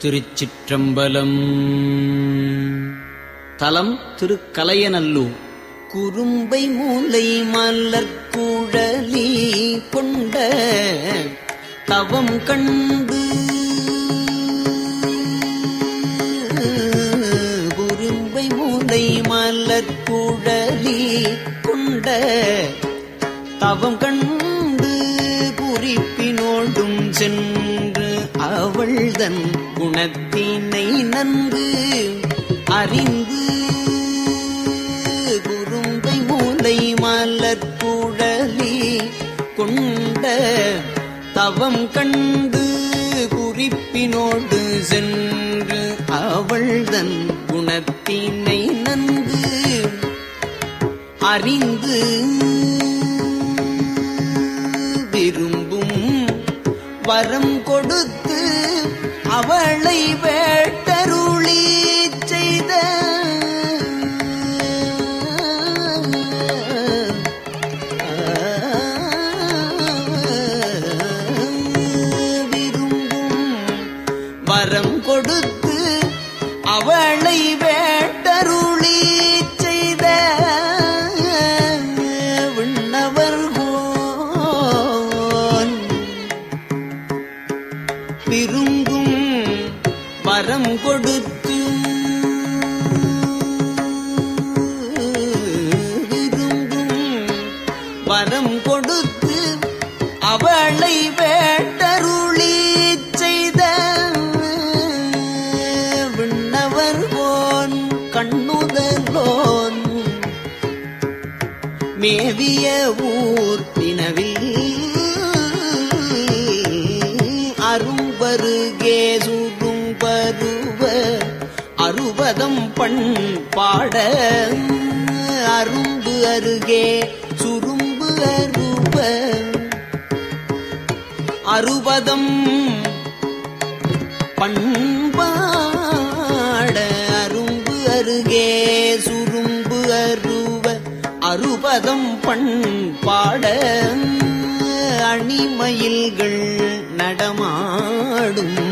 திருச்சிற்றம்பலம் தலம் திருக்கலையநல்லூர் குறும்பை மூலை மலர் குழலி கொண்ட தவம் கண்டு குறும்பை மூலை மலர் குழலி கொண்ட தவம் கண்டு குறிப்பினோடும் சென்று அவள்தன் குணத்தினை நன்கு அறிந்து குறும்பை மூலை மலர் குழலி கொண்ட தவம் கண்டு குறிப்பினோடு சென்று அவள்தன் குணத்தினை நன்கு அறிந்து விரும்பும் வரம் கொடுத்து அவளை வேட்டருளி செய்த விரும்பும் வரம் கொடுத்து அவளை வேட்டருளி செய்த விண்ணவர் கோன் விரும்பும் வரம் கொடுத்து விரும்பும் வரம் கொடுத்து அவளை வேட்டருளி செய்த விண்ணவர் கோன் கண்ணுதலோன் மேவிய ஊர் பினவில் அரும்பருகே சுரும் பருவ அறுபதம் பண் பாட அரும்பு அருகே சுரும்பு அருப அறுபதம் பண்பாட அரும்பு அருகே சுரும்பு அருவ அறுபதம் பண்பாட அணிமயில்கள் நடமாடும்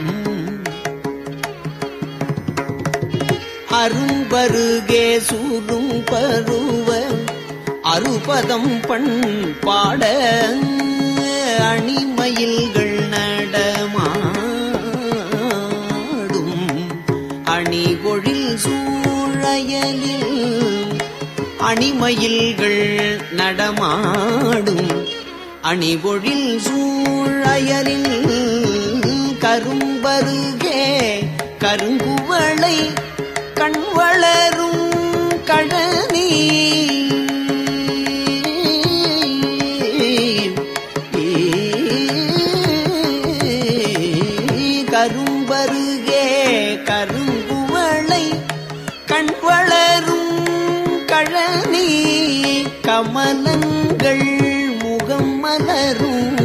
அரும்பருகே சூடும் பருவ அறுபதம் பண்பாட அணிமயில்கள் நடமாடும் அணிகொழில் சூழயலில் அணிமயில்கள் நடமாடும் அணிபொழில் சூழயலில் கரும்பருகே கருங்குவளை கண்வளரும் கழனி கரும்பருகே கருங்குவளை கண்வளரும் கழனி கமலங்கள் முகம் மலரும்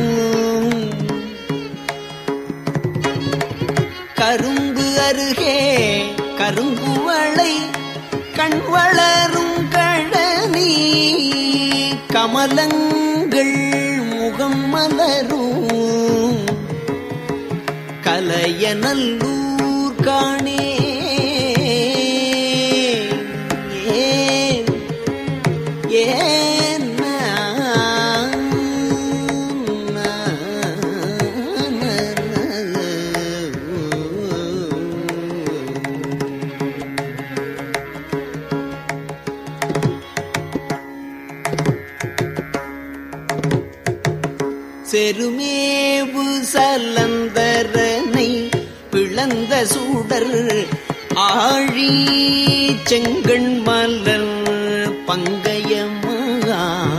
கரும்பு அருகே கருங்குவளை கண்வளரும் கழனி கமலங்கள் முகம் மலரும் கலையநல்லூர் காணே ஏன் ஏன் செருமேவு சலந்தரனை பிளந்த சூடர் ஆழி செங்கண் மலர் பங்கயமா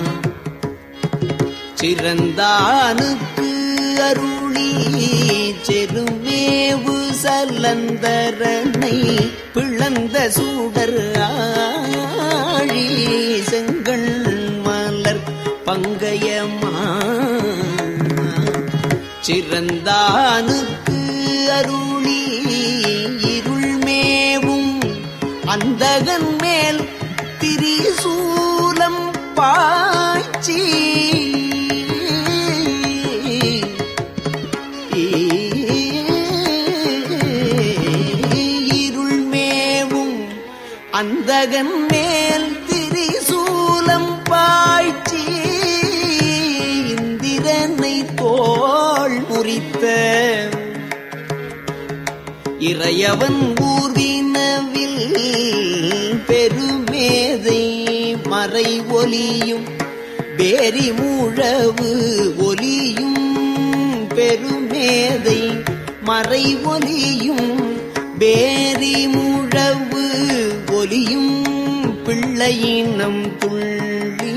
சிறந்தானுக்கு அருளி செருமேவு சலந்தரனை பிளந்த சூடர் ஆழி செங்கண் மலர் பங்கயமா சிறந்தானுக்கு அருளி இருள் மேவும் அந்தகன் மேல் திரிசூலம் பாய்ச்சி அந்தகன் மேல் திரிசூலம் பாய்ச்சி இந்திரனை தோள் முறித்த இறையவன் ஊர்வினவில் பெருமேதை மறை ஒலியும் பேரி முழவு ஒலியும் பெருமேதை மறை ஒலியும் பேரி முழவு ஒலியும் பிள்ளையினம் துள்ளி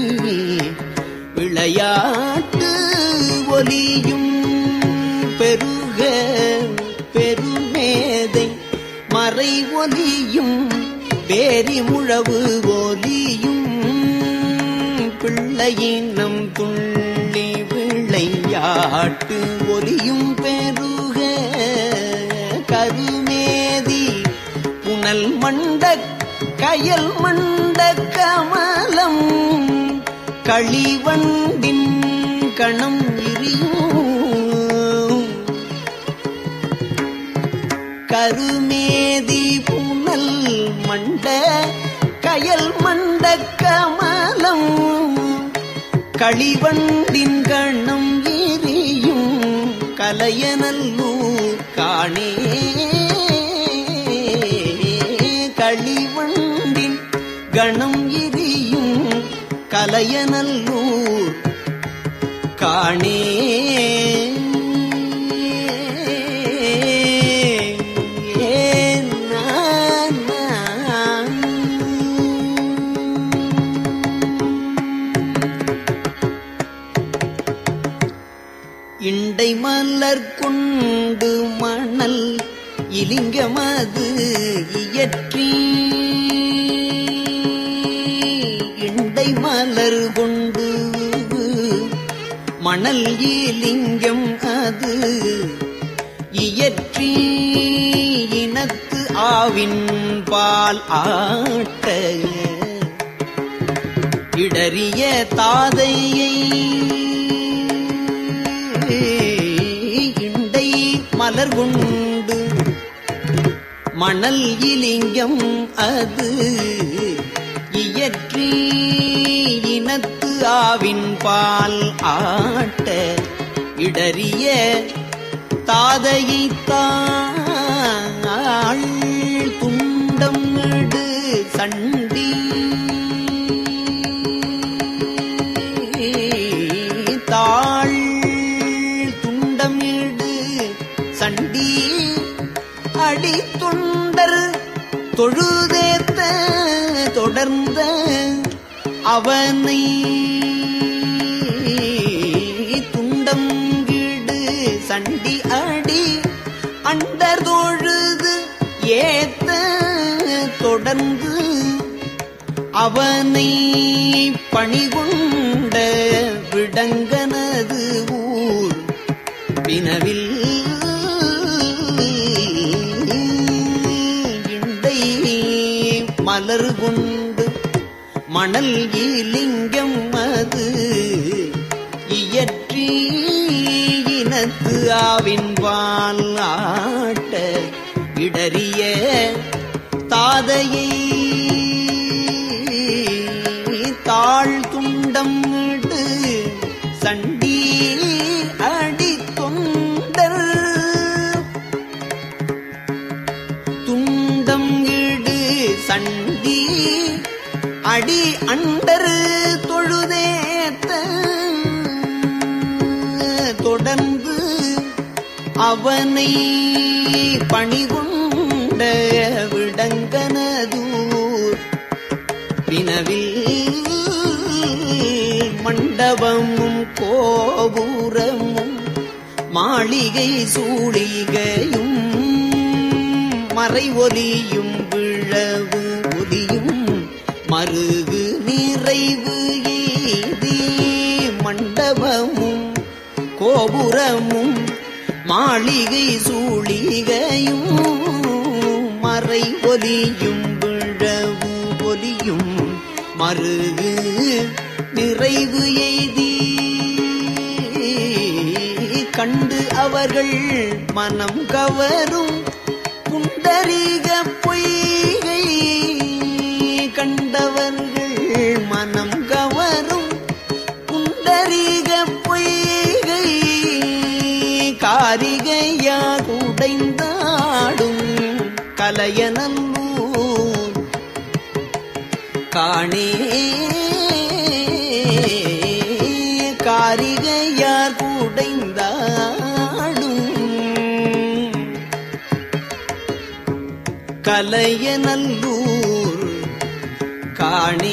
விளையாட்டு ஒலியும் பெருக பெருமேதை மறை ஒலியும் பேரி முழவு ஒலியும் பிள்ளையினம் துள்ளி விளையாட்டு ஒலியும் பெருக கருமேதி புனல் மண்ட கயல் மண்ட கமலம் களிவண்டின் கணம் எரியும் கருமேதி புனல் மண்ட கயல் மண்ட கமலம் களிவண்டின் கணம் எரியும் கலையனல்லூர் காணே களிவண்டின் கணம் எரியும் கலையனல்லூர் காணே இண்டை மலர் கொண்டு மணல் இலிங்கமது இயற்றி இண்டை மலர் கொண்டு மணல் இலிங்கம் அது இயற்றி இனத்து ஆவின் பால் ஆட்ட இடறிய தாதையை இண்டை மலர் கொண்டு மணல் இலிங்கம் அது இயற்றி இனத்து ஆவின் பால் ஆட்ட இடறிய தாதையை தாள் துண்டம் இடு சண்டி தாள் துண்டம் இடு சண்டி அடி தொண்டர் தொழுதேத்த தொடர்ந்த அவனை துண்டம் கீடு சண்டி அடி அண்டர் தொழுது ஏத்த தொடர்ந்து அவனை பணிகொண்ட விடங்கனது ஊர் பினவில் இண்டை மலர் கொண்டு மணல் இலிங்கம் அது இயற்றி இனத்து ஆவின் பால் ஆட்ட இடறிய தாதையை தாழ் துண்டம் இடு சண்டி அடி தொண்டர் துண்டம் இடு சண்டி அடி அண்டர் தொழுதேத்த தொடர்ந்து அவனை பணிகொண்ட விடங்கனதூர் வினவில் மண்டபமும் கோபுரமும் மாளிகை சூழிகையும் மறை ஒலியும் விழவு ஒலியும் மருகு நிறைவு எய்தி மண்டபமும் கோபுரமும் மாளிகை சூழிகையும் மறை ஒலியும் விழவு ஒலியும் மருகு நிறைவு எய்தி கண்டு அவர்கள் மனம் கவரும் புண்டரீக பொய்கை கண்டவர்கள் மனம் கவரும் குண்டரீக பொய்கை காரிகையார் உடைந்தாடும் கலையனல்லூர் காணே காரிகையார் குடைந்தாடும் கலையநல்லூர் காணே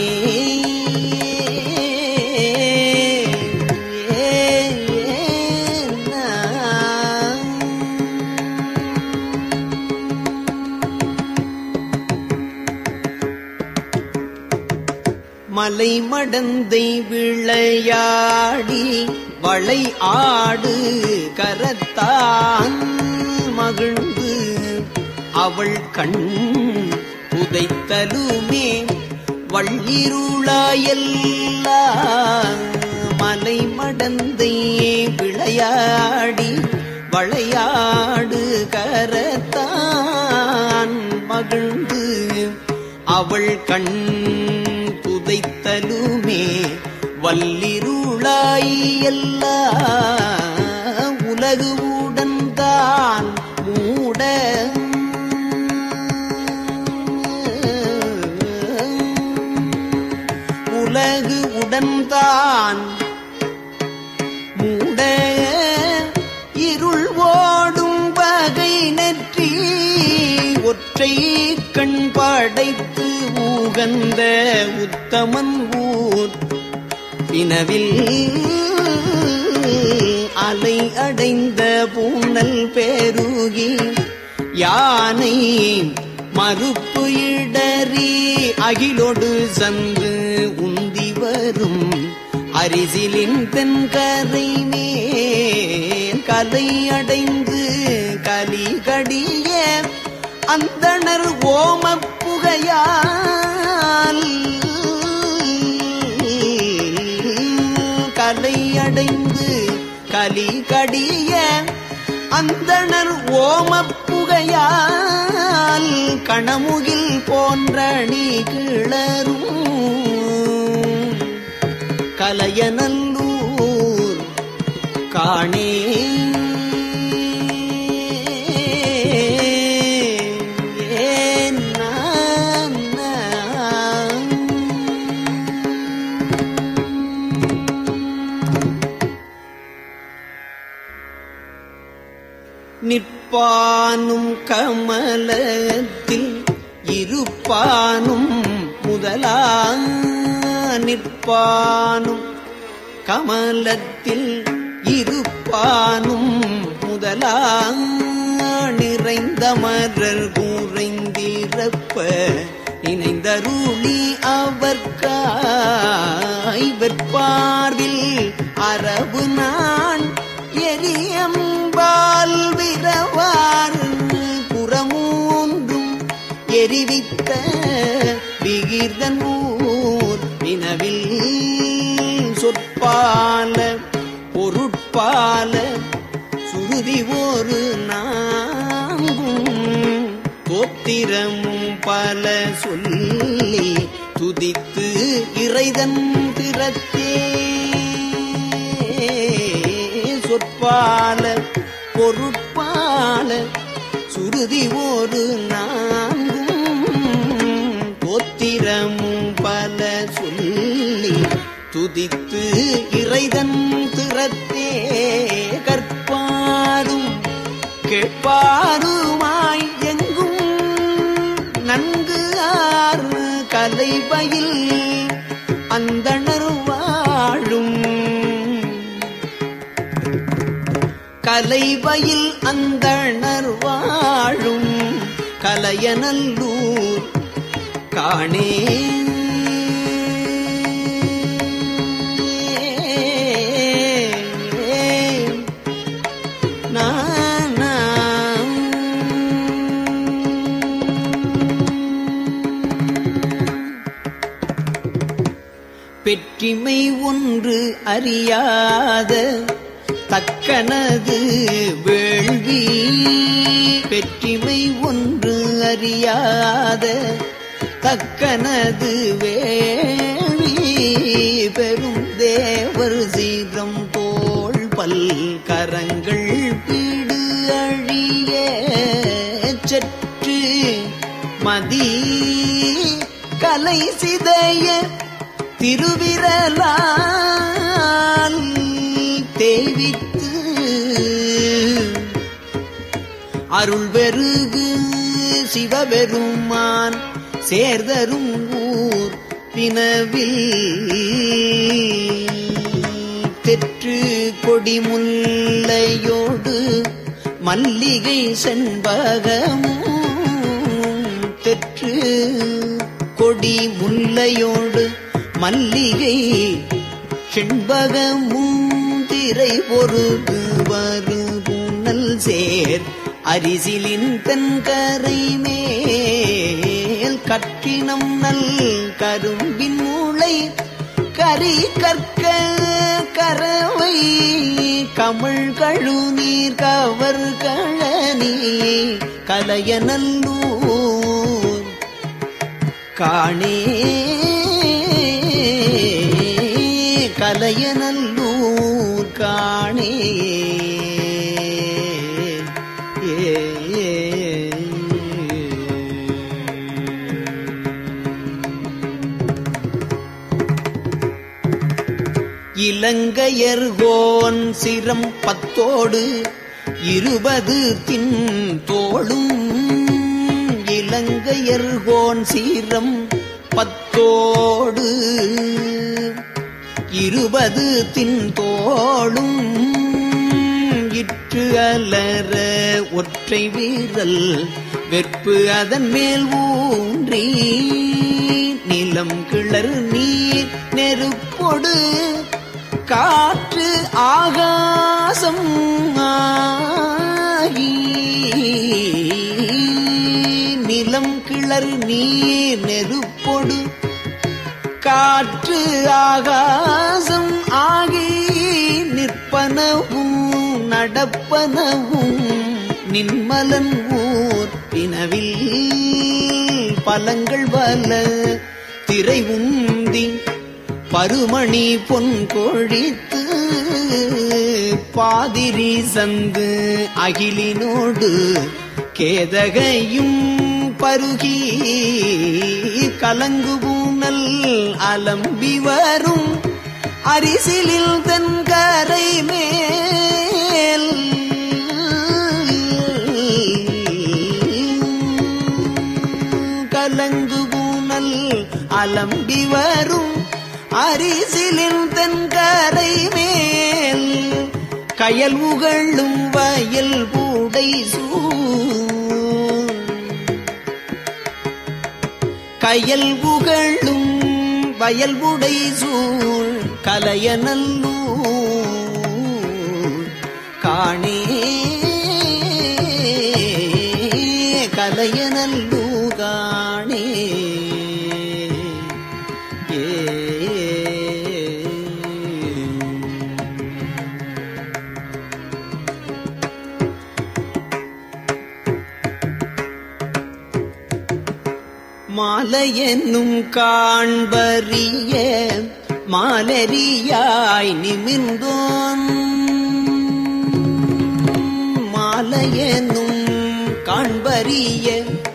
மலை மடந்தை விளையாடி வளை ஆடு கரத்தான் மகிழ்ந்து அவள் கண் புதைத்தலுமே வள்ளிருளாயல்லா மலை மடந்தை விளையாடி வளையாடு கரத்தான் மகிழ்ந்து அவள் கண் புதைத்தலுமே வல்லிருளாய் எல்லா உலகு உடன்தான் மூட உலகு உடன்தான் மூட இருள் ஓடும் வகை நெற்றி ஒற்றை கண் படைத்து ஊகந்த உத்தமன் ஊர் வினவில் அலை அடைந்த பூனல் பெருகி யானை மறுப்பு இடறி அகிலொடு சந்து உந்தி வரும் அரிசிலின் தென்கரை மேல் கலை அடைந்து கலி கடிய அந்தணர் ஓமப் புகையால் கலை அடைந்து கலி கடிய அந்தணர் ஓமப் புகையால் கணமுகில் போன்ற நீ கிளரும் கலையநல்லூர் காணே ஏன் நான் நான் நிற்பானும் கமலத்தில் இருப்பானும் முதலா நிற்பானும் கமலத்தில் இருப்பானும் முதலா நிறைந்த மலர் கூறைந்திருப்ப நினைந்தருளி அவர்காய் வெற்பார்வில் அரபு நான் எரியம்பால் விரவார் புறமூன்றும் எரிவித்த விகிர்தன் ஊர் வினவில் சொற்பால பொருட்பால சுருதி ஒரு நாங்கும் தோத்திரமும் பல சொல்லி துதித்து இறைதன் திறத்தே சொற்பால பொருட்பால சுருதி ஒரு நான்கும் தோத்திரமும் பல சொல்லி துதித்து இறைதன் திறத்தே கற்பாரும் கேட்பாருமாய் எங்கும் நன்கு ஆறு கலைபயில் அந்தணர் வாழும் கலைபயில் அந்தணர் வாழும் கலையநல்லூர் காணே பெற்றிமை ஒன்று அறியாத தக்கனது வேள்வி பெற்றிமை ஒன்று அறியாத தக்கனது வேள்வி பெரும் தேவர் சீரம் தோள் பல் கரங்கள் பீடு அழிய சற்று மதி கலை சிதைய திருவிரலால் தேய்வித்து அருள் பெருகு சிவபெருமான் சேர்தரும் ஊர் பினவில் தெற்று கொடி முல்லையோடு மல்லிகை செண்பகமும் தெற்று கொடி முல்லையோடு மல்லிகை செண்பகமும் திரை பொருது வருகுணல் சேர் அரிசிலின் தென்கரை மேல் கற்றினம் நல் கரும்பின் மூளை கரி கற்க கரவை கமிழ் கழுநீர் கவர் கழனி கலையநல்லூர் காணே கலையநல்லூர் காணே இலங்கையர்கோன் சிரம் பத்தோடு இருபது தின் தோளும் இலங்கையர்கோன் சீரம் பத்தோடு இருபது தின் தோளும் இற்று அலற ஒற்றை வீரல் வெற்பு அதன் மேல் ஊன்றி நிலம் கிளர் நீர் நெருப்பொடு காற்று ஆகாசம் ஆகி நிலம் கிளர் நீர் நெருப்பொடு காற்று ஆகாசம் ஆகி நிற்பனவும் நடப்பனவும் நின்மலன் ஊர் பினவில் பலங்கள் வல திரை உந்தி பருமணி பொன் கொழித்து பாதிரி சந்து அகிலினோடு கேதகையும் பருகி கலங்குபூனல் அலம்பி வரும் அரிசிலில் தென்கரை மேல் கலங்குபூனல் அலம்பி வரும் அரிசிலின் தென்கரை மேல் கயல் உகழும் வயல் பூடை சூழ் கயல் புகழும் வயல் உடை சூழ் கலையநல்லூர் காணே கலையநல்லூர் காணே ஏ மாலையென்னும் காண்பறிய மாலரியாய் நிமிர்ந்தோன் மாலையென்னும் காண்பறிய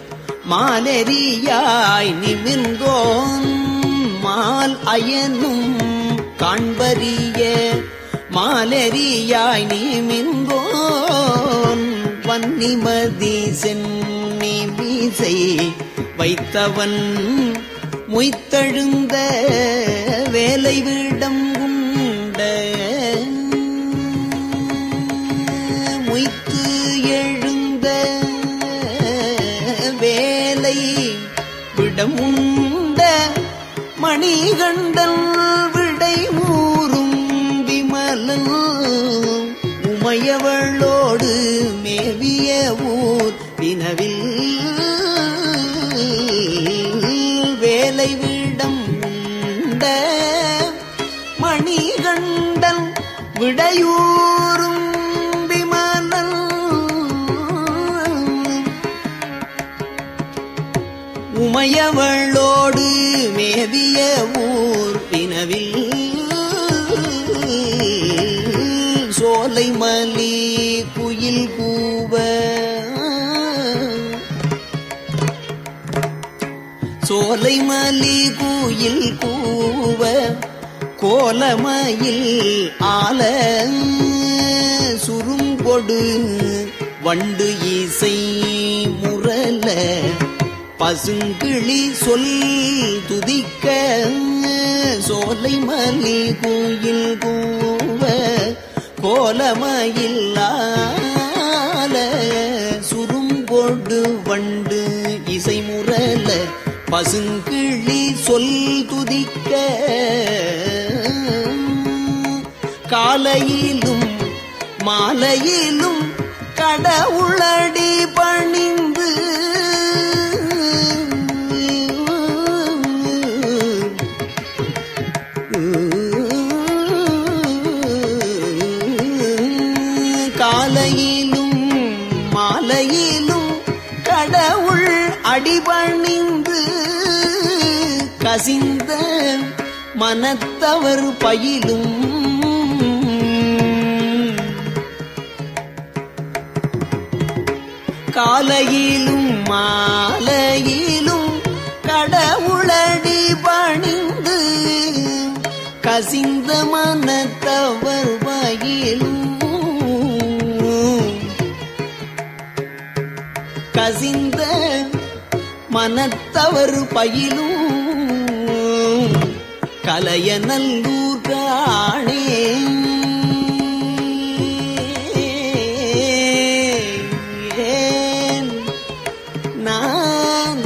மாலரியாய் நிமிர்ந்தோன் மால் அயனும் காண்பறிய மாலரியாய் நிமிர்ந்தோன் வன்னிமதி சென்னி மீசை வைத்தவன் மொய்த்தழுந்த வேலை விடம் உண்ட மொய்த்து எழுந்த வேலை விடம் உண்ட மணிகண்டன் விடை மூறும் விமலன் உமையவளோடு மேவிய ஊர் வினவில் வேலை விடம் உண்ட மணிகண்டன் விடையூறும் விமலன் உமையவளோ சோலை மலி குயில் கூவ கோலமயில் ஆல சுருங்கொடு வண்டு இசை முரல பசுங்கிளி சொல் துதிக்க சோலை மலி குயில் கூவ கோலமயில்லால சுருங்கொடு வண்டு இசை முரல பசுங்கிளி சொல் துதிக்க காலையிலும் மாலையிலும் கடவுளடி பணிந்து காலையிலும் மாலையிலும் கடவுள் அடிபணிந்து கசிந்த மனத்தவர் பயிலும் காலையிலும் மாலையிலும் கடவுளடி பணிந்து கசிந்த மனத்தவர் பயிலும் கசிந்த மனத்தவர் பயிலும் கலைய நல்லூர் காணே ஏன் நான்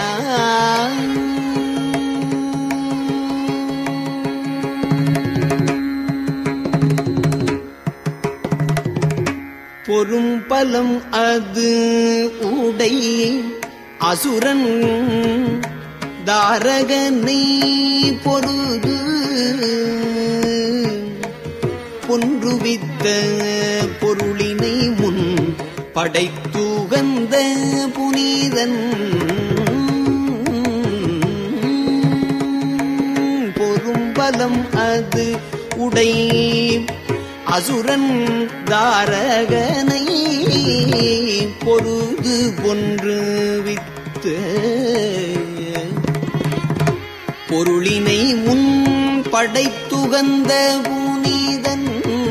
பொறும் பலம் அது உடை அசுரன் தாரகனை பொருது பொன்றுவித்த பொருளினை முன் படைத்துகந்த புனிதன் பொறும்பலம் அது உடை அசுரன் தாரகனை பொருது பொன்று வித்து பொருளினை முன் படைத்துகந்த புனிதன்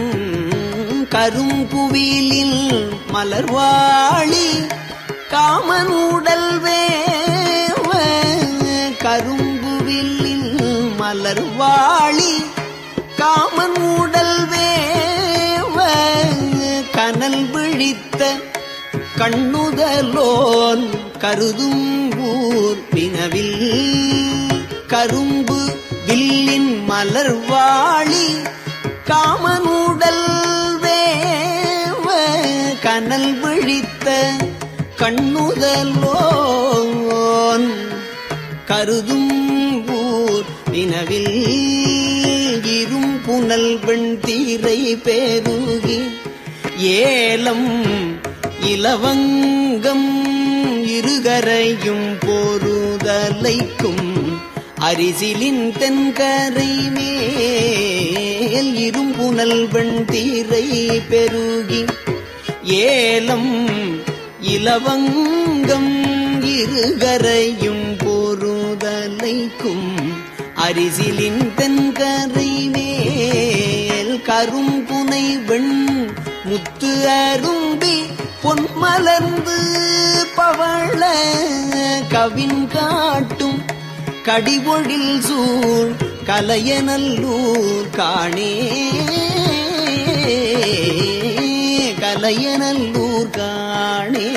கரும்புவிலில் மலர்வாழி காமனுடல் வேவ கரும்புவிலில் மலர்வாழி காமனுடல் வேவ கனல் விழித்த கண்ணுதலோன் கருதும் ஊர் வினவில் கரும்பு வில்லின் மலர்வாழி காமனுடல் வேவ கனல் விழித்த கண்ணுதலோன் கருதும் ஊர் வினவில் இரும் புனல் வெண்தீரை பெருகி ஏலம் இலவங்கம் இருகரையும் போருதலைக்கும் அரிசிலின் தென்கரை மேல் இரும்புனல் வெண்தீரை பெருகி ஏலம் இலவங்கம் இருகரையும் போருதலைக்கும் அரிசிலின் தென்கரை மேல் கரும்புனை வெண் முத்து அரும்பி பொன்மலர்ந்து பவள கவின் காட்டும் கடிபொழில் சூழ் கலையநல்லூர் காணே கலையநல்லூர் காணே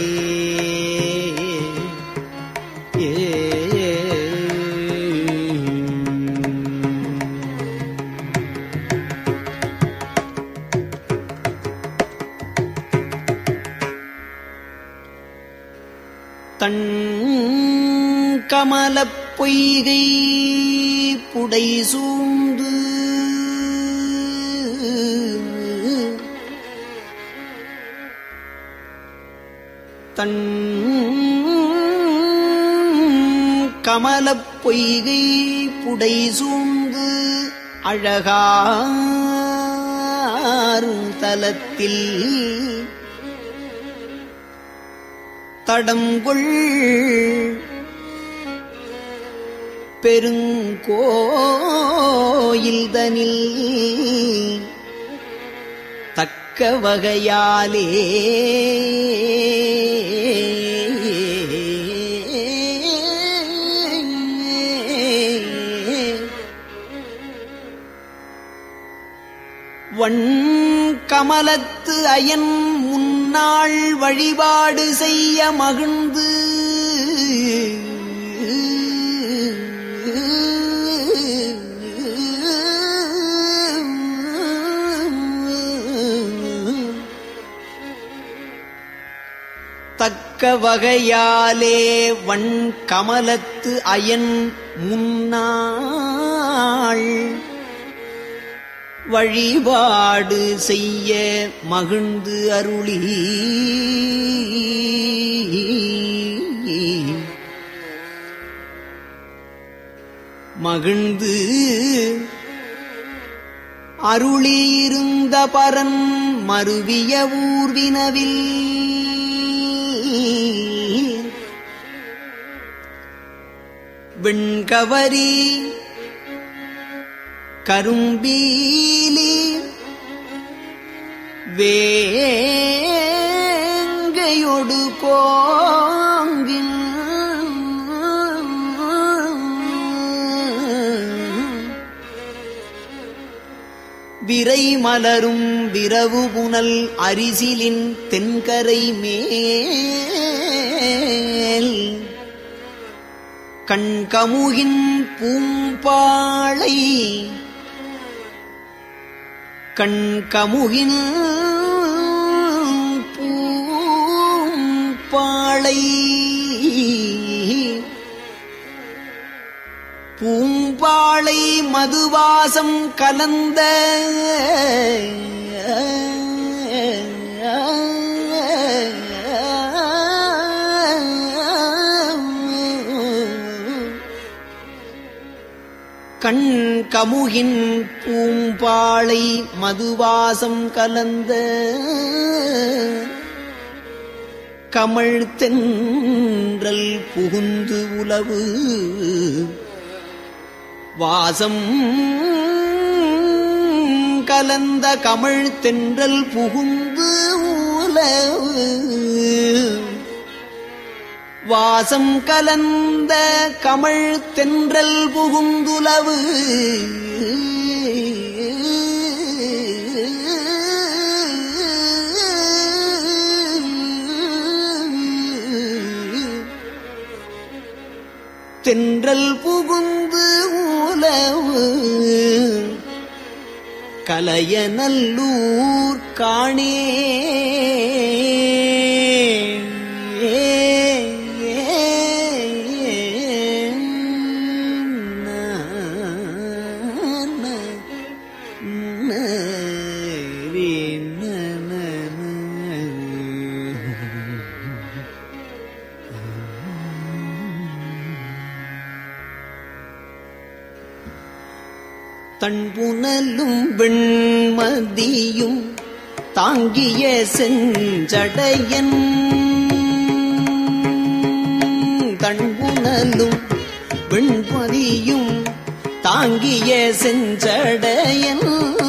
தன் கமலப் பொய்கை புடை சூழ்ந்து தன் கமலப் பொய்கை புடை சூழ்ந்து அழகார் தலத்தில் தடங்கொள் பெருங்கோயில் தனில் தக்க வகையாலே வண் கமலத்து அயன் முன்னாள் வழிபாடு செய்ய மகிழ்ந்து தக்க வகையாலே வண் கமலத்து அயன் முன்னாள் வழிபாடு செய்ய மகிழ்ந்து அருளி மகிழ்ந்து அருளியிருந்த பரன் மருவிய ஊர்வினவில் வெண்கவரி கரும்பீலி வேங்கையொடு கோங்கின் விரை மலரும் விரவு புனல் அரிசிலின் தென்கரை மேல் கண்கமுகின் பூம்பாளை கண்கமுகின் பூம்பாளை பூம்பாளை மதுவாசம் கலந்த கண் கமுகின் பூம்பாளை மதுவாசம் கலந்த கமழ் தென்றல் புகுந்து உலவு வாசம் கலந்த கமழ் தென்றல் புகுந்து உலவு வாசம் கலந்த கமழ் தென்றல் புகுந்துலவு தென்றல் புகுந்து உலவு கலையநல்லூர் காணே தன்புனலும் வெண்மதியும் தாங்கிய செஞ்சடையன் தன்புனலும் வெண்மதியும் தாங்கிய செஞ்சடையன்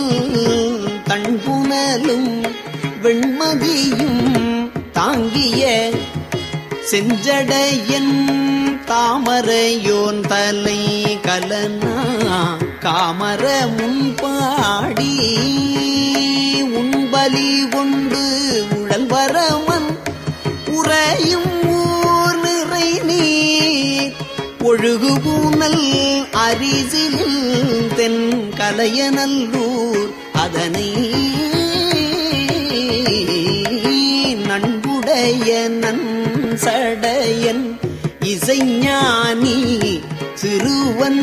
தன்புனலும் வெண்மதியும் தாங்கிய செஞ்சடையன் தாமரையோன் தலை கலனா காமர முன்பாடி உண்பலி கொண்டு உழல் வரவன் உறையும் ஊர் நிறை நீர் ஒழுகு பூனல் அரிசிலில் தென் கலையநல்லூர் அதனை நண்புடைய நன் சடையன் இசைஞானி சிறுவன்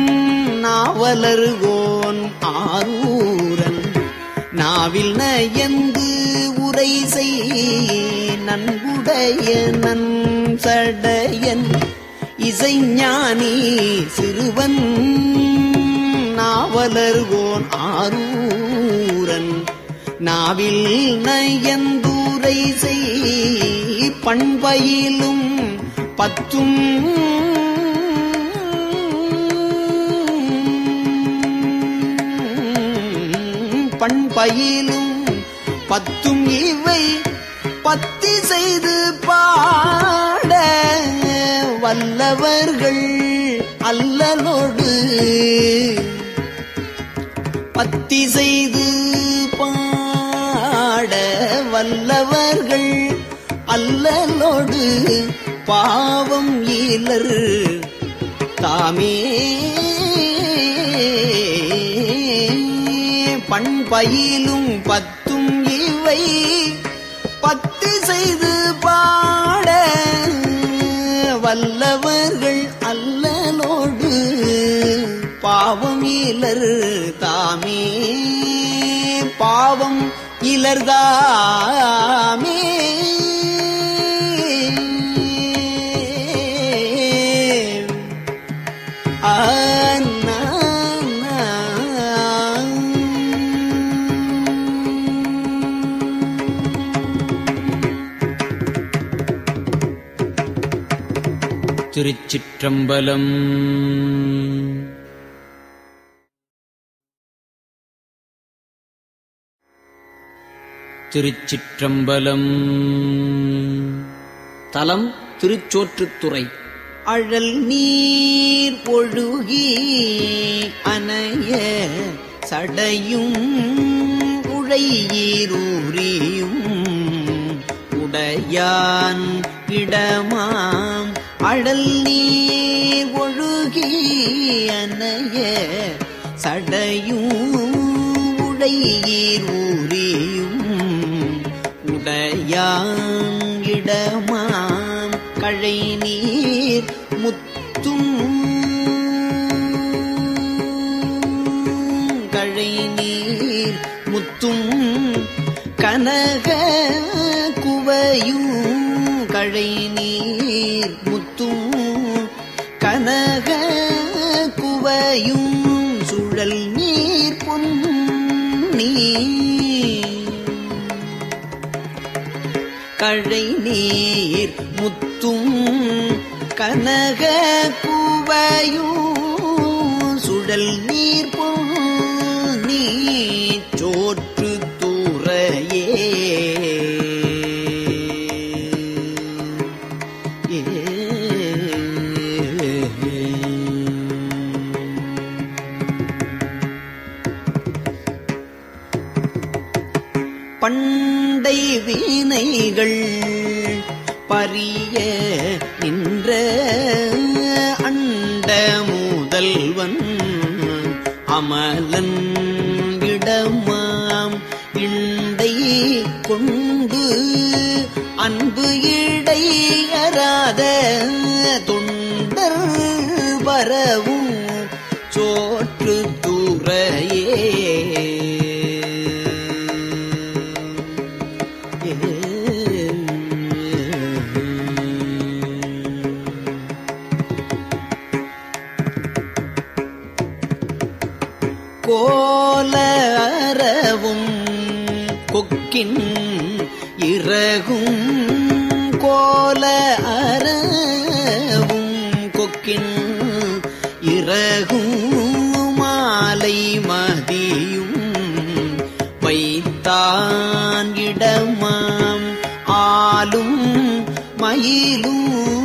நாவலர்கோன் ஆரூரன் நாவில் நயந்து உரை செய் நன்குடைய நன் சடையன் இசைஞானி சிறுவன் நாவலர்கோன் ஆரூரன் நாவில் நயந்தூரை செய் பண்பயிலும் பத்தும் பயிலும் பத்தும் இவை பத்தி செய்து பாட வல்லவர்கள் அல்லலோடு பத்தி செய்து பாட வல்லவர்கள் அல்லலோடு பாவம் ஈலர் தாமே பண்பயிலும் பத்தும் இவை பத்து செய்து பாட வல்லவர்கள் அல்லலோடு பாவம் இலர் தாமே பாவம் இலர்தாமே திருச்சிற்றம்பலம் திருச்சிற்றம்பலம் தலம் திருச்சோற்றுத்துறை அழல் நீர் ஒழுகி அணைய சடையும் உழையீரூரியும் உடையான் இடமாம் அழல் நீர் ஒழுகி அணைய சடையும் உடையீர் ஊரியும் உடையான் இடமாம் கழை நீர் முத்தும் கழை நீர் முத்தும் கனக குவையும் கழை நீர் முத்தும் கனக குவையும் சுழல் நீர் பொன்னி கழை நீர் முத்தும் கனக குவையும் சுழல் நீர் பொன்னி சோற்று தூரையே பண்டை வீணைகள் பரிய நின்ற அண்ட முதல்வன் அமலன் இடமாம் இண்டை கொண்டு அன்பு இடையறாத தொண்டர் வரவும் சோற்று துறையே கோல அறவும் கொக்கின் இறகும் கோல அறவும் கொக்கின் இறகும் மாலை மதியும் வைத்தான் இடமாம் ஆலும் மயிலும்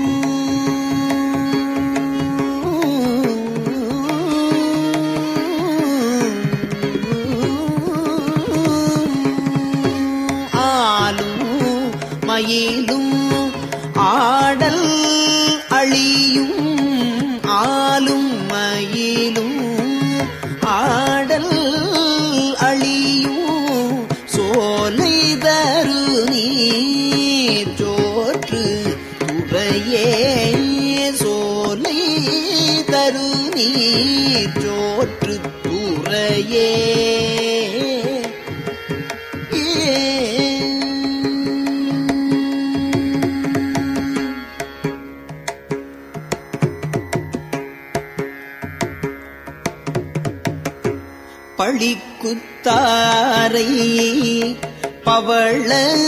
ஆலும் மயிலும் ஆடல் அழியும் ஆலும் மயிலும் ஆடல் அழியும் சோலை தரு நீர் சோற்று துறையே சோலை தரு நீர் சோற்று துறையே பழிக்குத்தாரை பவள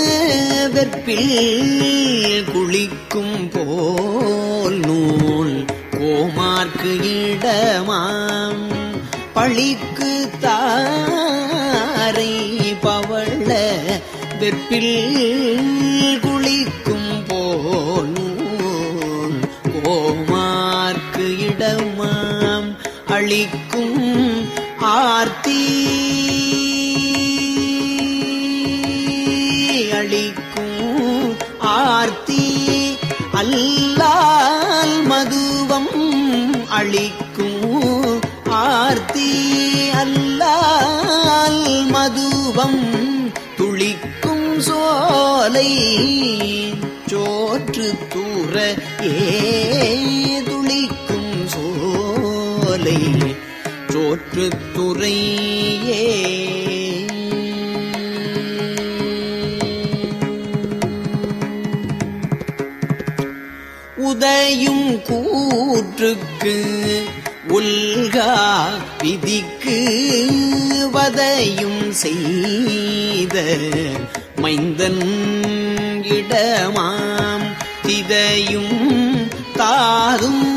வெற்பில் குளிக்கும் போல் நூல் கோமார்க்கு இடமாம் பழிக்கு தாரை குளிக்கும் போல் கோமார்க்கு இடமாம் அளிக்கும் ஆர்த்தி அளிக்கும் ஆர்த்தி அல்லால் மதுவம் அளிக்கும் ஆர்த்தி அல்லால் மதுவம் துளிக்கும் சோலை சோற்று தூர ஏ துளிக்கும் சோலை சோற்று துறையே உதயும் கூற்றுக்கு உல்கா விதிக்கு வதையும் செய்த மைந்தன் இடமாம் திதையும் தாரும்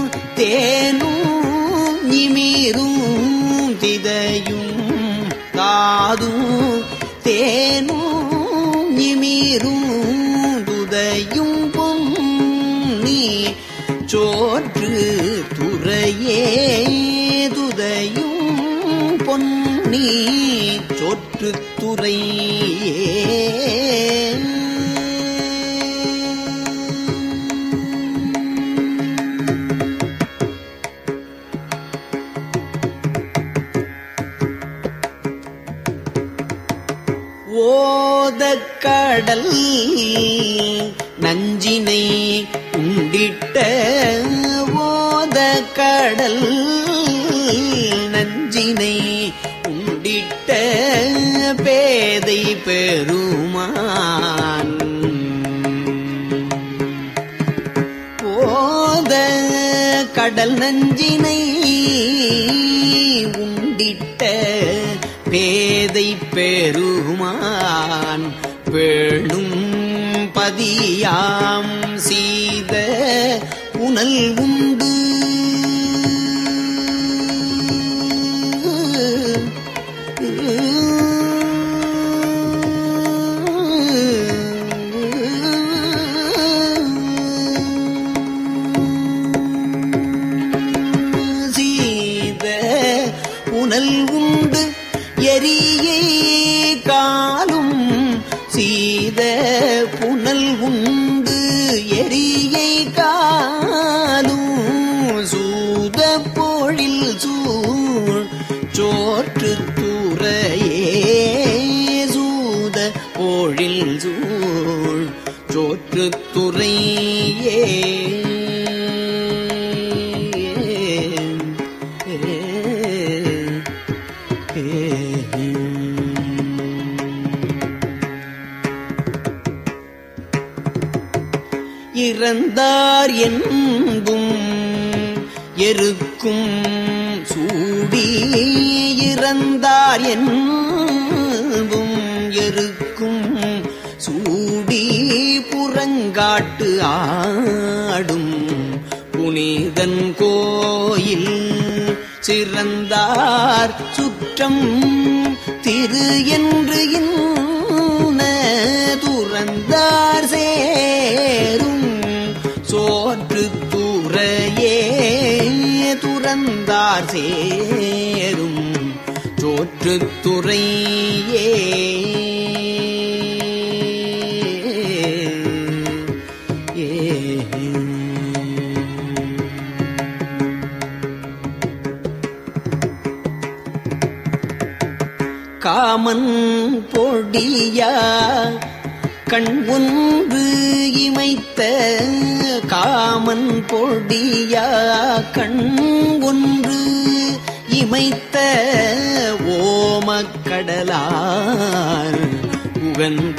தேனும் நிமிரும் திதையும் தாதும் தேனும் நிமிரும் துதையும் பொன்னி சோற்று துறையே துதையும் பொன்னி சோற்று துறையே ஓதக்கடல் நஞ்சினை உண்டிட்ட ஓதக்கடல் நஞ்சினை உண்டிட்ட பேதை பெருமான் போத கடல் நஞ்சினை உண்டிட்ட பேதை பெருமான் வேணும் பதியாம் சீத புனல் உண்டு சீத புனல் உண்டு எரியை காலும் சீத புனல் உண்டு எரியை காலும் சூத பொழில் சூழ் சோற்று துறையே சூத பொழில் சூழ் சோற்று துறையே இறந்தார் என்பும் எருக்கும் சூடி இறந்தார் என்பும் எருக்கும் சூடி புறங்காட்டு ஆடும் புனிதன் கோயில் சிறந்தார் சுற்றம் திரு என்று இன்ன துறந்தார் சேரும் சோற்று துறையே துறந்தார் சேரும் சோற்று துறையே காமன் பொடியா கண் ஒன்று இமைத்த காமன் பொடியா கண் ஒன்று இமைத்த ஓமக்கடலார் உகந்த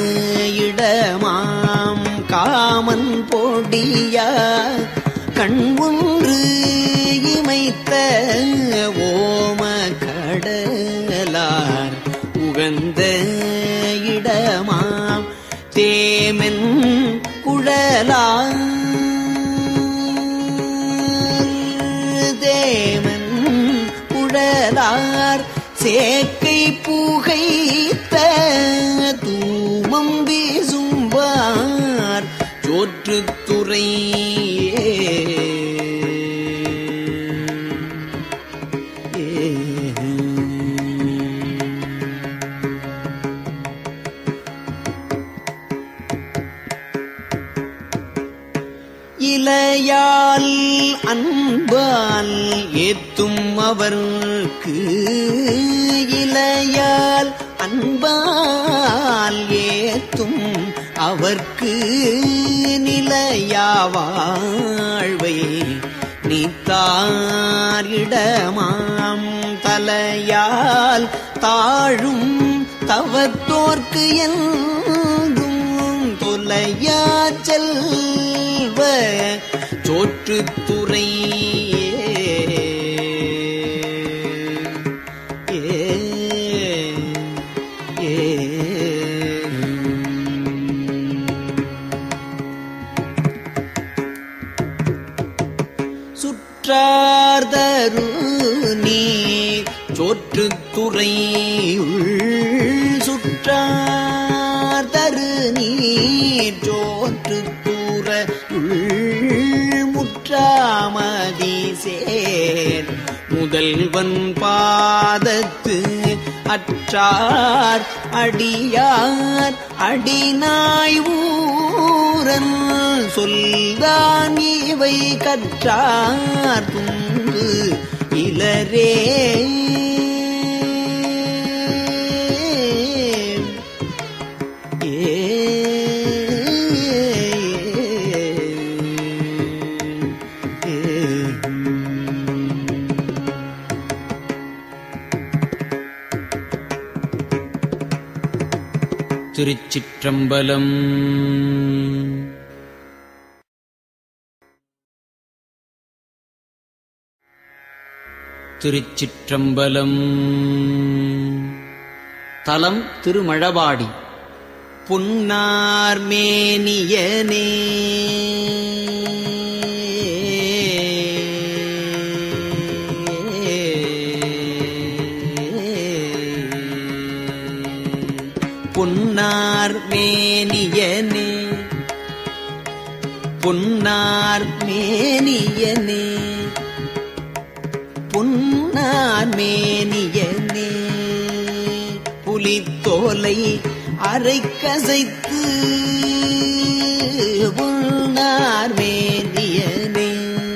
இடமாம் காமன் பொடியா கண் ஒன்று இமைத்த ஓம கடலார் உகந்த இடமாம் தேமென் குழலார் தேமன் குழலார் சேக்கை புகைத்த தூம சோற்றுத்துறை இலையால் அன்பால் ஏத்தும் அவர்க்கு இலையால் அன்பால் ஏத்தும் அவர்க்கு நிலையா வாழ்வை நீத்தாரிடமாம் தலையால் தாழும் தவத்தோர்க்கு என்றும் தொலையா செல்வ சோற்றுத்துறை ஏ ஏ சுற்றார்தரு நீர் சோற்றுத்துறையுள் சுற்றார்தரு நீர் சோற்றுத்துறையுள் முற்றாமதி சேர் முதல்வன் பாதத்து அற்றார் அடியார் அடிநாய் ஊரன் சொல்தான் இவை கற்றார் துண்டு இலரே திருச்சிற்றம்பலம் திருச்சிற்றம்பலம் தலம் திருமழபாடி புன்னார் மேனியனே பொன்னார் மேனியனே பொன்னார் மேனியனே பொன்னார் மேனியனே புலித்தோலை அரை கசைத்து பொன்னார் மேனியனே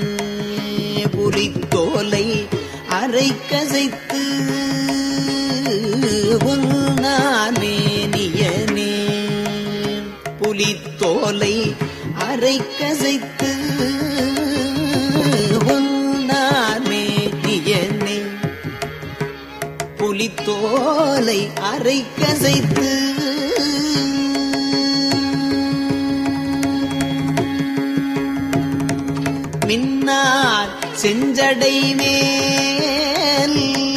புலித்தோலை அரை கசைத்து பொன்னார் மேனியனே புலித்தோலை அரை கசைத்து பொன்னார் மேனியனே புலித்தோலை அரை கசைத்து மின்னார் செஞ்சடை மேல்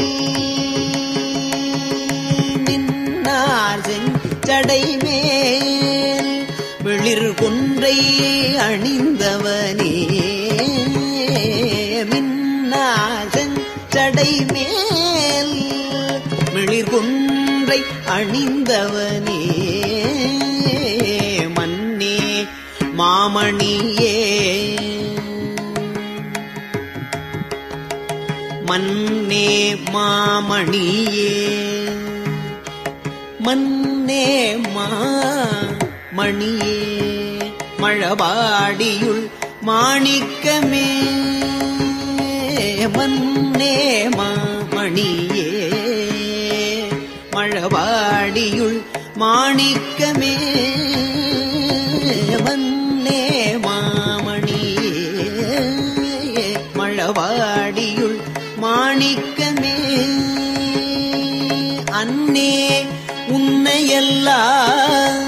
மின்னார் செஞ்சடை மேல் வெளிர் கொன்றை அணிந்தவனே மின்னார் செஞ்சடை மேல் மிளிர் கொன்றை அணிந்தவனே மன்னே மாமணியே மன்னே மாமணியே மன்னே மாமணியே மழபாடியுள் மாணிக்கமே மன்னே மாமணியே மழபாடியுள் மாணிக்கமே மன்னே மாமணியே மழவாடியுள் மாணிக்கமே அன்னே உன்னையெல்லாம்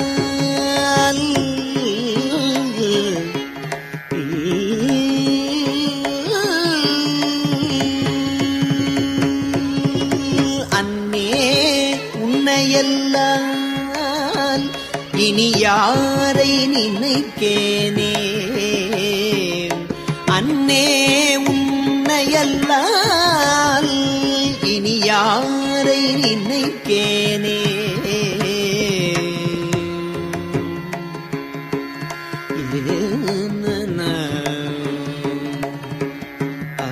அன்னே உன்னையெல்லாம் இனி யாரை நினைக்கேனே அன்னே உன்னையல்லால் இனி யாரை நினைக்கேனே ஏனன. ஆ.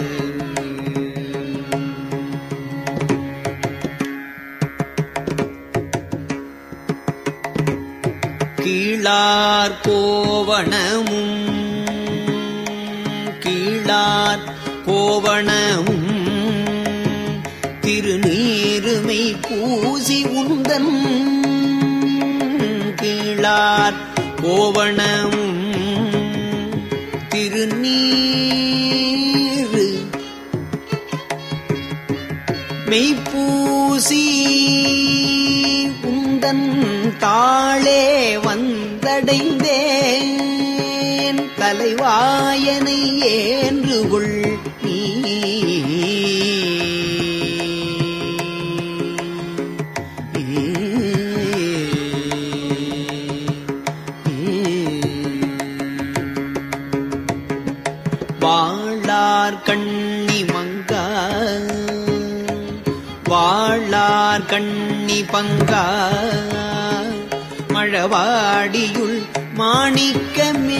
கீழார் கோவணமும் கீழார் கோவணமும் திருநீருமை பூசி உந்தன் கீழார் கோவணமும் திருநீரு மெய்ப்பூசி உந்தன் தாளே வந்தடைந்தேன் தலைவாயனை ஏன்றுகொள் நீ வாழார் கண்ணி மங்கா வாழார் கண்ணி பங்கா மழவாடியுள் மாணிக்கமே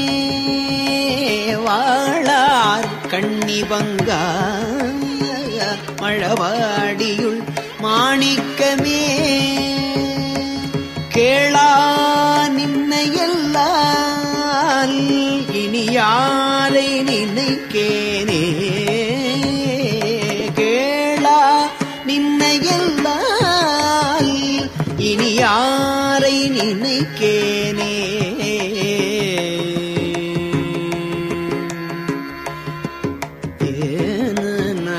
வாழார் கண்ணி பங்கா மழவாடியுள் மாணிக்கமே கேளா நின்னையல்லால் இனி யாரை நினைக்கேனே கேளா நின்னையல்லால் இனி யாரை நினைக்கேனே ஏனன.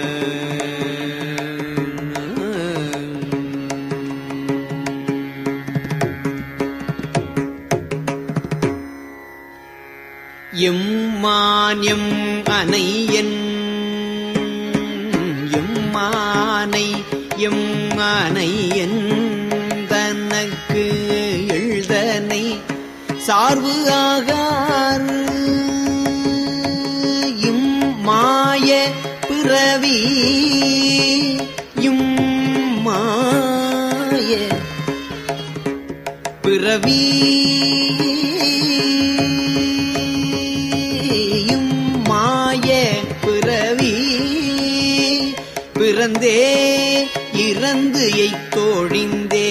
எம்மான்யம் அனையன் எம்மானை எம்மானையன் தனக்கு எழுதனை சார்பு ஆகார் இம் மாய பிறவி இம் மாய பிறவி இம் மாய பிறவி பிறந்தே இறந்து எய்த்தோழிந்தே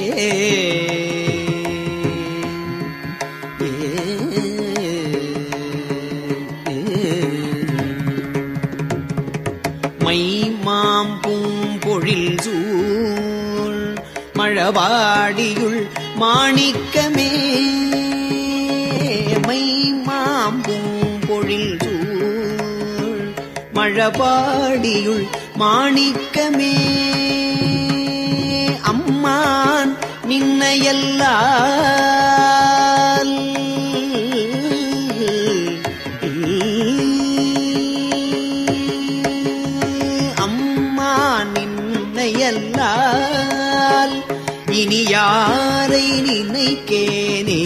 மை மாம் பூம்பொழில் சூழ் மழவாடியுள் மாணிக்கமே மை மாம் பூம்பொழில் சூழ் மழபாடியுள் மாணிக்கமே அம்மான் நின்னையல்லால் அம்மா நின்னையல்லால் இனி யாரை நினைக்கேனே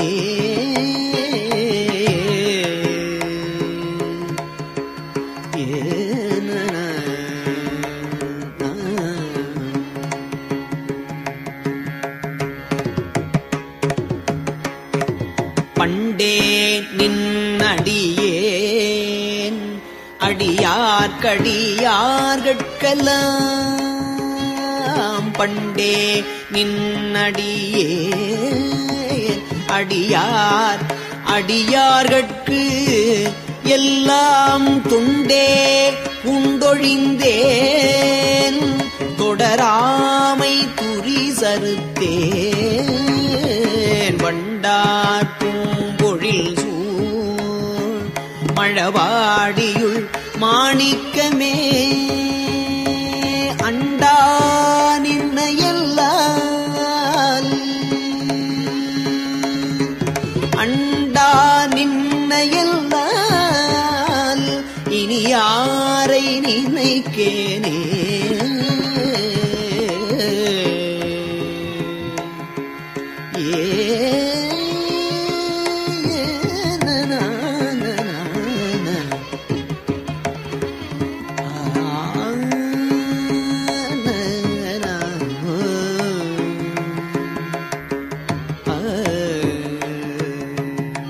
ஏன பண்டே நின்னடியேன் அடியார்கடியார்கட்கெல்லாம் பண்டே நின்னடியேன் அடியார் அடியார்கட்கு எல்லாம் துண்டே உண்டொழிந்தேன் தொடராமை துரி சறுத்தேன் வண்டார் பூம்பொழில் சூழ் மழவாடியுள் மாணிக்கமே அண்டா நின்னையல்லால் அண்டா நின்னையல்லால் இனி யாரை நினைக்கேனே ஆ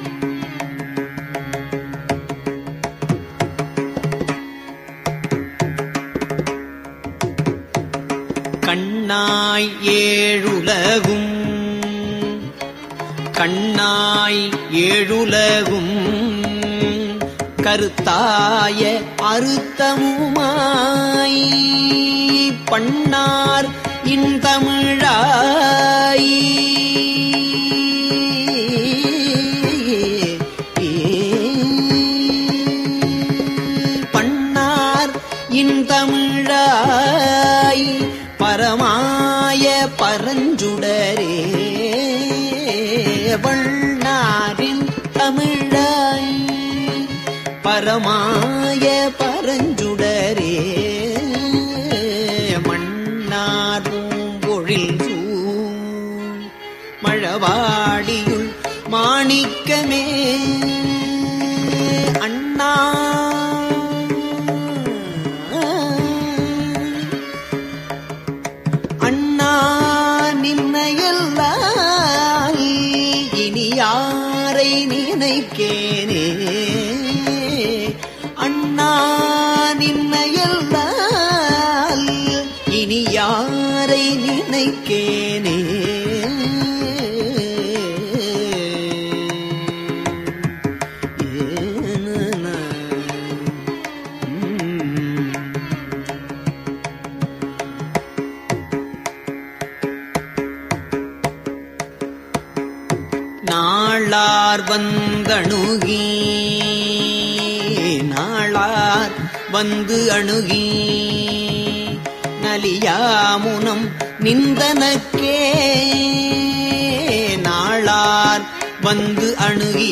கண்ணாய் ஏழுலகும் கண்ணாய் ஏழுலகும் கருத்தாய அறுத்தமுமாய் பண்ணார் இன்தமிழாய் பண்ணார் இன்தமிழாய் பரமாய பரஞ்சுடரே வண்ணாரின் தமிழாய் பரமாய பரஞ்சுடரே மன்னார் பூம்பொழில் சூழ் மழவாடியுள் மாணிக்கமே அண்ணா அண்ணா நின்னையெல்லாம் இனி யாரை நினைக்கேனே அண்ணா நின்னையெல்லாம் இனி யாரை நினைக்கேனே ஏனன. ம். நாளார் வந்தணுகி நாளார் வந்து அணுகி நலியாமுனம் நிந்தனக்கே நாளார் வந்து அணுகி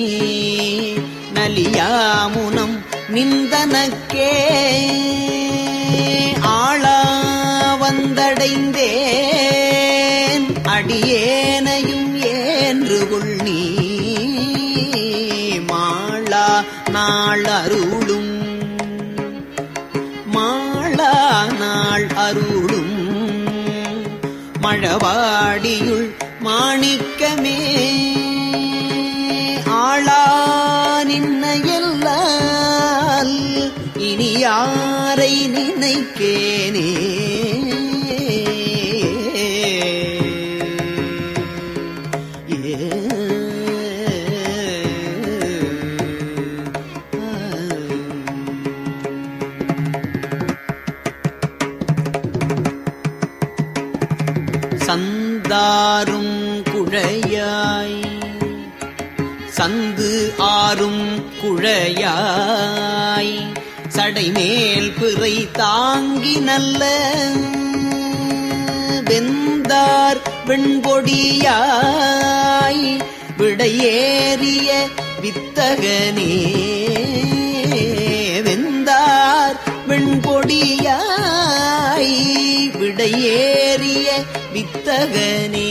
நலியாமுனம் நிந்தனக்கே ஆளா வந்தடைந்தேன் அடியேனையும் ஏன்று கொள் நீ மாளா நாள் அருளும் மாளா நாள் அருளும் மழவாடியுள் மாணிக்கமே ஆளா நின்னையெல்லால் இனி யாரை நினைக்கேனே சந்தாரும் குழையாய் சந்து ஆறும் குழையாய் சடைமேல் பிறை தாங்கி நல்ல வெந்தார் வெண்பொடியாய் விடையேறிய வித்தகனே வெந்தார் வெண்பொடியாய் விடையேறிய வித்தகனே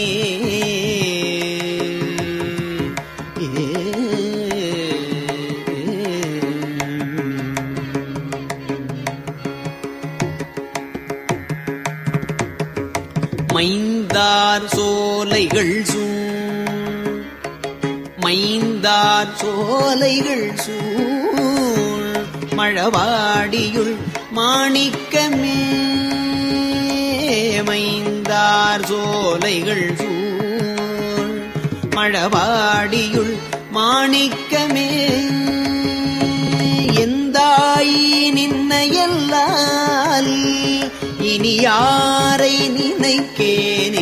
மைந்தார் சோலைகள் சூழ் மைந்தார் சோலைகள் சூழ் மழவாடியுள் மாணிக்கமே மைந்தார் சோலைகள் சூழ் மழவாடியுள் மாணிக்கமே எந்தாய் நின்னையல்லால் இனி யாரை நினைக்கேனே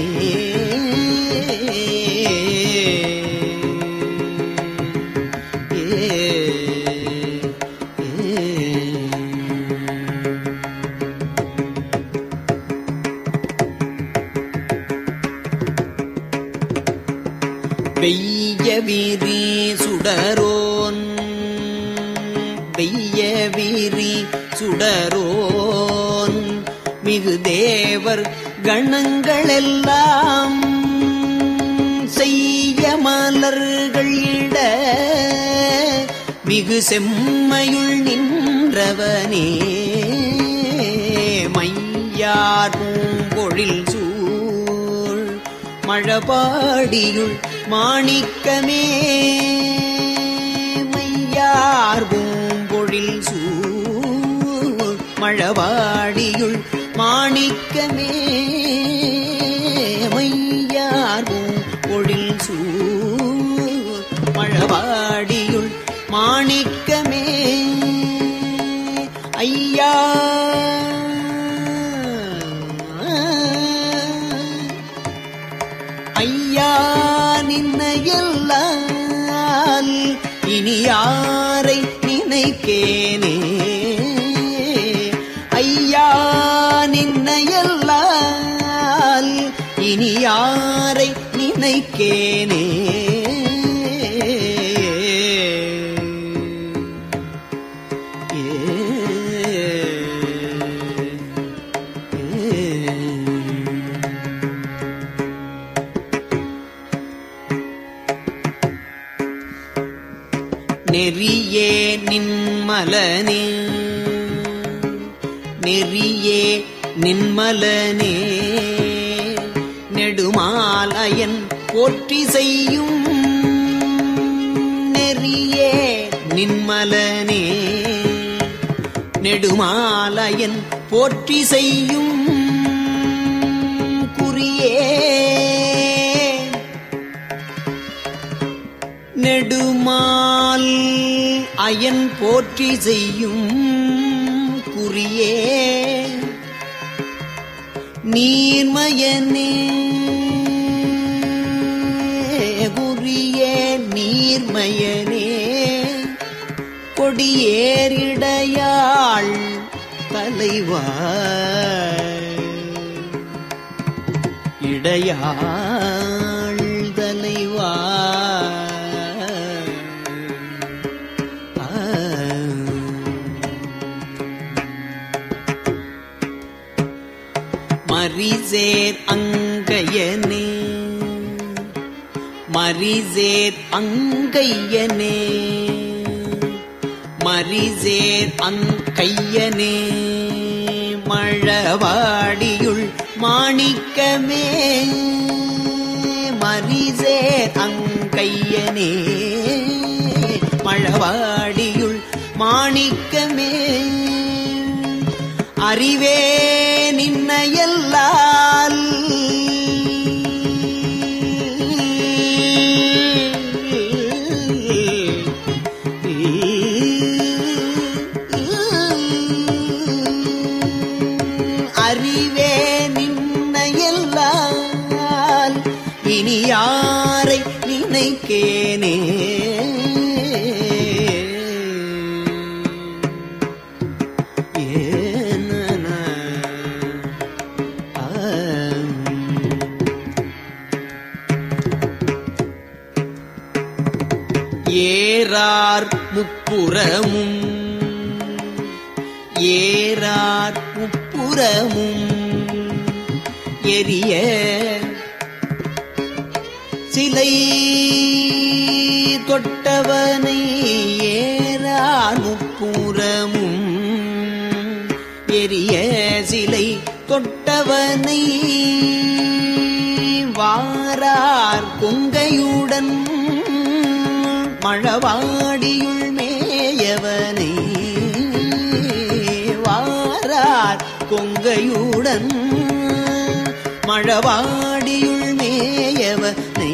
வெய்ய விரி சுடரோன் வெய்ய விரி சுடரோன் மிகு தேவர் கணங்களெல்லாம் செய்ய மலர்கள் இட மிகு செம்மையுள் நின்றவனே மையார் பூம்பொழில் சூழ் மழபாடியுள் மாணிக்கமே மையார் பூம்பொழில் சூழ் மழவாடியுள் மாணிக்கமே மாணிக்கமே ஐயா ஐயா நின்னையல்லால் இனி யாரை நினைக்கேனே ஐயா நின்னையல்லால் இனி யாரை நினைக்கேனே நெறியே நின்மலனே நெறியே நின்மலனே நெடுமாலயன் போற்றி செய்யும் நெறியே நின்மலனே நெடுமாலயன் போற்றி செய்யும் குறியே நெடுமால் அயன் போற்றி செய்யும் குறியே நீர்மயனே குறியே நீர்மயனே கொடியேறிடையாள் தலைவா இடையாள் தலைவா மரிசேர் அங்கையனே மரிசேர் அங்கையனே மரிசேர் அங்கையனே மழவாடியுள் மாணிக்கமே மரிசேர் அங்கையனே மழவாடியுள் மாணிக்கமே அறிவே நின்னையல்லால் அறிவே நின்னையல்லால் இனி யாரை நினைக்கேனே ஏனன ஆம். ஏறார் முப்புறமும் ஏறார் முப்புறமும் எரிய சிலை தொட்டவனை ஏறார் முப்புறமும் எரிய சிலை தொட்டவனை வாரார் கொங்கையுடன் மழவாடியுள் மேயவனை வாரார் கொங்கையுடன் மழவாடியுள் மேயவனை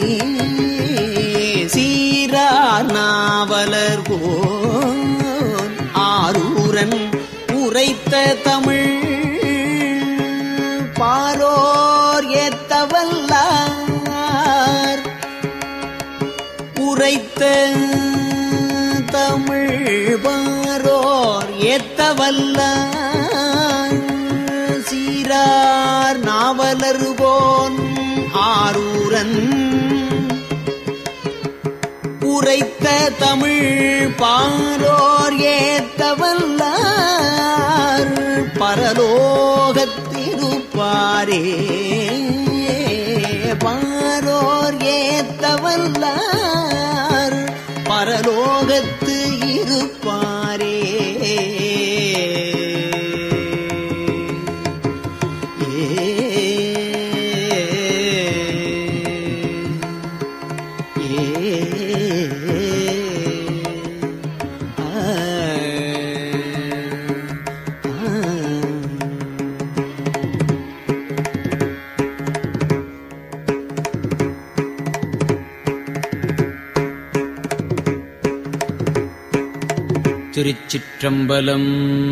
சீரார் நாவலர் போன் ஆரூரன் உரைத்த தமிழ் பாரோர் ஏத்தவல்லார் உரைத்த தமிழ் பாரோர் ஏத்தவல்லார் சீரார் நாவலர் போன் ஆரூரன் உரைத்த தமிழ் பாரோர் ஏத்தவல்லார் பரலோகத்திருப்பாரே பாரோர் ஏத்தவல்லார் பரலோகத்து இருப்பாரே திருச்சிற்றம்பலம்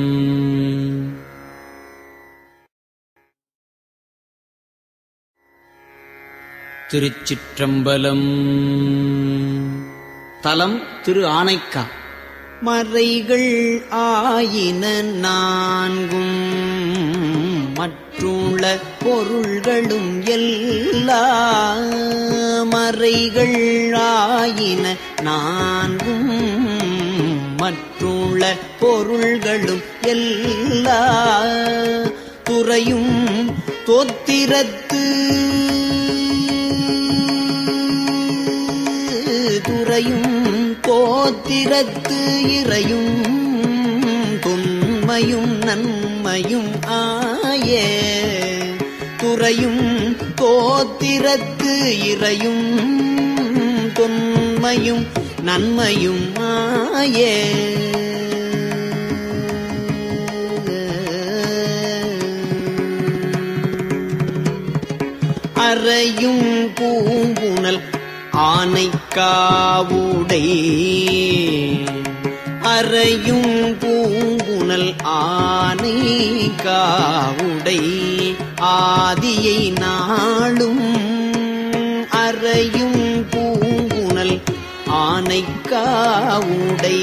திருச்சிற்றம்பலம் தலம் திரு ஆனைக்கா மறைகள் ஆயின நான்கும் மற்றுள்ள பொருள்களும் எல்லா மறைகள் ஆயின நான்கும் மற்றுள்ள பொருள்களும் எல்லா துறையும் தோத்திரத்து துறையும் கோத்திரத்து இறையும் தொன்மையும் நன்மையும் ஆய துறையும் கோத்திரத்து இறையும் தொன்மையும் நன்மையும் ஆய அறையும் பூங்குணல் ஆனைக்காவுடை அறையும் பூங்குணல் ஆனைக்காவுடை ஆதியை நாளும் அறையும் பூங்குணல் ஆனைக்காவுடை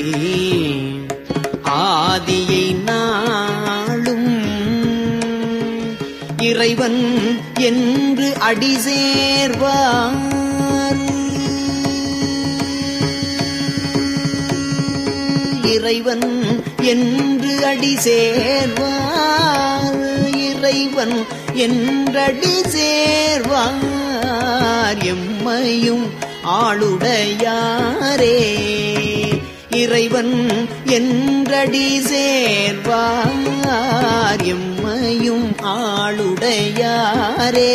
ஆதியை நாளும் இறைவன் என்று அடி சேர்வார் இறைவன் என்று அடி சேர்வார் இறைவன் என்றடி சேர்வார் எம்மையும் ஆளுடையாரே இறைவன் என்றடி சேர்வார் எம்மையும் ஆளுடையாரே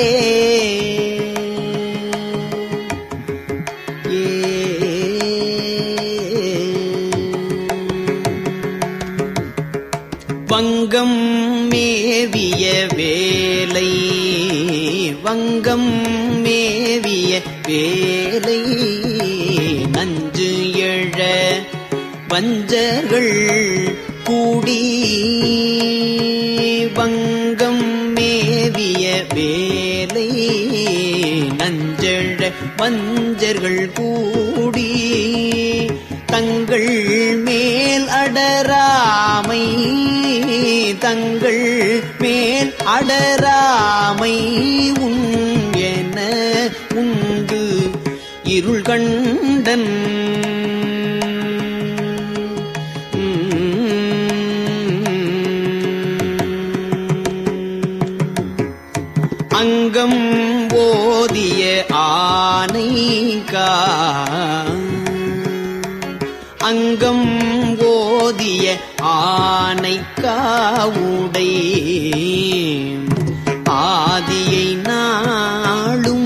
வங்கம் மேவிய வேலை வங்கம் மேவிய வேலை நஞ்சு எழ வஞ்சர்கள் கூடி வங்கம் மேவிய வேலை நஞ்சழ வஞ்சர்கள் கூடி தங்கள் மேல் அடராமை தங்கள் மேல் அடராமை உன் என உண்டு இருள் கண்டன் அங்கம் ஓதிய ஆனைக்கா அங்கம் ஓதிய ஆனைக்காவுடை ஆதியை நாளும்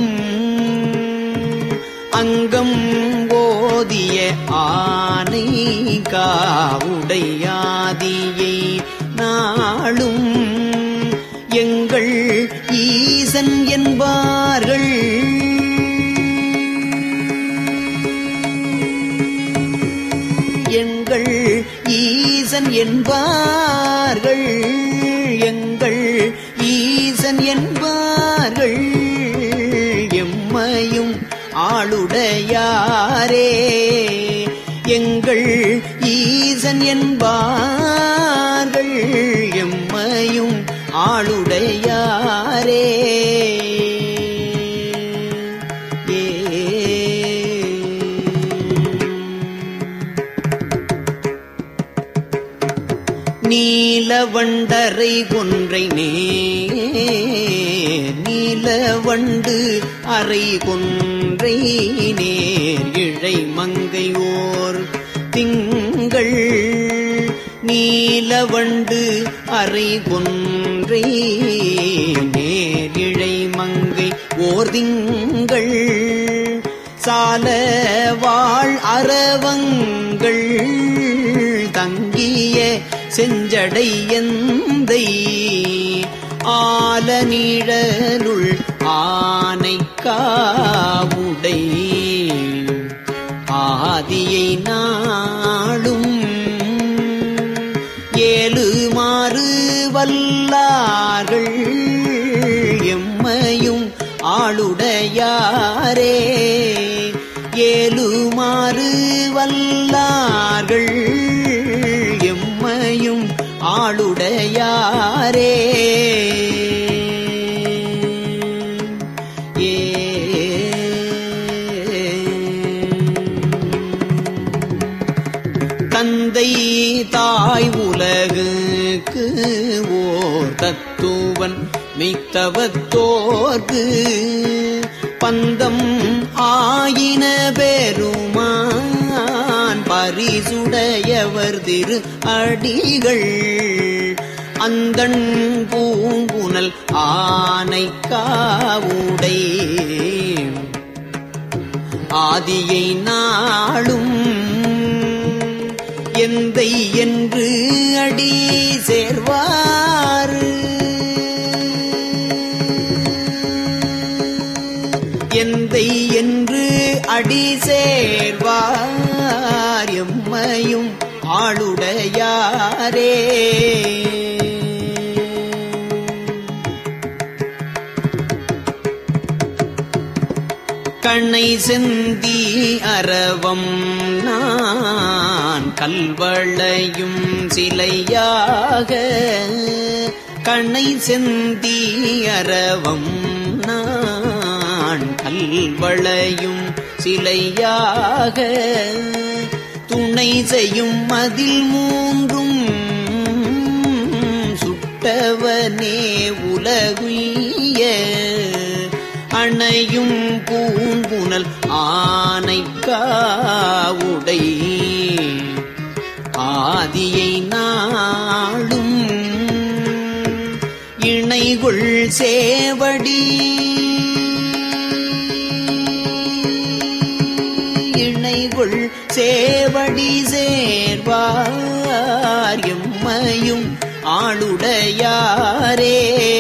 அங்கம் ஓதிய ஆனைக்காவுடை ஆதியை நாளும் எங்கள் ஈசன் என்பார்கள் எங்கள் ஈசன் என்பார்கள் எங்கள் ஈசன் என்பார்கள் எம்மையும் ஆளுடையாரே எங்கள் ஈசன் என்பார்கள் எம்மையும் ஆளுடையாரே நீலவண்டரை கொன்றை நே நீலவண்டு அறை கொன்றை நேர் இழை மங்கையோர் திங்கள் நீலவண்டு அறை கொன்றை நேர் இழை மங்கை ஓர் திங்கள் சால வாழ் அறவங்கள் தங்கிய செஞ்சடை எந்தை ஆல நீழலுள் ஆனை காவுடை ஆதியை நாளும் வல்லார்கள் எம்மையும் ஆளுடையாரே ஏலுமாறு வல்லார்கள் எம்மையும் ஆளுடையாரே தந்தை தாய் உலகுக்கு ஓர் தத்துவன் மெய்த்தவத்தோர்க்கு பந்தம் ஆயின பெருமான் பரிசுடையவர் திரு அடிகள் அந்தண் பூங்குனல் ஆனை காவுடை ஆதியை நாளும் எந்தை என்று அடி சேர்வார் எந்தை என்று அடி சேர்வார் எம்மையும் ஆளுடையாரே கண்ணை செந்தி அரவம் நான் கல்வளையும் சிலையாக கண்ணை செந்தி அரவம் நான் கல்வளையும் சிலையாக துணை செய்யும் மதில் மூன்றும் சுட்டவனே உலகுய அணையும் பூங்குனல் ஆனை காவுடை ஆதியை நாளும் இணைகுள் சேவடி இணைகுள் சேவடி சேர்வார் எம்மையும் ஆளுடையாரே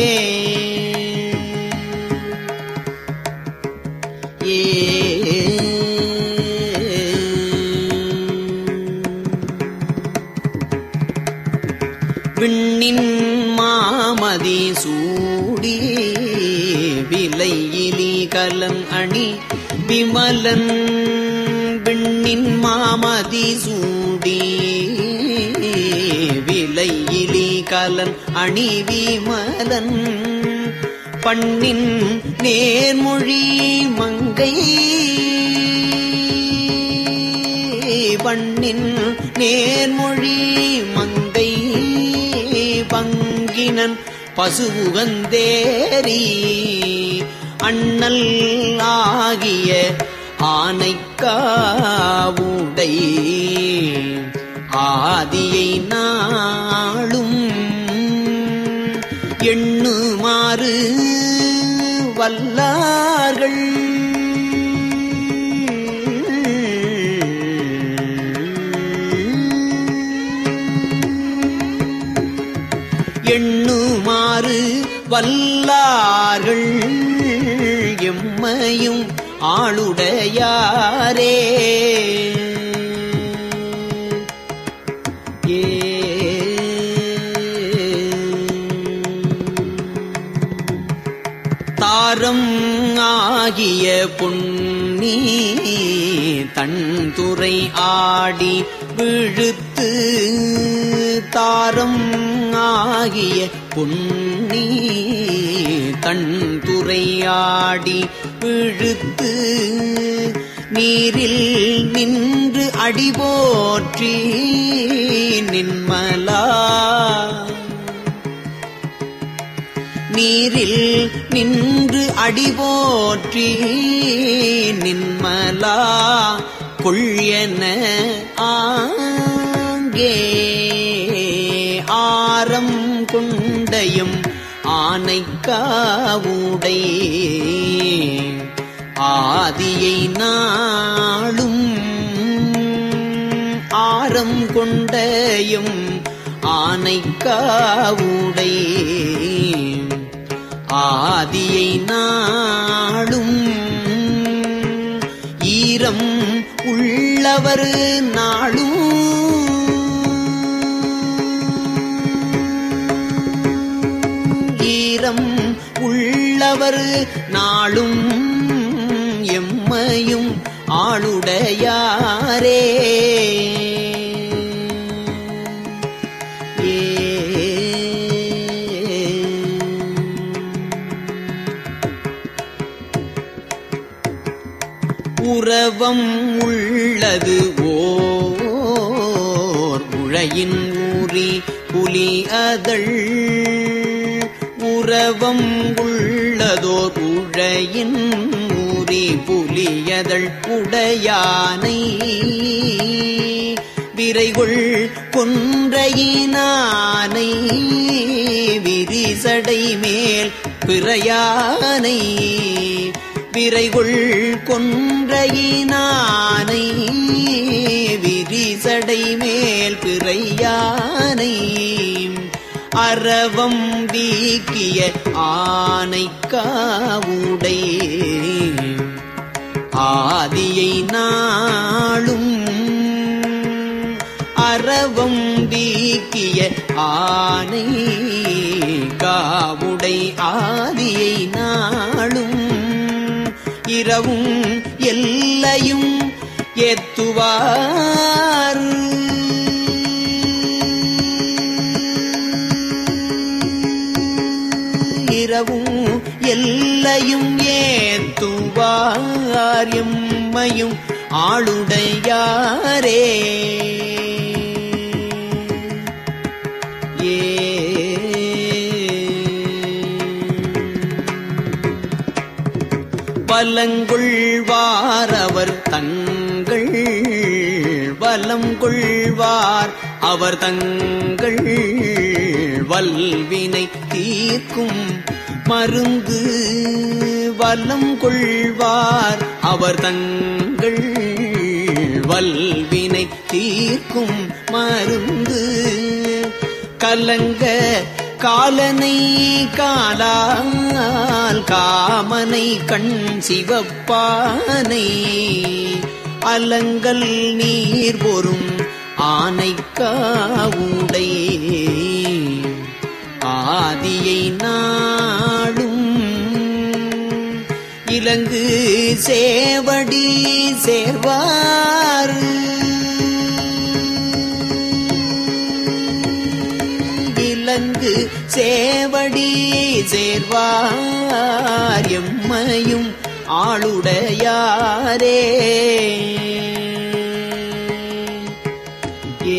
ஏ விண்ணின் மாமதி சூடி விலையிலி கலன் அணி விமலன் விண்ணின் மாமதி சூடி விலையிலி கலன் அணி விமலன் பண்ணின் நேர்மொழி மங்கை பண்ணின் நேர்மொழி மங்கை பங்கினன் பசுவுகந்தேரி அண்ணல் ஆகிய ஆனைக்காவுடை ஆதியை நாளும் எண்ணுமாறு வல்லார்கள் எண்ணுமாறு வல்லார்கள் எம்மையும் ஆளுடையாரே ஏ தாரம் ஆகிய பொன்னி தன்துறை ஆடி விழுத்து தாரம் ஆகிய பொன்னி தன்துறை ஆடி விழுத்து நீரில் நின்று அடிபோற்றி நின்மலா நீரில் நின்று அடிபோற்றி நின்மலா கொள்யன ஆங்கே ஆரம் கொண்டயம் ஆனைக்காவுடை ஆதியை நாளும் ஆரம் கொண்டயம் ஆனைக்காவுடை ஆதியை நாளும் ஈரம் உள்ளவர் நாளும் ஆயிரம் உள்ளவர் நாளும் எம்மையும் ஆளுடையாரே உறவம் உள்ளது ஓர் உழையின் ஊறி புலி அதழ் உறவம் உள்ளதோர் உழையின் ஊறி புலியதழ் உடையானை விரைகொள் கொன்றையினானை விரிசடை மேல் பிறையானை விரைகொள் கொன்றையினானை விரிசடை மேல் பிறையானை அரவம் வீக்கிய ஆனை காவுடை ஆதியை நாளும் அரவம் வீக்கிய ஆனை காவுடை ஆதியை நாளும் இரவும் எல்லையும் ஏத்துவார் இரவும் எல்லையும் ஏத்துவார் எம்மையும் ஆளுடையாரே வலங்கொள்வார் அவர் தங்கள் வலம் கொள்வார் அவர் தங்கள் வல்வினை தீர்க்கும் மருந்து வலம் கொள்வார் அவர் தங்கள் வல்வினை தீர்க்கும் மருந்து கலங்க காலனை காலால் காமனை கண் சிவப்பானை அலங்கல் நீர் பொறும் ஆனை காவுடை ஆதியை நாளும் இலங்கு சேவடி சேர்வார் இலங்கு சேவடி சேர்வார் எம்மையும் ஆளுடையாரே ஏ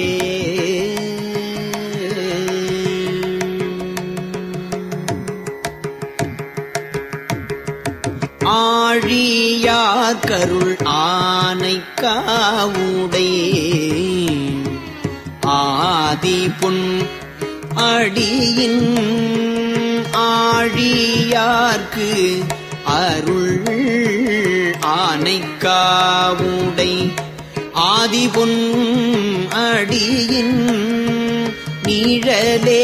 ஆழியார் கருள் ஆனை காவுடை ஆதி பொன் அடியின் ஆழியார்க்கு அருள் ஆனைக்காவுடை ஆதி பொன் அடியின் நீழலே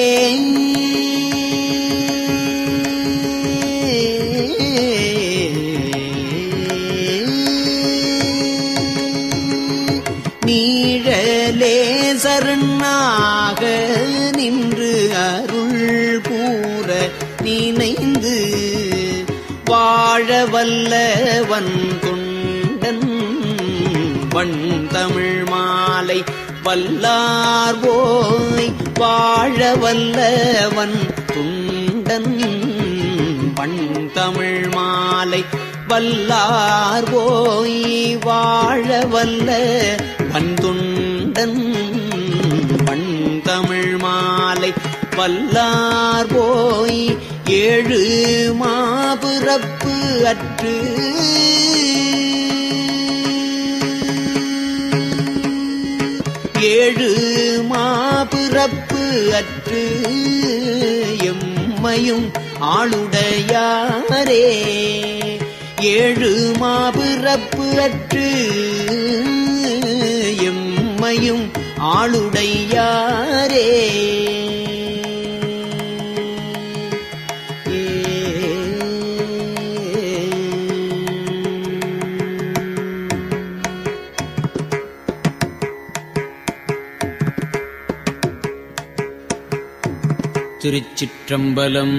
நீழலே சரணாக நின்று அருள் கூற நினைந்து வாழ வல்லவன் தொண்டன் வண் தமிழ் மாலை வல்லார் போய் வாழ வல்லவன் துண்டன் வண் தமிழ் மாலை வல்லார் போய் வாழ வல்ல வன்துண்டன் வண் தமிழ் மாலை வல்லார் போய் ஏழு மாபிறப்பு அற்று ஏழு மாபிறப்பு அற்று எம்மையும் ஆளுடையாரே ஏழு மாபிறப்பு அற்று எம்மையும் ஆளுடையாரே திருச்சிற்றம்பலம்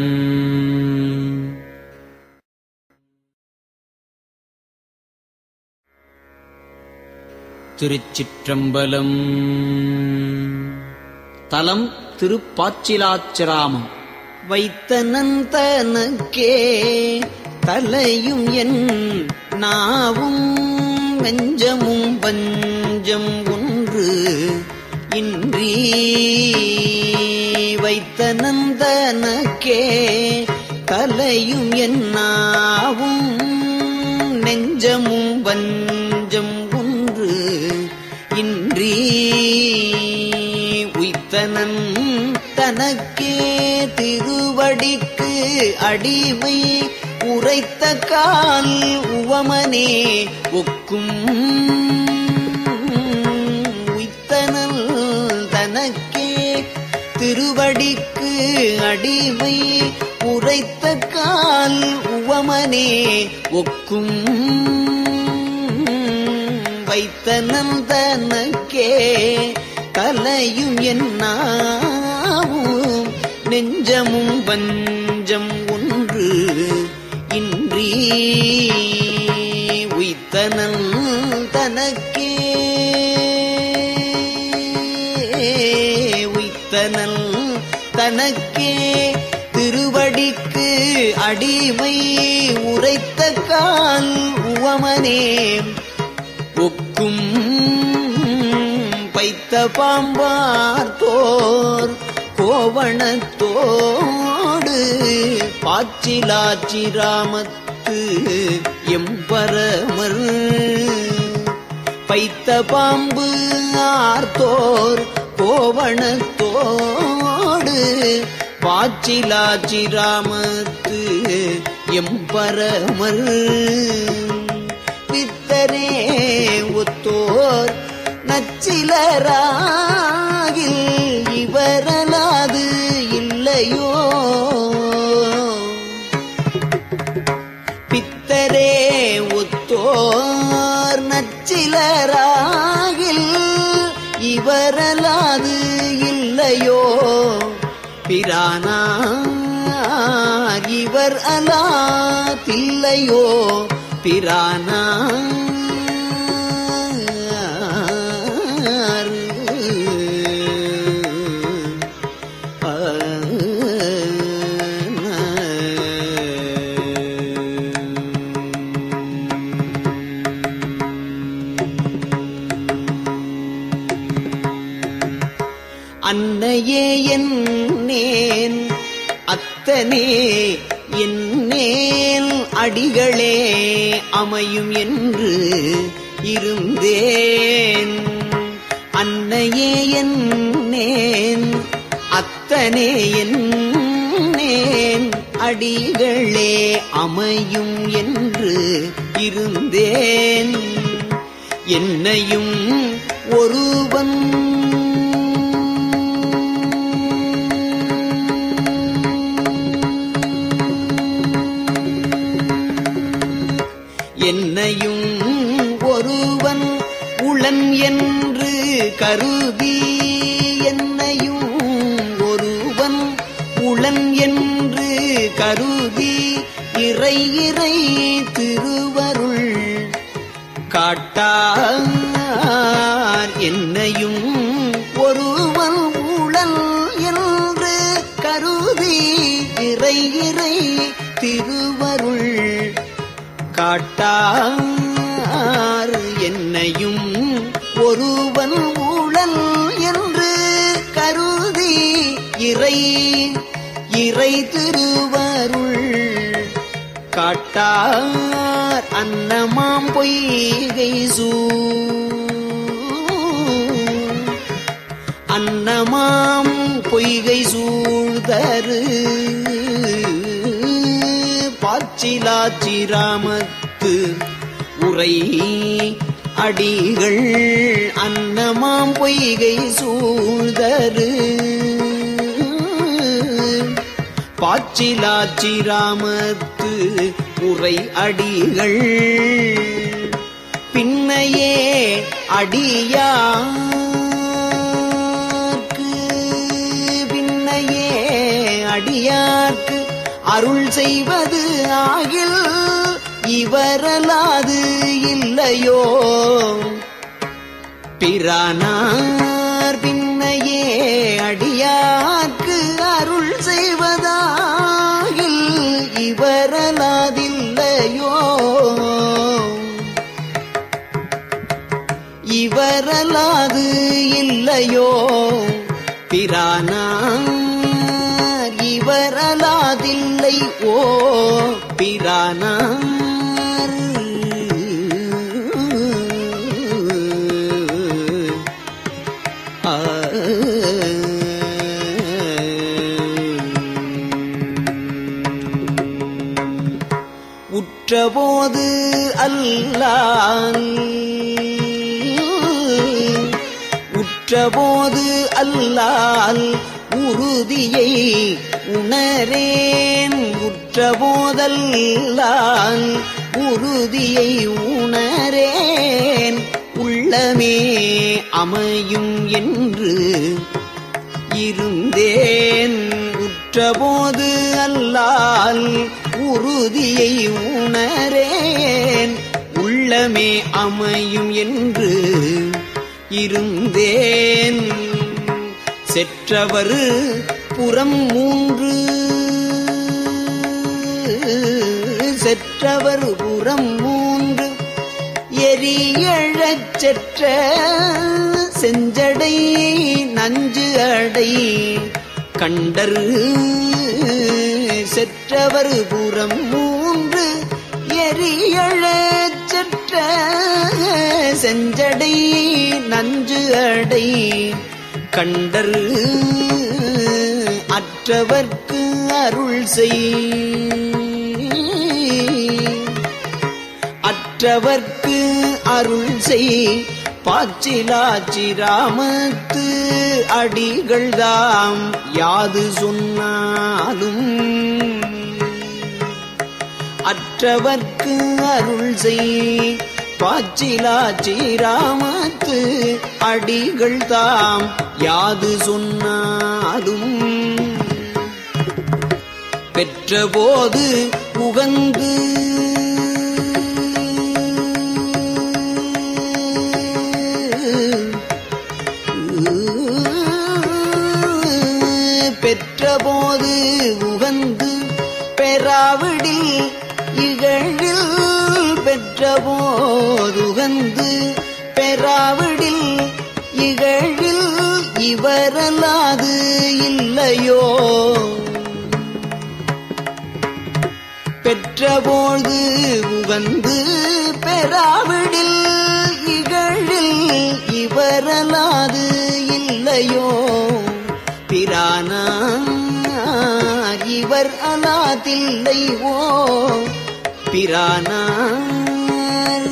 திருச்சிற்றம்பலம் தலம் திருப்பாச்சிலாச்சிராமம் வைத்தனந்தனக்கே தலையும் என் நாவும் வெஞ்சமும் பஞ்சம் ஒன்று இன்றி வைத்தனந்தனக்கே தலையும் என் நாவும் நெஞ்சமும் வஞ்சம் ஒன்று இன்றி உய்த்தனன் தனக்கே திருவடிக்கு அடிமை உரைத்த கால் உவமனே ஒக்கும் உய்த்தனல் தனக்கே திருவடிக்கு அடிமை உரைத்த கால் உவமனே ஒக்கும் வைத்தனன் தனக்கே தலையும் என்னாவும் நெஞ்சமும் வஞ்சம் ஒன்று இன்றி உய்த்தனன் தனக்கே உய்த்தனல் தனக்கே திருவடிக்கு அடிமை உரைத்த கால் உவமனே ஒக்கும் பைத்த பாம்பார்த்தோர் கோவணத்தோடு பாச்சிலாச்சிராமத்து எம்பரமர் பைத்த பாம்பு ஆர்த்தோர் கோவணத்தோடு பாச்சிலாச்சிராமத்து எம்பரமர் பித்தரே ஒத்தோர் நச்சிலராகில் இவரலாது இல்லையோ பித்தரே ஒத்தோர் நச்சிலராகில் இவரலாது இல்லையோ பிரானார் இவர் அலா தில்லையோ பிரானார் அன்னையே என்னேன் அத்தனே என்னேல் அடிகளே அமையும் என்று இருந்தேன் அன்னையே என்னேன் அத்தனே என்னேன் அடிகளே அமையும் என்று இருந்தேன் என்னையும் ஒருவன் என்னையும் ஒருவன் உளன் என்று கருதி என்னையும் ஒருவன் உளன் என்று கருதி இறை இறை திருவருள் காட்டார் என்னையும் ஒருவன் உளன் என்று கருதி இறை இறை திருவருள் காட்டார் என்னையும் ஒருவன் ஊழல் என்று கருதி இறை இறை திருவருள் காட்டார் அன்னமாம் பொய்கை சூ அன்னமாம் பொய்கை சூழ்தரு பாச்சிலாச்சிராமத்து உரை அடிகள் அன்னமாம் பொய்கை சூழ்தரு பாச்சிலாச்சிராமத்து உரை அடிகள் பின்னையே அடியார்க்கு பின்னையே அடியார்க்கு அருள் செய்வது ஆகில் இவரலாது இல்லையோ பிரானார் பின்னையே அடியார்க்கு அருள் செய்வதாகில் இவரலாதில்லையோ இவரலாது இல்லையோ பிரானார் இவரலாதில்லை ஓ பிரானார் ஆ. உற்றபோது அல்லால் உற்றபோது அல்லால் உறுதியை உணரேன் உற்றபோதல்லால் உறுதியை உணரேன் உள்ளமே அமையும் என்று இருந்தேன் உற்றபோது அல்லால் உறுதியை உணரேன் உள்ளமே அமையும் என்று இருந்தேன் செற்றவர் புறம் மூன்று செற்றவர் புறம் மூன்று எரியழச் செற்ற செஞ்சடை நஞ்சு அடை கண்டரு செற்றவர் புறம் மூன்று எரியழச் செற்ற செஞ்சடை நஞ்சு அடை கண்டரு அற்றவர்க்கு அருள் செய் அற்றவர்க்கு அருள் செய் பாச்சிலாச்சிராமத்து அடிகள் தாம் யாது சொன்னாலும் அற்றவர்க்கு அருள் செய் பாச்சிலாச்சிராமத்து அடிகள் தாம் யாது சொன்னாலும் பெற்றபோது உகந்து பெற்றபோது உகந்து பெறாவிடில் இகழில் பெற்றபோது உகந்து பெறாவிடில் இகழில் இவரலாது இல்லையோ பெற்றபோது உகந்து பெறாவிடில் இகழில் இவரலாது இல்லையோ பிரானார் இவர் அலாதில்லைவோ பிரானார்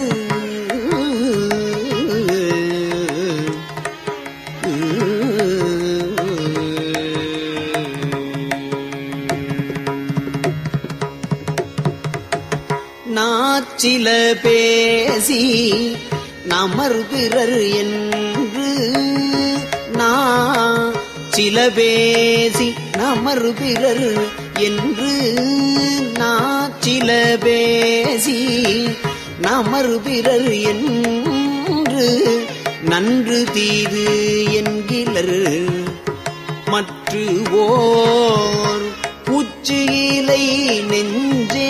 நாச்சில பேசி நமர் பிறர் என்று நா சில பேசி நமர் பிறர் என்று நாச்சில பேசி நமர் பிறர் என்று நன்று தீது என்கிலர் மற்று ஓர் பூச்சியிலை நெஞ்சே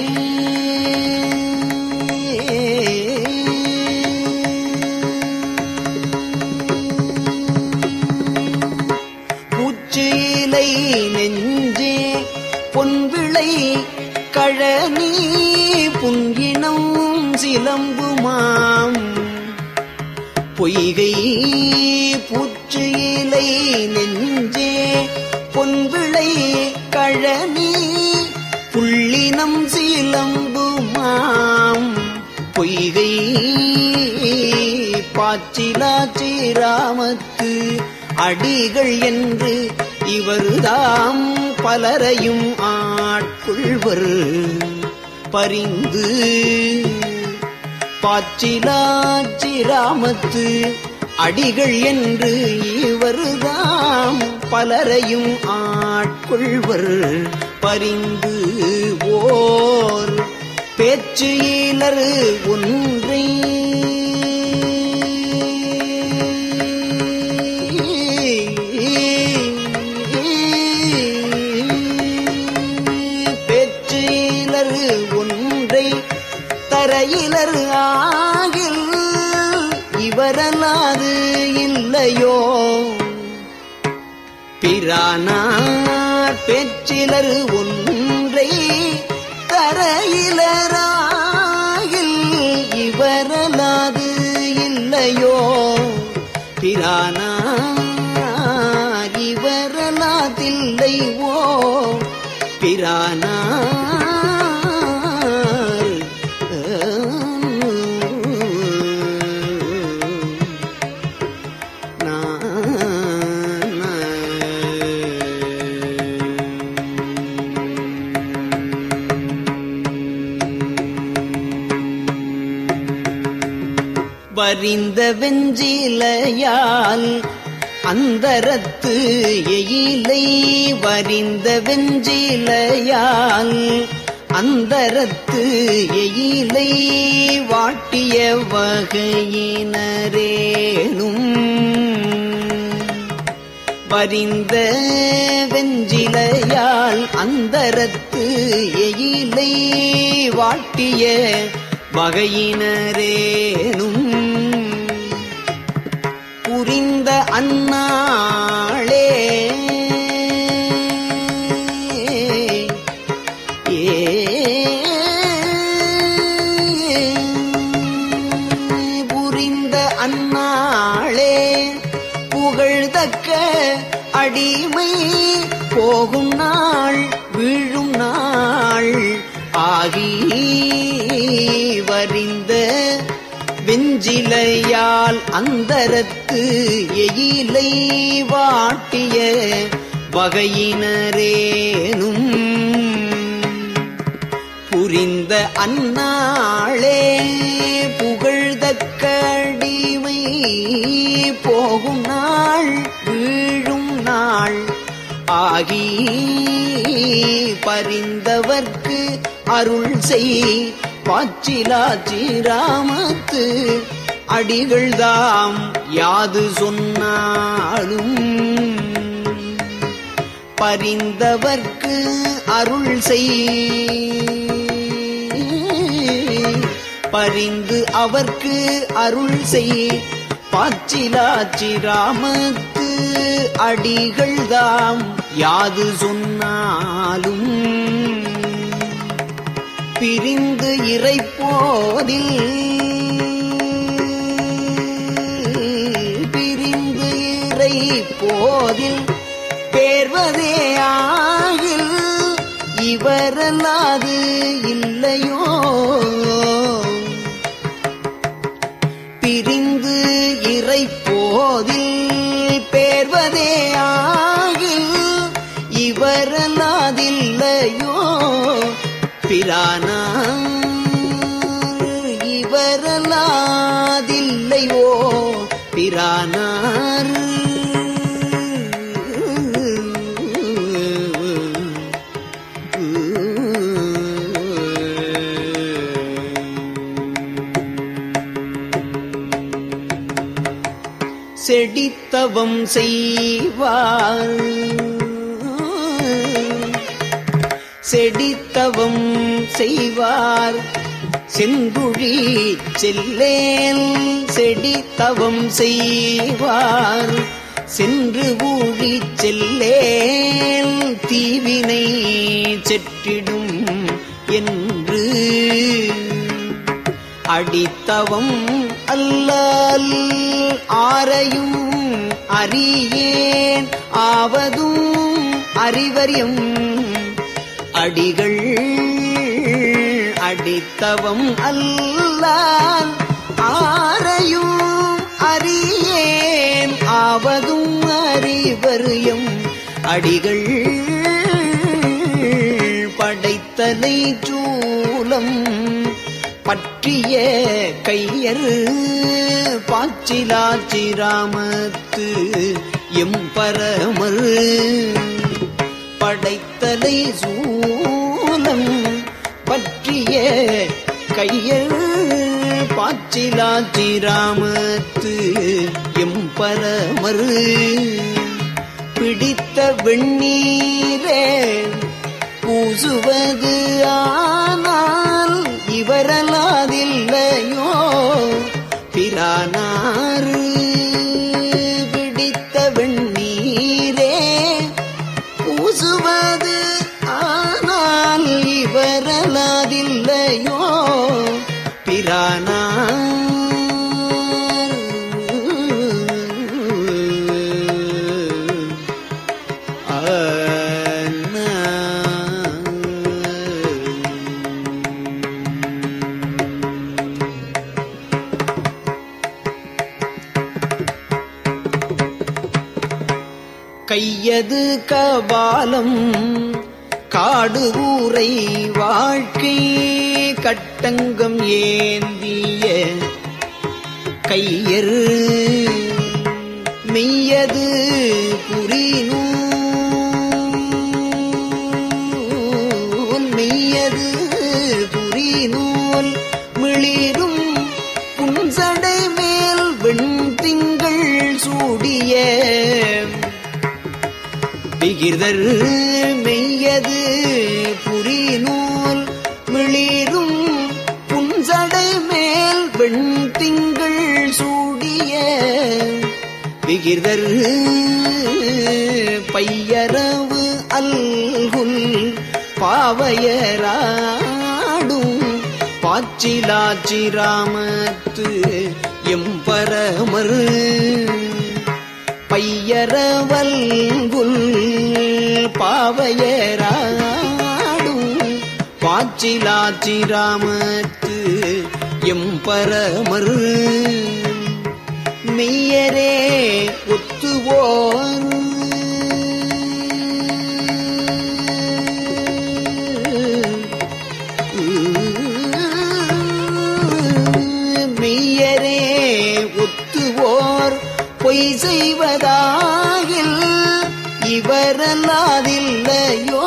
பூச்சியிலை நெஞ்சே பொன்விளை கழனி புங்கினம் சிலம்புமாம் பொய்கை பூச்சியிலை நெஞ்சே பொன்விளை கழனி புள்ளினம் சீலம்புமாம் பொய்கை பாச்சிலாச்சிராமத்து அடிகள் என்று இவர்தாம் பலரையும் ஆட்கொள்வர் பரிந்து பாச்சிலாச்சிராமத்து அடிகள் என்று இவருதாம் பலரையும் ஆட்கொள்வர் பரிந்து ஓர் பேச்சு ஈலர் ஒன்றை பேச்சு ஈலர் ஒன்றை தரையிலர் ஆகில் இவரல்லாது இல்லையோ பிரானார் பெற்றிலர் ஒன்றை தரையிலராகில் இவரலாது இல்லையோ பிரானார் இவரலாதில்லைவோ பிரானார் வரிந்த வெஞ்சிலையால் அந்தரத்து எயிலை வரிந்த வெஞ்சிலையால் அந்தரத்து எயிலை வாட்டிய வகையினரேனும் வரிந்த வெஞ்சிலையால் அந்தரத்து எயிலை வாட்டிய வகையினரேனும் புரிந்த அந்நாளே புரிந்த அந்நாளே புகழ்தக்க அடிமை போகும் நாள் வீழும் நாள் ஆகி வரிந்த வெஞ்சிலையால் அந்தரத்து எயிலை வாட்டிய வகையினரேனும் புரிந்த அந்நாளே புகழ்தக்க அடிமை போகும் நாள் வீழும் நாள் ஆகி பரிந்தவர்க்கு அருள் செய் பாச்சிலாச்சிராமத்து அடிகள்தாம் யாது சொன்னாலும் பரிந்தவர்க்கு அருள் செய் பரிந்து அவர்க்கு அருள் செய் பாச்சிலாச்சிராமத்து அடிகள்தாம் யாது சொன்னாலும் பிரிந்து இறைப்போதில் பிரிந்து இறைப்போதில் பேர்வதே ஆகில் இவரல்லாது இல்லையோ பிரிந்து இறைப்போதில் பேர்வதே ஆகில் இவரல்லாதில்லையோ பிரானார் இவரலாதில்லையோ பிரானார் செடித்தவம் செய்வார் செடித்தவம் செய்வார் செங்குழி செல்லேல் செடித்தவம் செய்வார் சென்று ஊழி செல்லேல் தீவினை செற்றிடும் என்று அடித்தவம் அல்லல் ஆரையும் அறியேன் ஆவதும் அறிவரியம் அடிகள் அடித்தவம் அல்லால் ஆரையும் அறியேன் ஆவதும் அறிவரியம் அடிகள் படைத்தலை சூலம் பற்றிய கையர் பாச்சிலாச்சிராமத்து எம்பரமர் படைத்தலை சூலம் பற்றிய கையர் பாச்சிலாச்சிராமத்து எம்பரமர் பிடித்த வெண்ணீரே பூசுவது ஆனால் இவரலாதில்லையோ பிரானாறு பிடித்த வெண்ணீரே பூசுவது ஆனால் இவரலாதில்லையோ பிரானார் கையது கபாலம் காடு ஊரை வாழ்க்கை கட்டங்கம் ஏந்திய கையர் மெய்யது புரிநூல் மெய்யது புரிநூல் மிளிரும் புன்சடை மேல் வெண்திங்கள் சூடிய விகிதர் மெய்யது புரிநூல் மிளிரும் புன்சடை மேல் வெண்திங்கள் சூடிய விகிதர் பையரவு அல்குல் பாவையராடும் பாச்சிலாச்சிராமத்து எம்பரமர் பையரவல்குல் பாவையராடும் பாச்சிலாச்சிராமத்து எம்பரமர் மெய்யரே ஒத்துவோர் மெய்யரே ஒத்துவோர் பொய் செய்வதாகில் இவரல்லாதில்லையோ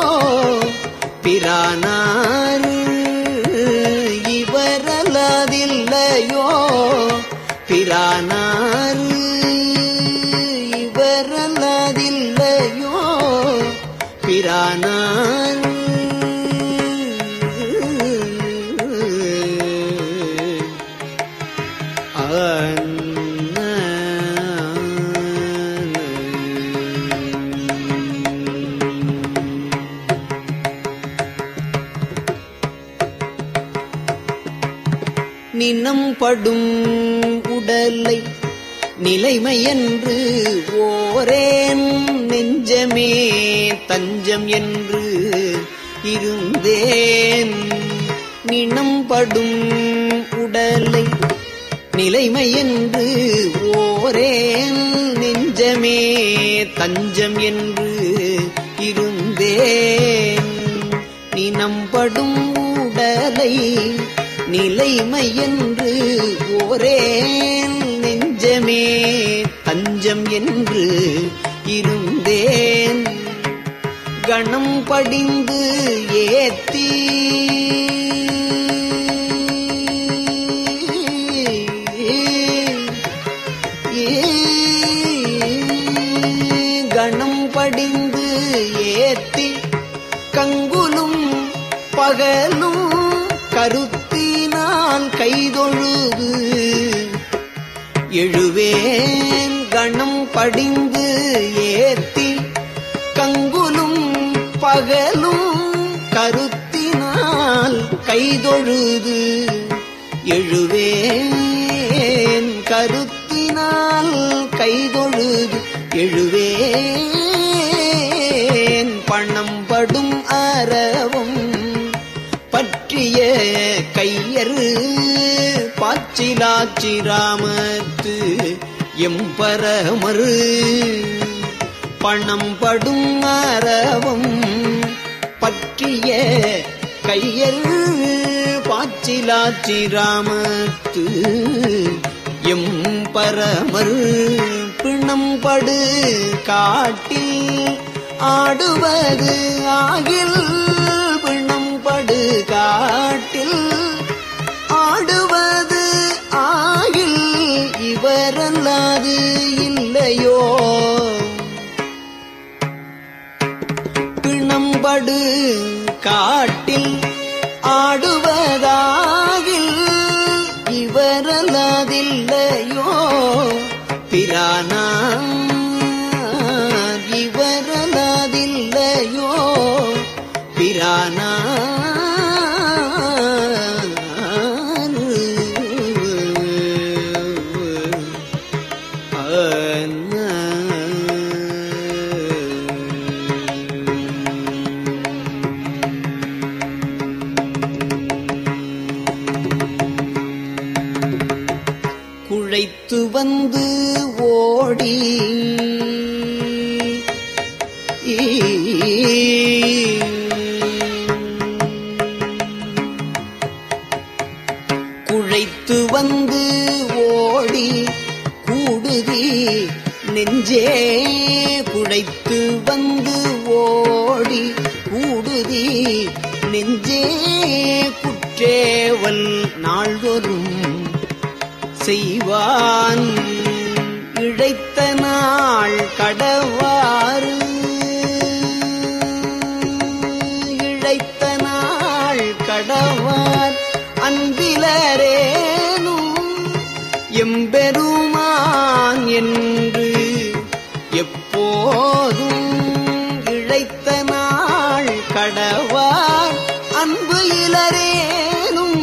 பிரானார் இவரல்லாதில்லையோ பிரானார் இவரல்லாதில்லையோ பிரானார் நினம் படும் உடலை நிலைமையென்று ஓரேன் நெஞ்சமே தஞ்சம் என்று இருந்தேன் நினம் படும் உடலை நிலைமையென்று ஓரேன் நெஞ்சமே தஞ்சம் என்று இருந்தேன் நினம்படும் உடலை நிலைமையென்று ஓரேன் நெஞ்சமே தஞ்சம் என்று இருந்தேன் கணம் படிந்து ஏத்தி கணம் படிந்து ஏத்தி கங்குலும் பகலும் கருத்தினால் கைதொழுது எழுவேன் கணம் படிந்து ஏத்தி கங்குலும் பகலும் கருத்தினால் கைதொழுது எழுவேன் கருத்தினால் கைதொழுது எழுவேன் பணம் படும் அறவும் பற்றிய கையர் பாச்சிலாச்சிராமத்து எம்பரமரு பணம் படும் அறவும் பற்றிய கையர் பா பாச்சிலாச்சிராமத்து எம் பரமர் பிணம்படு காட்டில் ஆடுவது ஆகில் பிணம்படு காட்டில் ஆடுவது ஆகில் இவரல்லாது இல்லையோ பிணம்படு காட்டில் ஆடுவதாகில் இவரல்லாதில்லையோ பிரானா இவரல்லாதில்லையோ பிரானா குழைத்து வந்து ஓடி குழைத்து வந்து ஓடி கூடுதி நெஞ்சே குழைத்து வந்து ஓடி கூடுதி நெஞ்சே குற்றேவல் நாள்தோறும் செய்வான் இழைத்த நாள் கடவாறு இழைத்த நாள் கடவார் அன்பிலரேனும் எம்பெருமான் என்று எப்போதும் இழைத்த நாள் கடவார் அன்பு இலரேனும்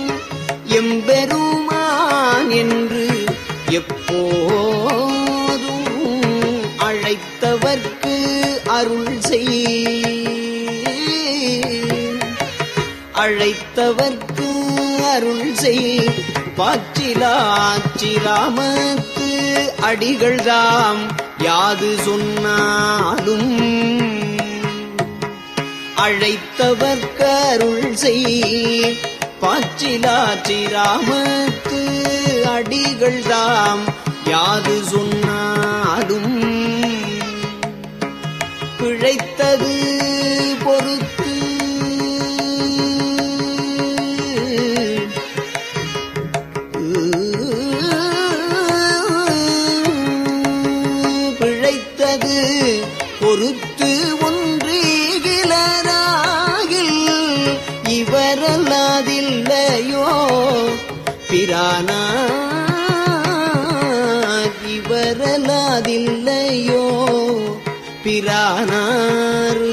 எம்பெருமான் என்று எப்போதும் அழைத்தவர்க்கு அருள் செய் அழைத்தவர்க்கு அருள் செய் பாச்சிலாச்சிராமத்து அடிகள் தாம் யாது சொன்னாலும் அழைத்தவர்க்கு அருள் செய் பாச்சிலாச்சிராமத்து அடிகள் தாம் யாது சொன்னாலும் பிழைத்தது பொறுத்து பிழைத்தது பொறுத்து ஒன்றீகிலராகில் இவரல்லாதில்லையோ பிரானா இவரல்லாதில்லையோ பிரானார்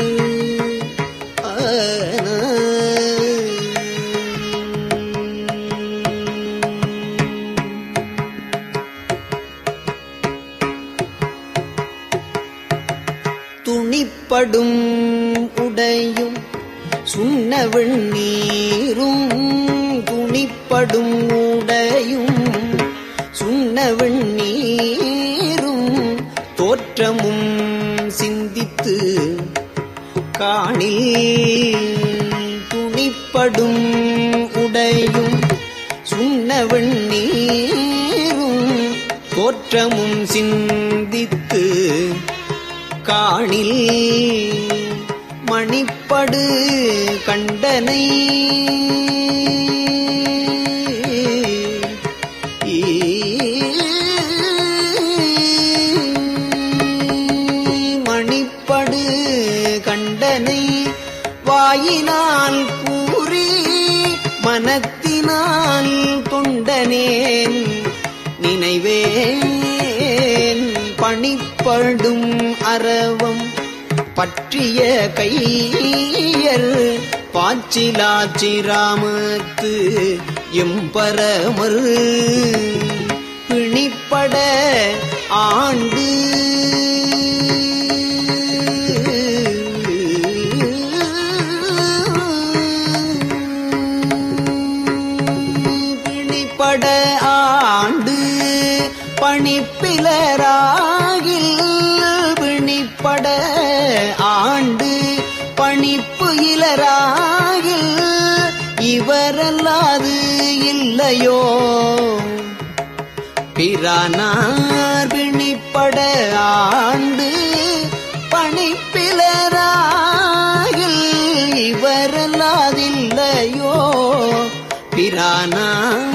துணிப்படும் உடையும் சுண்ணவெண் நீரும் துணிப்படும் உடையும் சுண்ணவெண் நீரும் தோற்றமும் சிந்தித்து காணில் துணிப்படும் உடையும் சுண்ணவெண் நீரும் தோற்றமும் சிந்தித்து காணில் மணிப்படு கண்டனை மணிப்படு கண்டனை வாயினால் கூறி மனத்தினால் தொண்டனேன் நினைவேன் பணிப்படும் அரவம் பற்றிய கையர் பாச்சிலாச்சிராமத்து எம்பரமர் பிணிப்பட ஆண்டு பிணிப்பட ஆண்டு பணிப்பிலராகில் பிணிப்பட ஆண்டு பணிப்பு இலராகில் இவர் இவரல்லாது இல்லையோ பிரானார் பிணிப்பட ஆண்டு பணிப்பிலராகில் இவரல்லாதில்லையோ பிரானா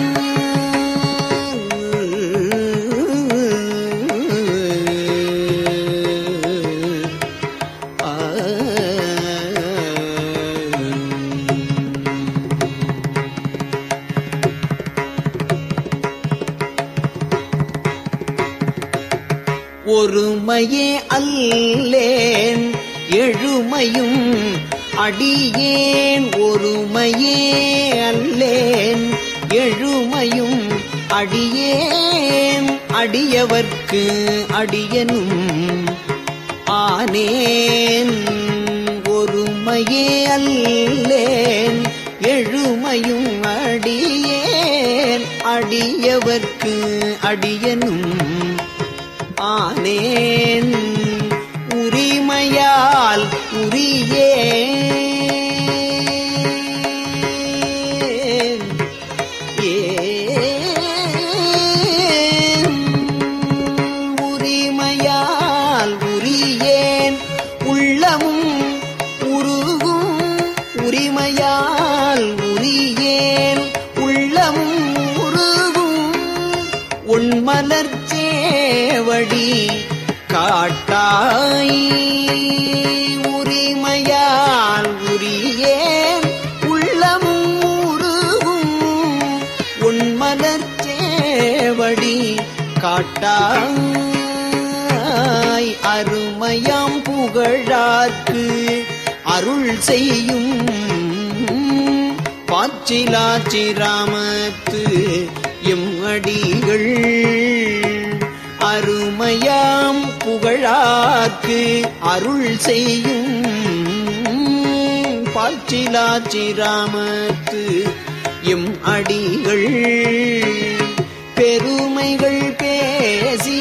ஒருமையே அல்லேன் எழுமையும் அடியேன் ஒருமையே அல்லேன் எழுமையும் அடியேன் அடியவர்க்கு அடியனும் ஆனேன் ஒருமையே அல்லேன் எழுமையும் அடியேன் அடியவர்க்கு அடியனும் ஆனேன் உரிமையால் உரியே உரிமையால் உரியேன் உள்ளமும் உருகும் உரிமையால் உரியேன் உள்ளமும் உருகும் உண்மலர்ச்சேவடி காட்டாய் உரிமையால் உரியேன் உள்ளமும் உருகும் உண்மலர்ச்சேவடி காட்டாய் அருமையாம் புகழாக்கு அருள் செய்யும் பாச்சிலாச்சிராமத்து எம் அடிகள் அருமையாம் புகழாக்கு அருள் செய்யும் பாச்சிலாச்சிராமத்து எம் அடிகள் பெருமைகள் பேசி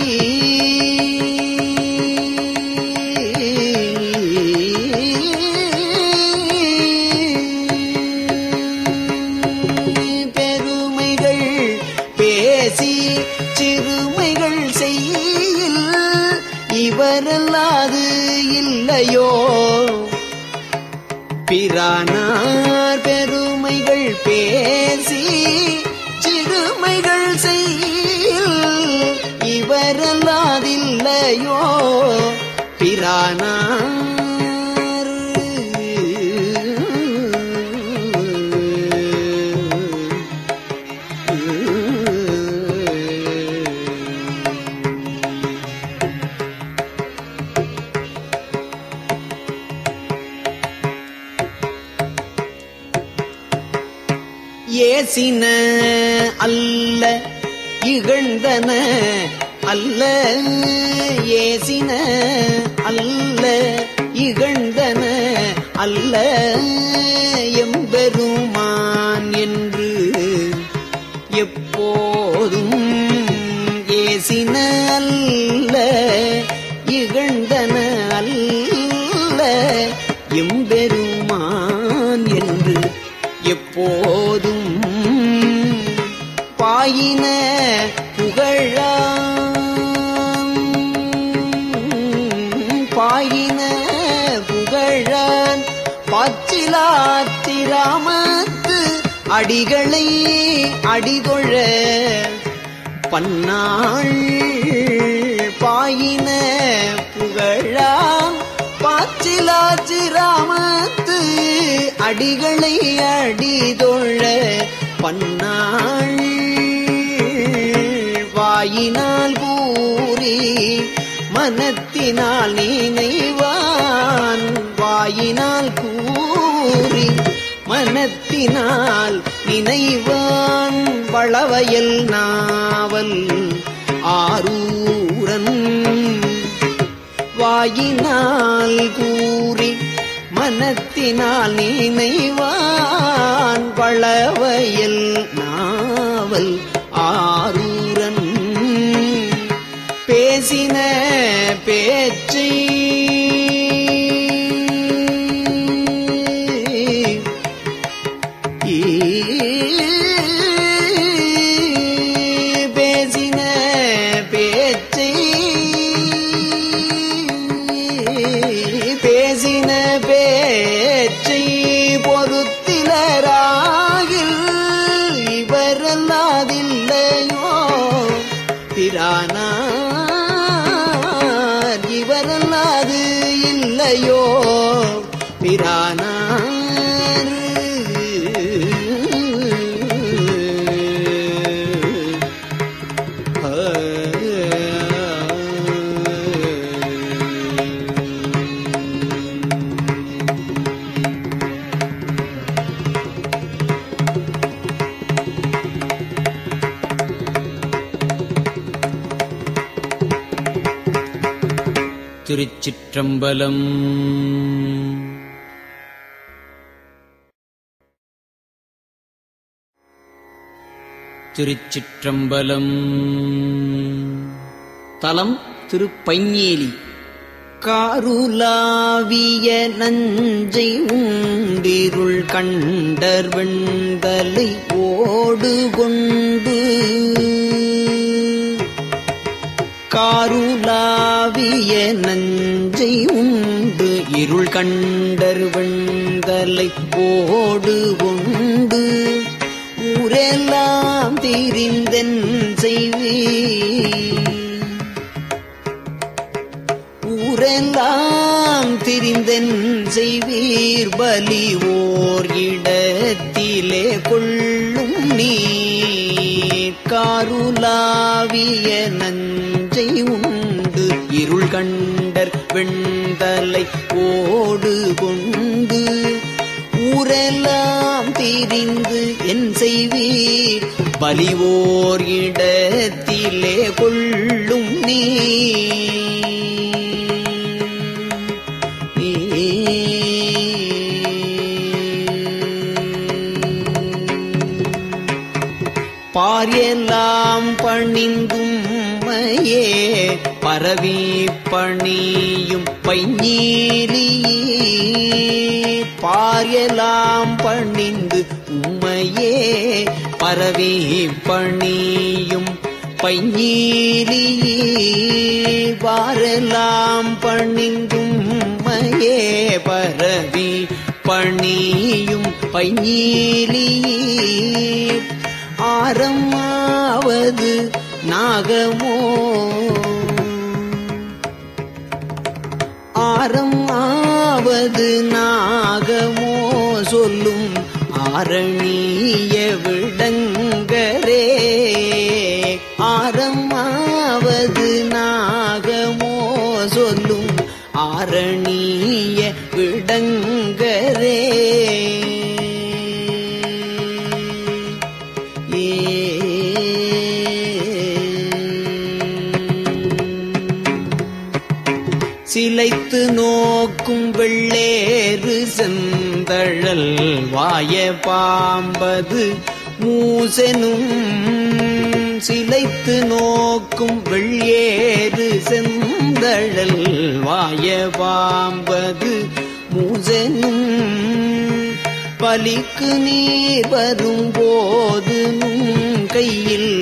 பெருமைகள் பேசி சிறுமைகள் செய்யில் இவரல்லாது இல்லையோ பிரானார் பெருமைகள் பேசி சிறுமைகள் செய்யில் இவரல்லாதில்லையோ பிரானார் ஏசின அல்ல இகழ்ந்தன அல்ல ஏசின அல்ல இகழ்ந்தன அல்ல எம்பெருமான் என்று எப்போதும் ஏசின அல்ல இகழ்ந்தன அல்ல எம்பெருமான் என்று எப்போதும் பாயின புகழான் பாயின புகழான் பாச்சிலாத்திராமத்து அடிகளை அடிதொழ பன்னாள் பாயின புகழாம் பாச்சிலாச்சிராமத்து அடிகளை அடிதொழ பன்னாள் வாயினால் கூறி மனத்தினால் நினைவான் வாயினால் கூறி மனத்தினால் நினைவான் வளவயல் நாவல் ஆரூரன் வாயினால் கூறி மனத்தினால் நினைவான் பளவயல் நாவல் ஆரூரன் பேசின பேச்சை ஈ இல்லையோ பிரானார் திருச்சிற்றம்பலம் திருச்சிற்றம்பலம் தலம் திருப்பைஞ்சேலி காருலாவிய நஞ்சை உண்டிருள் கண்டர் வெண்தலை ஓடு கொண்டு காருலாவிய நஞ்சை உண்டு இருள் கண்டர் வெண்தலை ஓடு கொண்டு ஊரெல்லாம் திரிந்தென் செய்வீர் ஊரெல்லாம் திரிந்தென் செய்வீர் பலி ஓர் இடத்திலே கொள்ளும் நீர் காருலாவிய நஞ்சை உண்டு இருள் கண்டர் வெண்தலை ஓடு கொண்டு ஊரெல்லாம் திரிந்து என் செய்வீர் பலிவோர் இடத்திலே கொள்ளும் பாரியெல்லாம் பணிந்தும் மையே பரவி பணியும் பைஞீலி பாரியெல்லாம் பணிந்து உம்மையே பரவி பணியும் பைஞீலி வாரெல்லாம் பணிந்தும் மையே பரவி பணியும் பைஞீலி ஆரமாவது நாகமோ ஆரம் ஆவது நாகமோ சொல்லும் ஆரணிய விடங்கரே ஆரமாவது நாகமோ சொல்லும் ஆரணிய விடங்கரே சிலைத்து நோக்கும் வெள்ளேறு செந்தழல் வாய பாம்பது மூசனும் சிலைத்து நோக்கும் வெள்ளேறு செந்தழல் வாய பாம்பது மூசனும் பலிக்கு நீர் வரும்போது நும் கையில்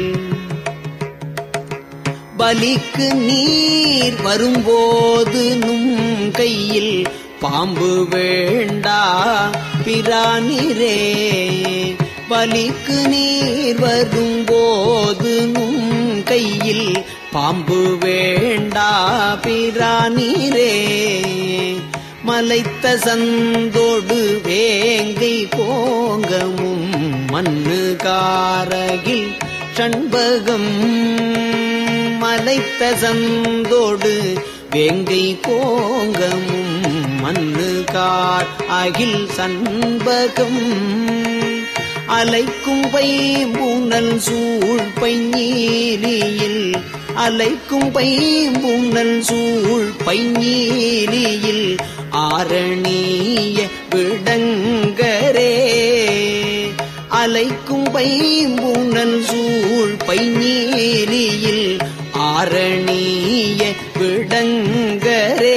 பலிக்கு நீர் வரும்போது நும் கையில் பாம்பு வேண்டா பிரானிரே பலிக்கு நீர் வரும்போது நும் கையில் பாம்பு வேண்டா பிரானிரே மலைத்த சந்தோடு வேங்கை கோங்கமும் மண்ணு காரகில் சண்பகம் மலைத்த சந்தோடு வேங்கை கோங்கமும் மண்ணு கார் அகில் சண்பகம் அலைக்கும் பைம்பூனல் சூழ் பைஞீலியில் அலைக்கும் பைம்பூனல் சூழ் பைஞீலியில் ஆரணிய விடங்கரே அலைக்கும் பைம்பூனல் சூழ் பைஞீலியில் ஆரணிய விடங்கரே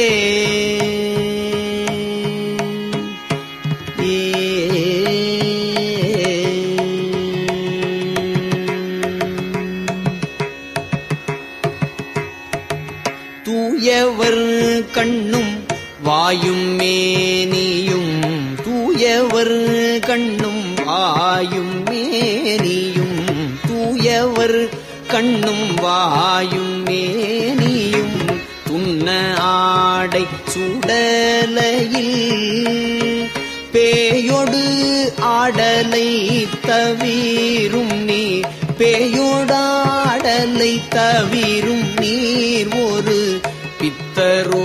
தூயவர் கண்ணும் வாயும் மேனியும் தூயவர் கண்ணும் வாயும் மேனியும் தூயவர் கண்ணும் வாயும் மேனியும் துண்ண ஆடை சுடலையில் பேயொடு ஆடலை தவிரும் நீர் பேயோடாடலை தவிரும் நீர் ஒரு பித்தரோ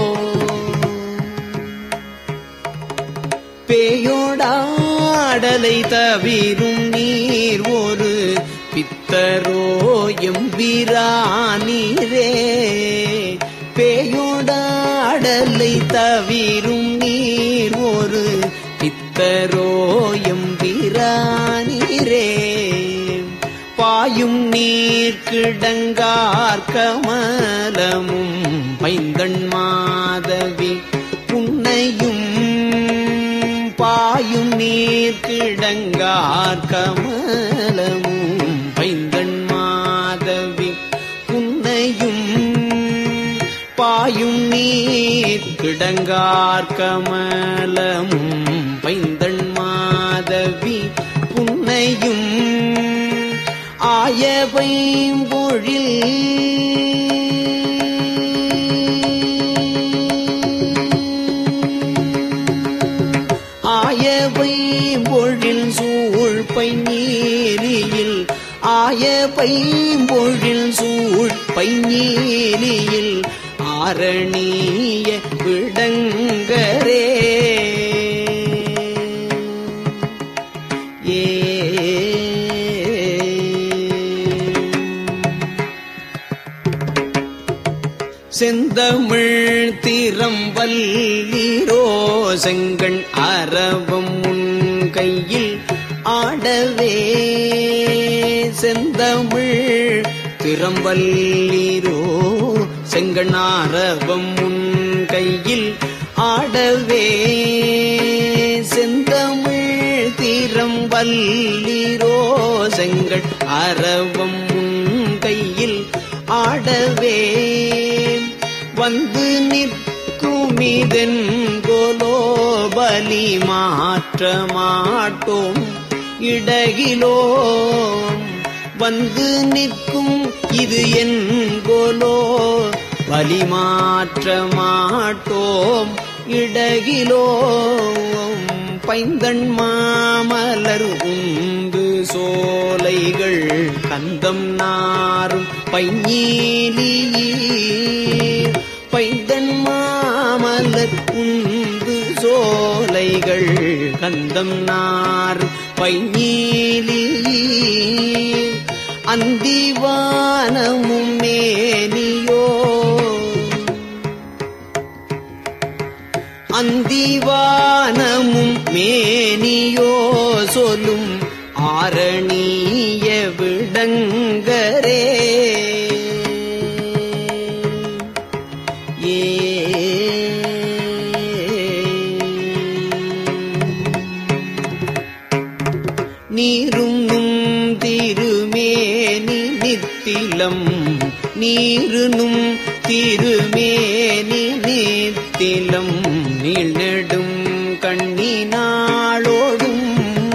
பேயோடாடலை தவிரும் நீர் ஒரு பித்தரோ எம்பிரானீரே பேயோடாடலை தவிரும் நீர் ஒரு பித்தரோ எம்பிரானீரே பாயும் நீர் கிடங்கார் கமலமும் பைந்தன் மாதவி புன்னையும் பாயும் நீர் கிடங்கார் கமலமும் பைந்தன் மாதவி புன்னையும் பாயும் நீர் கிடங்கார் கமலமும் பைந்தன் மாதவி புன்னையும் ஆயவை ஆயவை பொழில் சூழ் பைநீலியில் ஆயவை பொழில் சூழ் பைநீலியில் ஆரணிய விடங்கரே ஏ செந்தமிழ் திறம்பல்லீரோ செங்கண் அரவம் உன் கையில் ஆடவே செந்தமிழ் திறம்பல்லீரோ செங்கண் அரவம் உன் கையில் ஆடவே செந்தமிழ் திறம்பல்லீரோ செங்கண் அரவம் உன் கையில் ஆடவே வந்து நிற்குமிதென் கோலோ பலி மாற்ற மாட்டோம் இடகிலோம் வந்து நிற்கும் இது என் கோலோ பலி மாற்ற மாட்டோம் இடகிலோம் பைந்தன் மாமலர் உந்து சோலைகள் கந்தம் நாரும் பைஞீலியீர் பைந்தன் மாமலர் உந்து சோலைகள் கந்தம் நாரும் பைஞீலியீர் அந்திவானமும் மேனியோ அந்திவானமும் மேனியோ சொல்லும் ஆரணிய விடங்கரே ஏ நீரும் நும் திருமேனி நித்திலம் நீருனும் திருமேனி நித்திலம் நீழ்நெடும் கண்ணினாளோடும்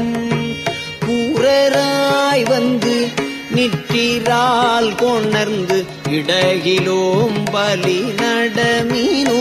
கூரராய் வந்து நிற்றிரால் கொணர்ந்து இடகிலோம் பலி நடமினோ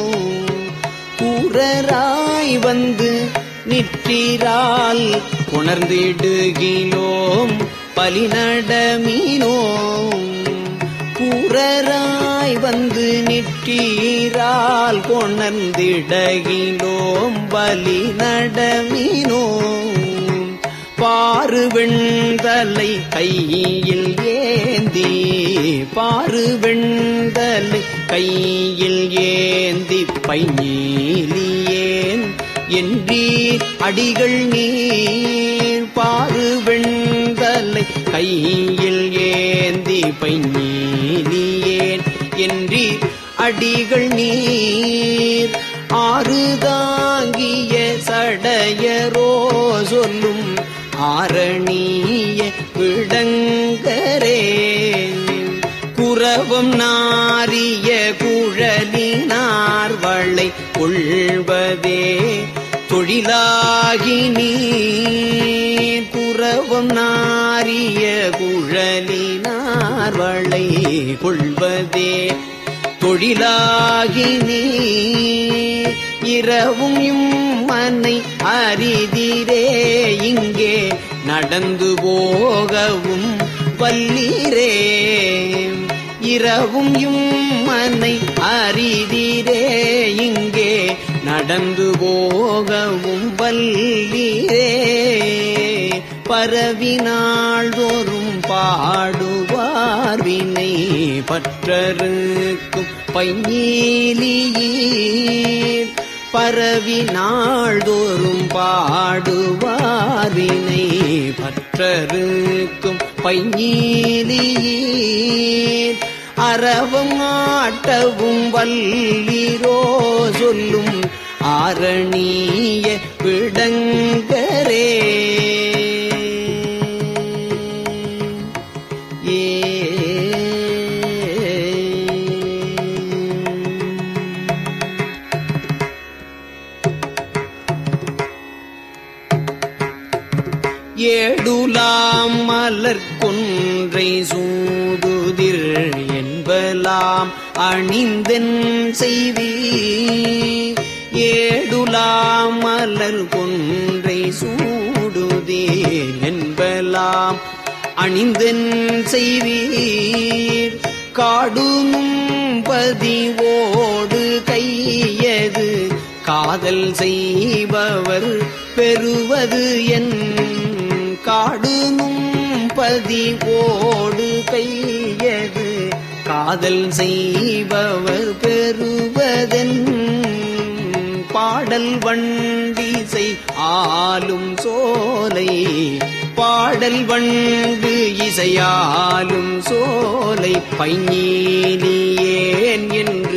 கூரராய் வந்து நிற்றிரால் கொணர்ந்திடுகிலோம் பலி நடமினோம் கூரராய் வந்து நிற்றீரால் கொணர்ந்திடகிலோம் பலி நடமினோம் பாரு வெண்தலை கையில் ஏந்தி பாரு வெண்தலை கையில் ஏந்தி பைஞீலியேன் என்றீர் அடிகள் நீர் பாரு வெண்தலை கையில் ஏந்தி பைஞீலியேன் என்றீர் அடிகள் நீர் ஆறு தாங்கிய சடையரோ சொல்லும் ஆரணிய விடங்கரே குரவம் நாரிய குழலினார் வளை கொள்வதே தொழிலாகி நீர் குரவம் நாரிய குழலினார் வளை கொள்வதே தொழிலாகி நீ இரவும் இம்மனை அரிதிரே இங்கே நடந்து போகவும் வல்லீரே இரவும் இம்மனை அரிதிரே இங்கே நடந்து போகவும் வல்லீரே பரவினாள்தோறும் பாடுவார் வினை பற்றருக்கும் பையீலியீர் பரவி நாள்தோறும் பாடுவார் வினை பற்றருக்கும் பையீலியீர் அறவும் ஆட்டவும் வல்லீரோ சொல்லும் ஆரணிய விடங்கரே ஏ ஏடுலாம் மலர் கொன்றை சூடுதிர் என்பலாம் அணிந்தென் செய்வி ஏடுலாம் மலர் கொன்றை சூடுதேர் என்பலாம் அணிந்தென் செய்வீர் காடுனும் பதிவோடு கையது காதல் செய்பவர் பெறுவது என் காடுனும் பதிவோடு கையது காதல் செய்பவர் பெறுவதென் பாடல் வண்டிசை ஆளும் சோலை பாடல் வண்டு இசையாலும் சோலை பைஞீலியேன் என்று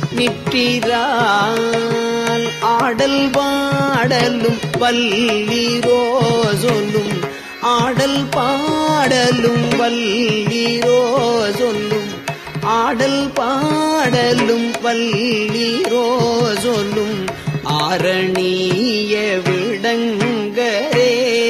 நிற்கிறால் ஆடல் பாடலும் வல்லீரோ சொல்லும் ஆடல் பாடலும் வல்லீரோ சொல்லும் ஆடல் பாடலும் வல்லீரோ சொல்லும் ஆரணிய விடங்கரே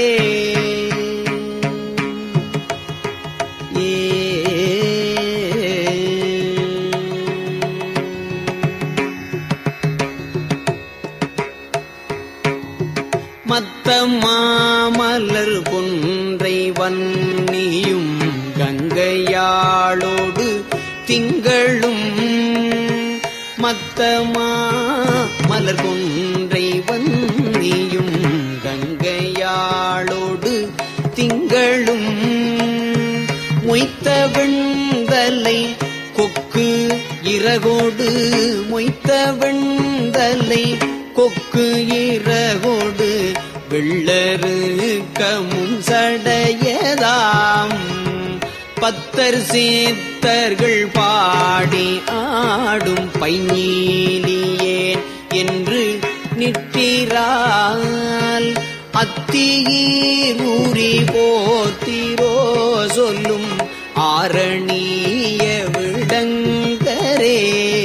மத்த மாமலர் கொன்றை வன்னியும் கங்கையாளோடு திங்களும் மத்த மாமலர் கொன்றை வன்னியும் கங்கையாளோடு திங்களும் மொய்த்த வெண்தலை கொக்கு இறகோடு மொய்த்த வெண்தலை கொக்கு இறகோடு வெள்ளரு கமும் சடையதாம் பத்தர் சேத்தர்கள் பாடி ஆடும் பைஞீலியேன் என்று நிற்கிறால் அத்தியீர் ஊறி போர்த்திரோ சொல்லும் ஆரணிய விடங்கரே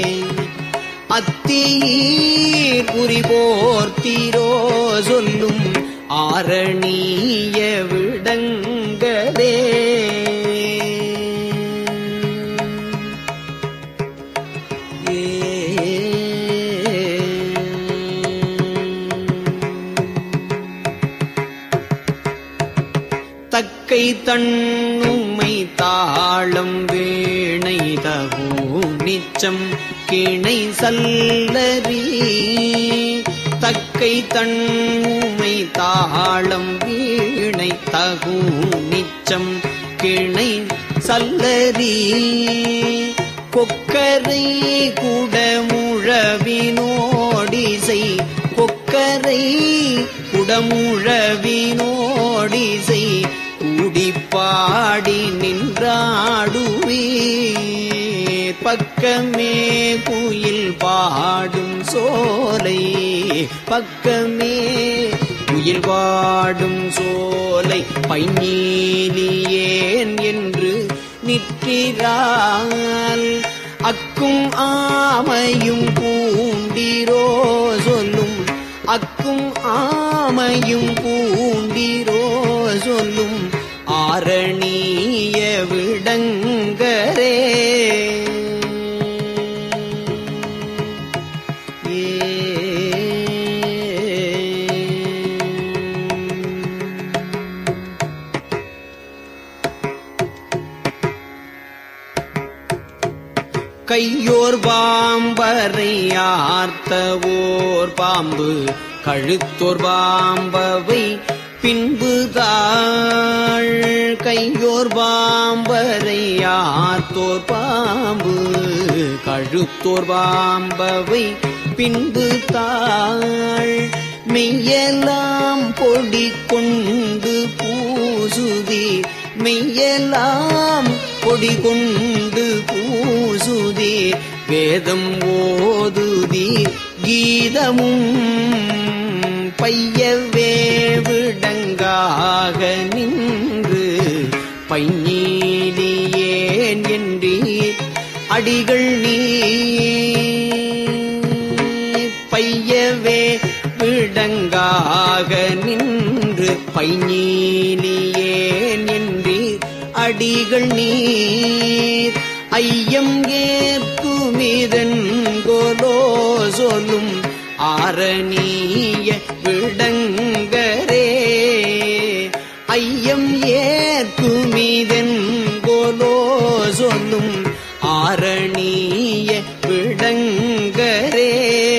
அத்தீர் குறி போர்த்திரோ சொல்லும் ஆரணிய விடங்கரே தக்கை தன்னுமை தாளம் வீணை தகூ நிச்சம் கிணை சல்லரி தக்கை தன்னுமை தாளம் வீணை தகூ நிச்சம் கிணை சல்லரி கொக்கரை குடமுழவினோடிசை கொக்கரை குடமுழவினோடிசை கூடிப்பாடி நின்றாடுவீர் பக்கமே குயில் பாடும் சோலை பக்கமே குயில் பாடும் சோலை பைஞீலியேன் என்று நிற்கிறாள் அக்கும் ஆமையும் பூண்டிரோ சொல்லும் அக்கும் ஆமையும் பூண்டிரோ சொல்லும் ஆரணிய விடங்கரே கையோர் பாம்பரை ஆர்த்தவோர் பாம்பு கழுத்தோர் பாம்பவை பின்பு தாள் கையோர் பாம்பரை ஆர்த்தோர் பாம்பு கழுத்தோர் பாம்பவை பின்பு தாள் மெய்யெல்லாம் பொடி கொண்டு பூசுதி மெய்யெல்லாம் பொடி கொண்டு பூசுதி வேதம் ஓதுதி கீதமும் பையவே விடங்காக நின்று பைஞீலியேன் என்றீர் அடிகள் நீ பையவே விடங்காக நின்று பைஞீலியேன் என்றீர் அடிகள் நீர் ஐயம் ஏற்குமிதன்கோலோ சொல்லும் ஆரணிய விடங்கரே ஐயம் ஏற்குமிதன்கோலோ சொல்லும் ஆரணிய விடங்கரே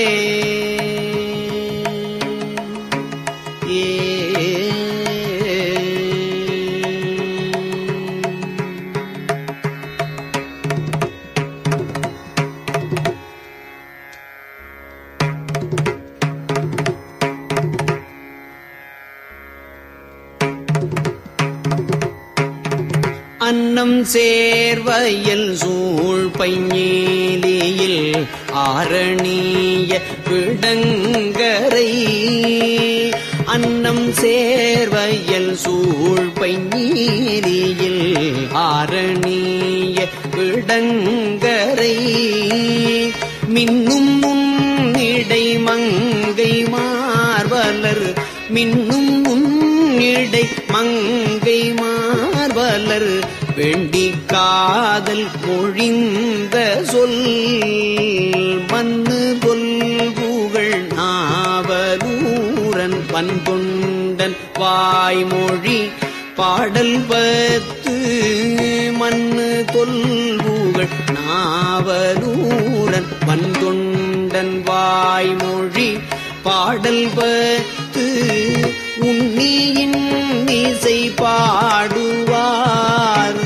அன்னம் சேர்வயல் சூழ் பைஞேலியில் ஆரணிய விடங்கரை அன்னம் சேர்வயல் சூழ் பைஞேலியில் ஆரணிய விடங்கரை மின்னும் முன்னிடை மங்கை மார்வலர் மின்னும் முன்னிடை மங்கை மார்வலர் வேண்டி காதல் மொழிந்த சொல் மன்னு தொல்புகள் நாவலூரன் பண்பொண்டன் வாய்மொழி பாடல் பத்து மண்ணு தொல்புகள் நாவலூரன் பண்பொண்டன் வாய்மொழி பாடல் பத்து உன்னியின் இசை பாடுவார்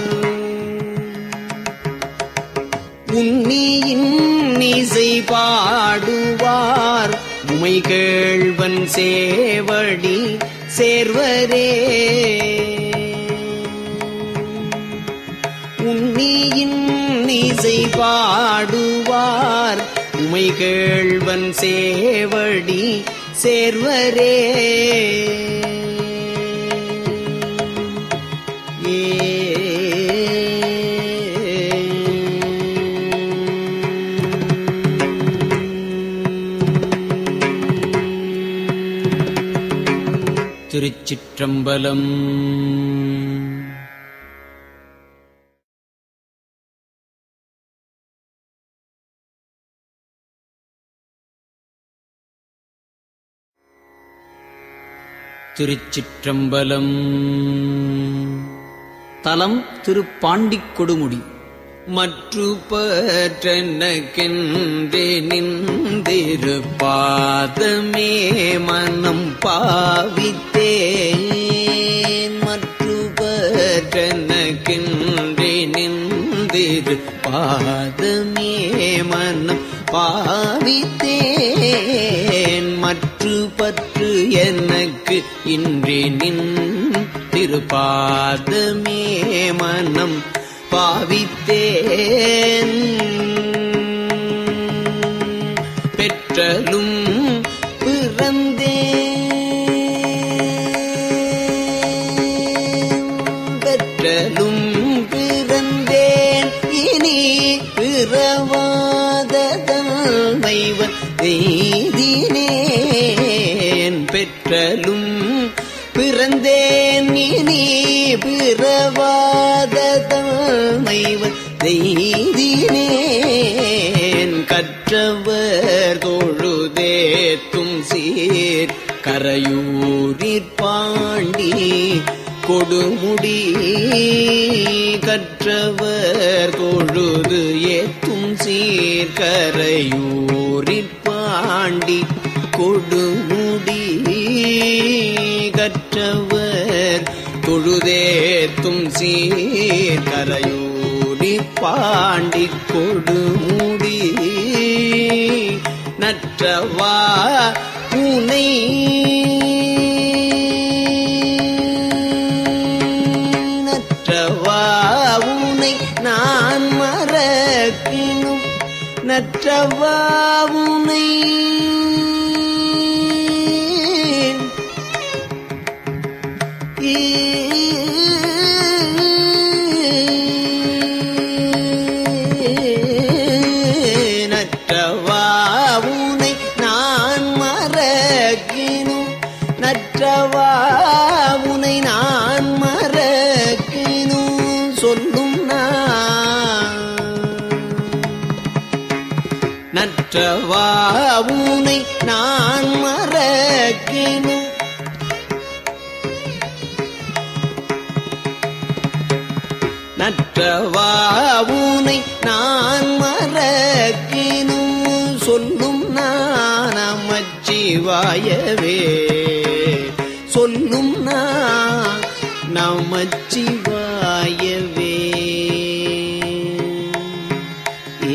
உன்னியின் இசை பாடுவார் உமை கேள்வன் சேவடி சேர்வரே உன்னியின் இசை பாடுவார் உமை கேள்வன் சேவடி சேர்வரே திருச்சிற்றம்பலம் திருச்சிற்றம்பலம் தலம் திருப்பாண்டிக் கொடுமுடி மற்று பற்றனக்கென்றே நின்றிரு பாதமே மனம் பாவித்தேன் மற்று பற்றனக்கென்றே நின்றிரு பாதமே மனம் பாவித்தேன் மற்று பற்று எனக்கு இன்றே நின் திருப்பாதமே மனம் பாவித்தேன் பெற்றலும் பிறந்தேன் பெற்றலும் பிறந்தேன் இனி பிறவாத தன்மைவன் எய்தினேன் பெற்றலும் பிறந்தேன் இனி பிறவாத தன்மைவன் எய்தினேன் கற்றவர் தொழுதேத்தும் சீர் கரையூரிற் பாண்டி கொடுமுடி கற்றவர் தொழுது ஏத்தும் சீர் சீர்கரையூரிற் பாண்டி கொடுமுடி கற்றவர் தொழுதேத்தும் சீர்கரையூரி பாண்டி கொடுமுடி நற்றவா உனை நற்றவா உனை நான் மறக்கினும் நற்றவா உனை நற்றவா உனை நான் மறக்கினும் நற்றவா உனை நான் மறக்கினும் சொல்லும் நான் நற்றவா உனை நான் மறக்கினும் நற்றவா உனை நான் மறக்கினும் சொல்லும் நான் நமச்சிவாயவே சொல்லும் நான் நமச்சிவாயவே ஏ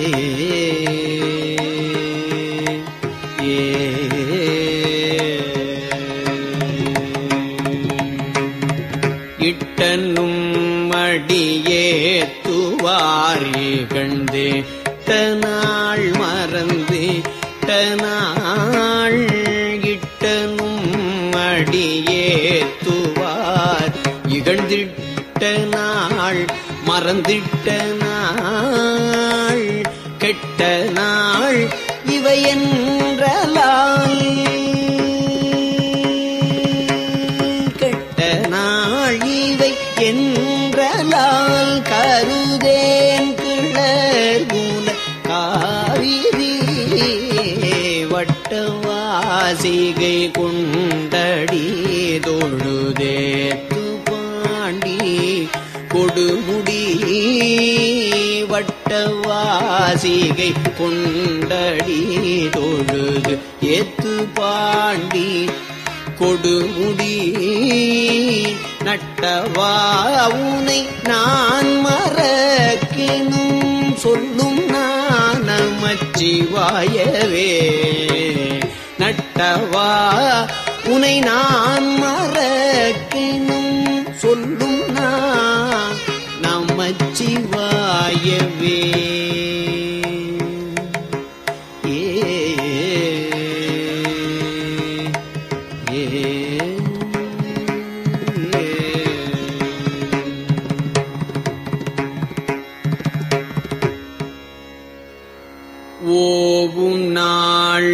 இட்டனும் மடியே துவாரி கண்டே தனாள் மறந்து தனாள் இட்டனும் மடியே துவார் இகழ்ந்திட்ட நாள் மறந்திட்ட நாள் கெட்ட நாள் இவை என்றலால் கெட்ட நாள் இவை என்றலால் கருதேன் கிளர் குல காவிரி வட்டவாசிகை கொண்டடி தொழுதேத்து பாண்டி கொடுமுடி வட்டவாசிகை கொண்டடி தொழுது ஏத்து பாண்டி கொடுமுடி நட்டவா உனை நான் மறக்கினும் சொல்லும் நான் நமச்சிவாயவே நட்டவா உனை நான் மறக்கினும் சொல்லும் நான் நமச்சிவாயவே ஏ ஓவும் நாள்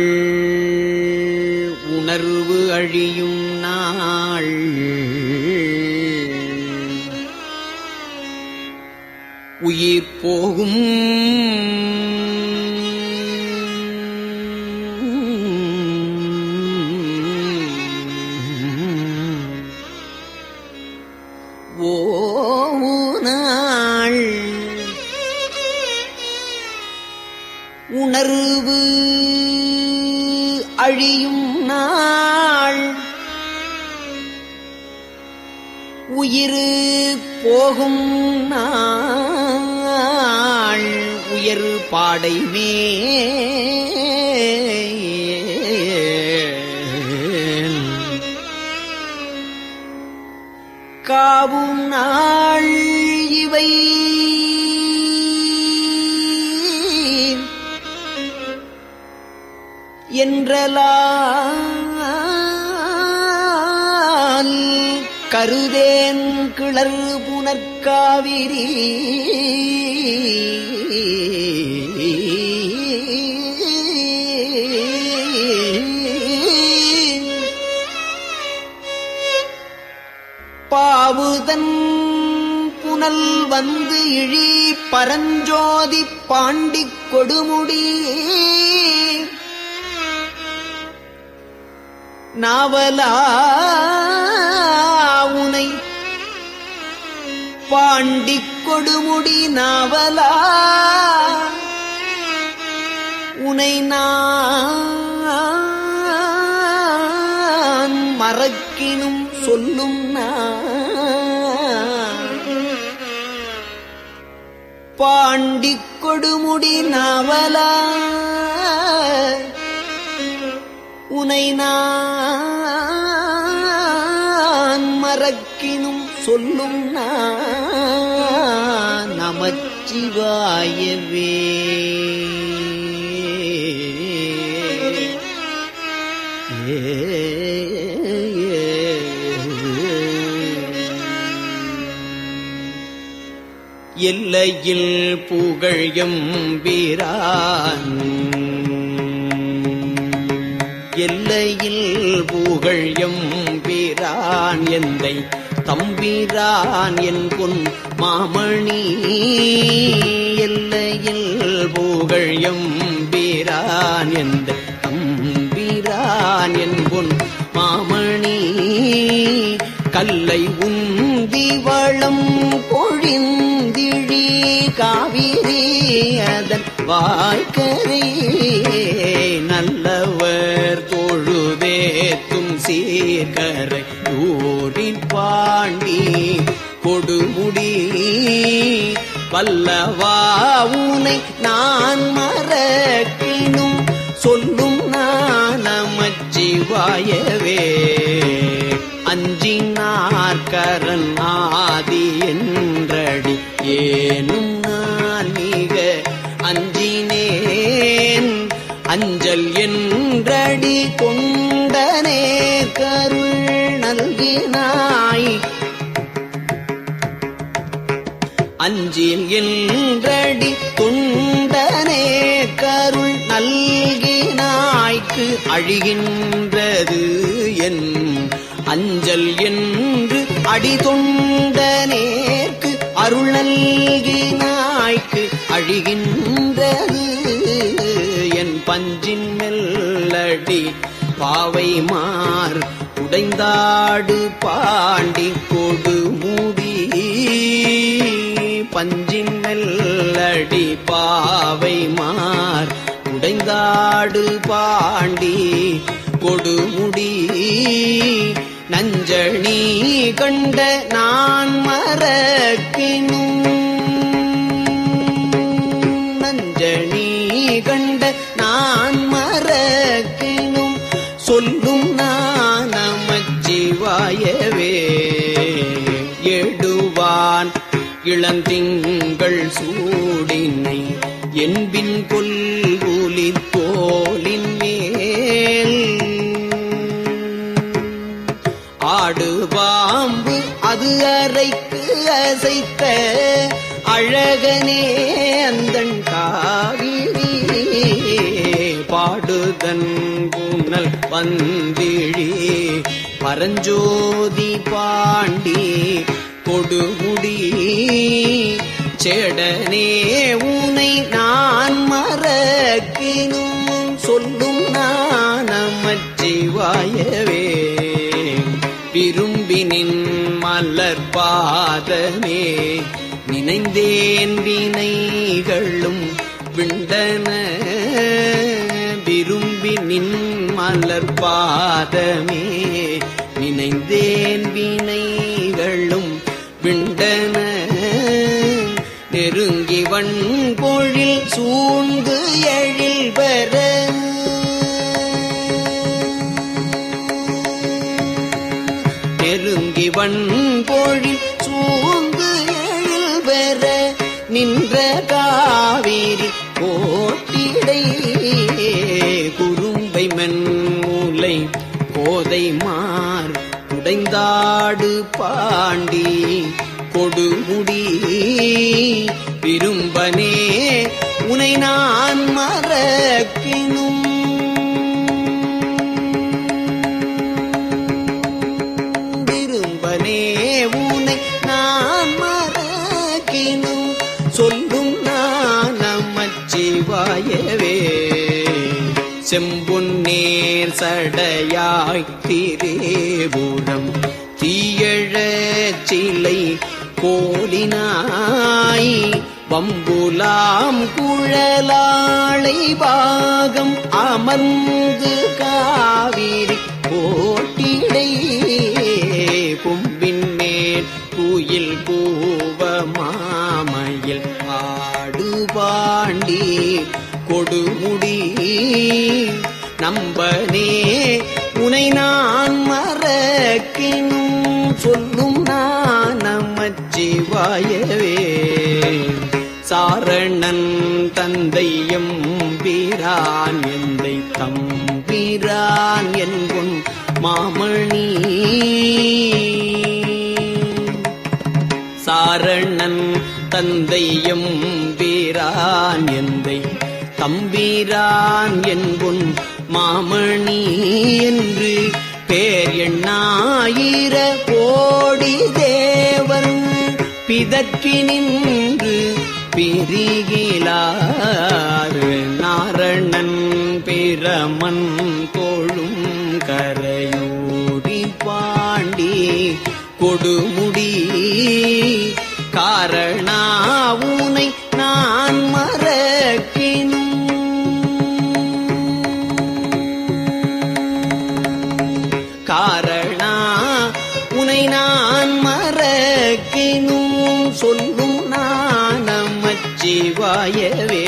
உணர்வு அழியும் நாள் உயிர் போகும் ஓவு நாள் உணர்வு அழியும் நாள் உயிர் போகும் நாள் உயர் பாடை மேல் காவும் நாள் இவை என்றலால் கருதேன் கிளர் புனற்காவிரி பாவுதன் புனல் வந்து இழி பரஞ்சோதி பாண்டிக் கொடுமுடி நாவலா உனை பாண்டிக் கொடுமுடி நாவலா சொல்லும் நான் பாண்டிக் கொடுமுடி நாவலா உனை நான் மறக்கினும் சொல்லும் நான் நமச்சிவாயவே எல்லையில் புகழ் வீரான் எல்லையில் புகழ் வீரான் எந்தை தம்பிரான் என் பொன் மாமணி எல்லையில் புகழ் வீரான் எந்த தம்பிரான் என் பொன் மாமணி கல்லை உந்தி வளம் பொழிந்திழி காவிரி அதன் வாய்க்கரே நல்லவர் தொழுதேத்தும் சீர்கரை ஊரின் பாண்டி கொடுமுடி வல்லவாவுனை நான் மறக்கினும் சொல்லும் நான் நமச்சிவாயவே அஞ்சினார்கரன் ஆதி என்றடி ஏனும் நான் மிக அஞ்சினேன் அஞ்சல் என்றடி கொண்டனே கருள் நல்கினாய் அஞ்சில் என்றடி தொண்டனே கருள் நல்கினாய்க்கு அழிகின்றது என் அஞ்சல் என்று அடி தொண்டனேற்கு அருள் நல்கினாய்க்கு அழிகின்றது என் பஞ்சின் மெல்லடி பாவை மார் உடைந்தாடு பாண்டி கொடு மூடி பஞ்சின் மெல்லடி பாவை மார் உடைந்தாடு பாண்டி கொடுமுடி நஞ்சணி கண்ட நான் மறக்கினும் நஞ்சணி கண்ட நான் மறக்கினும் சொல்லும் நான் நமச்சிவாயவே எடுவான் இளந்திங்கள் சூடினை என்பின் கொல்குலி தோலின் மேல் ஆடு பாம்பு அது அறைக்கு அசைத்த அழகனே அந்தன் காவிரி பாடுதன் புனல் பந்திழி பரஞ்சோதி பாண்டி கொடுமுடி சேடனே உனை நான் மறக்கினும் சொல்லும் நான் நமச்சிவாயவே விரும்பினின் மலர் பாதமே நினைந்தேன் வினைகளும் விண்டன விரும்பி நின் மலர் பாதமே நினைந்தேன் வினைகளும் விண்டன நெருங்கி வன்பொழில் சூழ்ந்து எழில் பெற நெருங்கி வன்பொழில் சூழ்ந்து எழில் பெற நின்ற காவிரி கோட்டிடை குறும்பை மென்மூலை கோதை மார் உடைந்தாடு பாண்டி கொடுமுடி விரும்பனே உனை நான் மறக்கினும் விரும்பனே உனை நான் மறக்கினும் சொல்லும் நான் நமச்சிவாயவே செம்பொன்னேர் சடையாய் திரேபுரம் தீயழச் சிலை கோலினாய் வம்புலாம் குழலாளை பாகம் அமர்ந்து காவிரி கோட்டிடை கொம்பின் மேல் குயில் பூவ மாமையில் ஆடு பாண்டி கொடுமுடி நம்பனே உனை நான் மறக்கினும் சொல்லும் நான் நமச்சிவாயவே சாரணன் தந்தையும் வீரான் எந்தை தம்பிரான் என்புன் மாமணி சாரணன் தந்தையும் வீரான் எந்தை தம்பீரான் என்புன் மாமணி என்று பேர் எண்ணாயிர கோடி தேவன் பிதற்றி நின்று பிரிகிலாறு நாரணன் பிரமன் தோழும் கரையூரி பாண்டி கொடுமுடி காரணாவுனை நான் மறக்கினும் காரணா உனை நான் மறக்கினும் சொல்லும் நானமச்சிவாயவே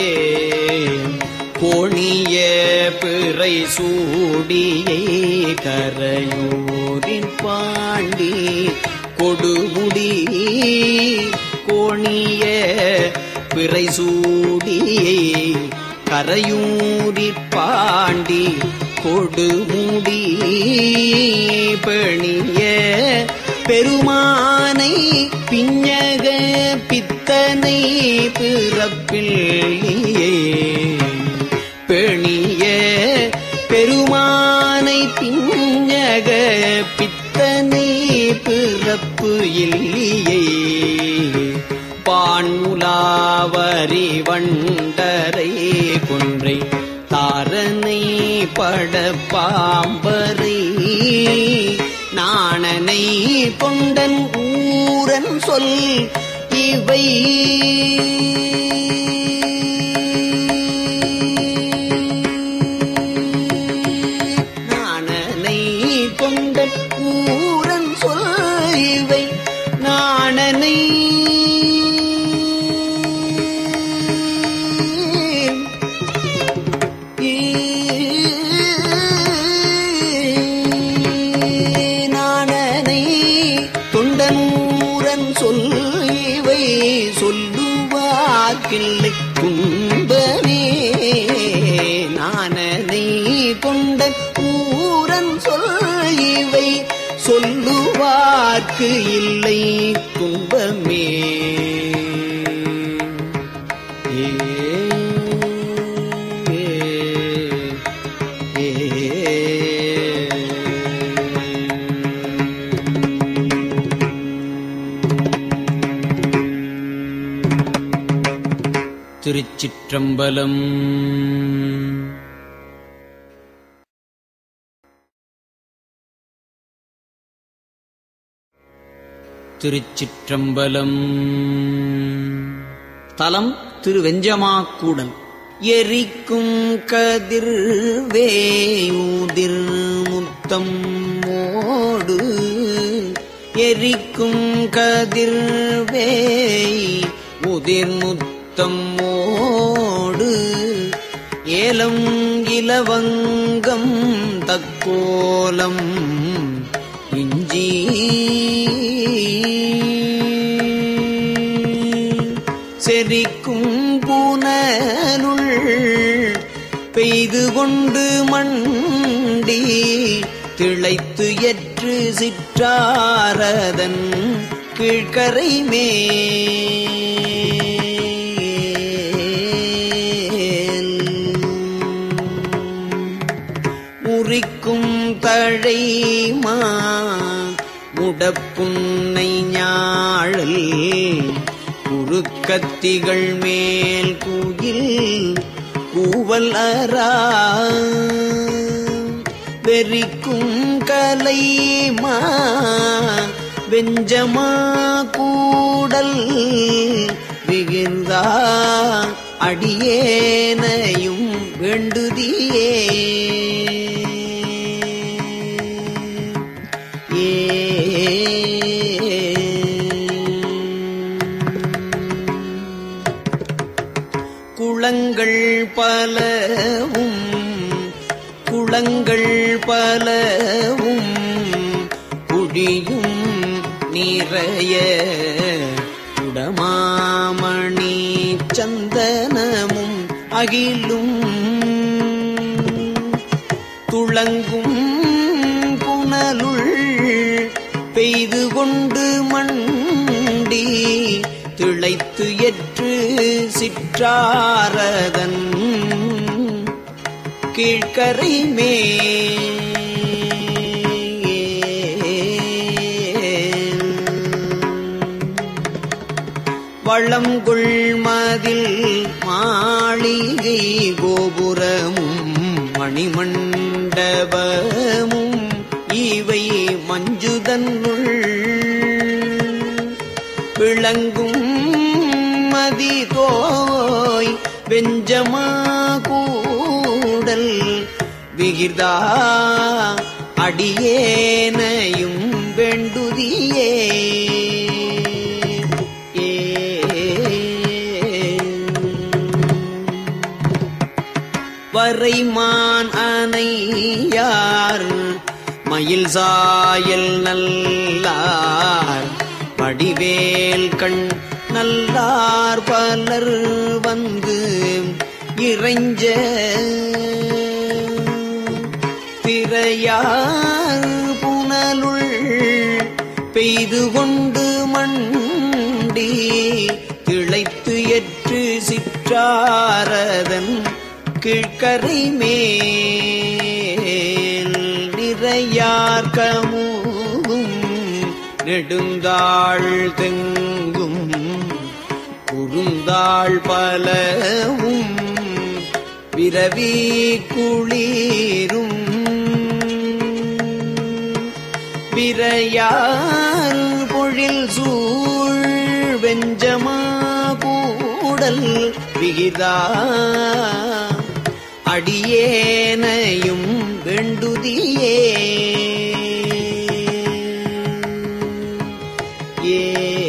கோணிய பிறை சூடியை கரையூரின் பாண்டி கொடுமுடி கோணிய பிறை சூடியை கரையூரிற் பாண்டி கொடுமுடி பெணிய பெருமானை பிஞக பித்தனை பிறப்பில்லையே பெணிய பெருமானை பிஞக பித்தனை பிறப்பு இல்லையே பான்முலாவரி வண்டரை கொன்றை தாரனை பட பாம்பரை நாணனை கொண்டன் ஊரன் சொல் இவை நாணனை கொண்டன் ஊரன் சொல் இவை நாணனை நாணனை தொண்டனூரன் சொல் இவை சொல்லுவார்க்கில்லை துன்பமே நாணனை கொண்டன் ஊரன் சொல் இவை சொல்லுவார்க்கு இல்லை துன்பமே ஏ திருச்சிற்றம்பலம் திருச்சிற்றம்பலம் தலம் திருவெஞ்சமாக்கூடல் எரிக்கும் கதிர் வேயுதிர் முத்தம் ஓடு எரிக்கும் கதிர் வேய் உதிர் முத்தம் ஓடு ஏலம் இலவங்கம் தக்கோலம் இஞ்சி செரிக்கும் புனலுள் பெய்து கொண்டு மண்டி திளைத்து எற்று சிற்றாரதன் கீழ்கரை மேல் முறிக்கும் தழைமா முடப்புன்னை ஞாழல் குறுக்கத்திகள் மேல் குயில் கூவல் அரா வெறிக்கும் கலைமா வெஞ்சமா கூடல் விகிர்ந்தா அடியேனையும் வேண்டுதியே பலவும் குளங்கள் பலவும் குழியும் நிறைய உடமாமணி சந்தனமும் அகிலும் துளங்கும் புனலுள் பெய்து கொண்டு மண்டி திளைத்து எற்று சிற்றாரதன் கீழ்கரை வளம்கொள் மதில் மாளிகை கோபுரமும் மணிமண்டபமும் இவை மஞ்சுதன்னுள் விளங்கும் மதி தோய் வெஞ்சமா கூடல் விகிர்தா அடியேனையும் வேண்டுதியே வரைமான் அணையார் மயில் சாயல் நல்லார் வடிவேல் கண் நல்லார் பலர் வந்து இறைஞ்ச திரையார் புனலுள் பெய்து கொண்டு மண்டி திளைத்து எற்று சிற்றாரதன் கீழ்கரை மேல் நிறையார் கமுகும் நெடுந்தாள் தெங்கும் குறுந்தாள் பலவும் விரவி குளிரும் விரையார் பொழில் சூழ் வெஞ்சமா கூடல் விகிதா அடியேனையும் வேண்டுதியே ஏ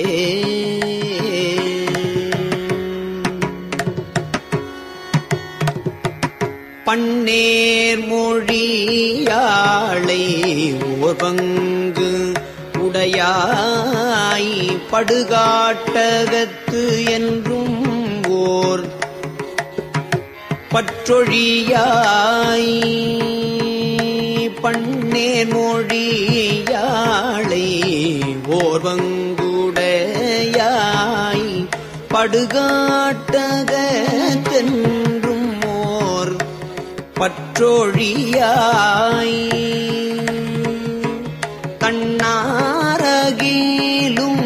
பன்னேர் மொழியாளை ஓர் பங்கு உடையாய் படுகாட்டகத்து என்றும் ஓர் பற்றொழியாய் பன்னேர் மொழியாளை ஓர் பங்குடையாய் படுகாட்டகத்தென்றும் ஓர் பற்றொழியாய் கண்ணாரகிலும்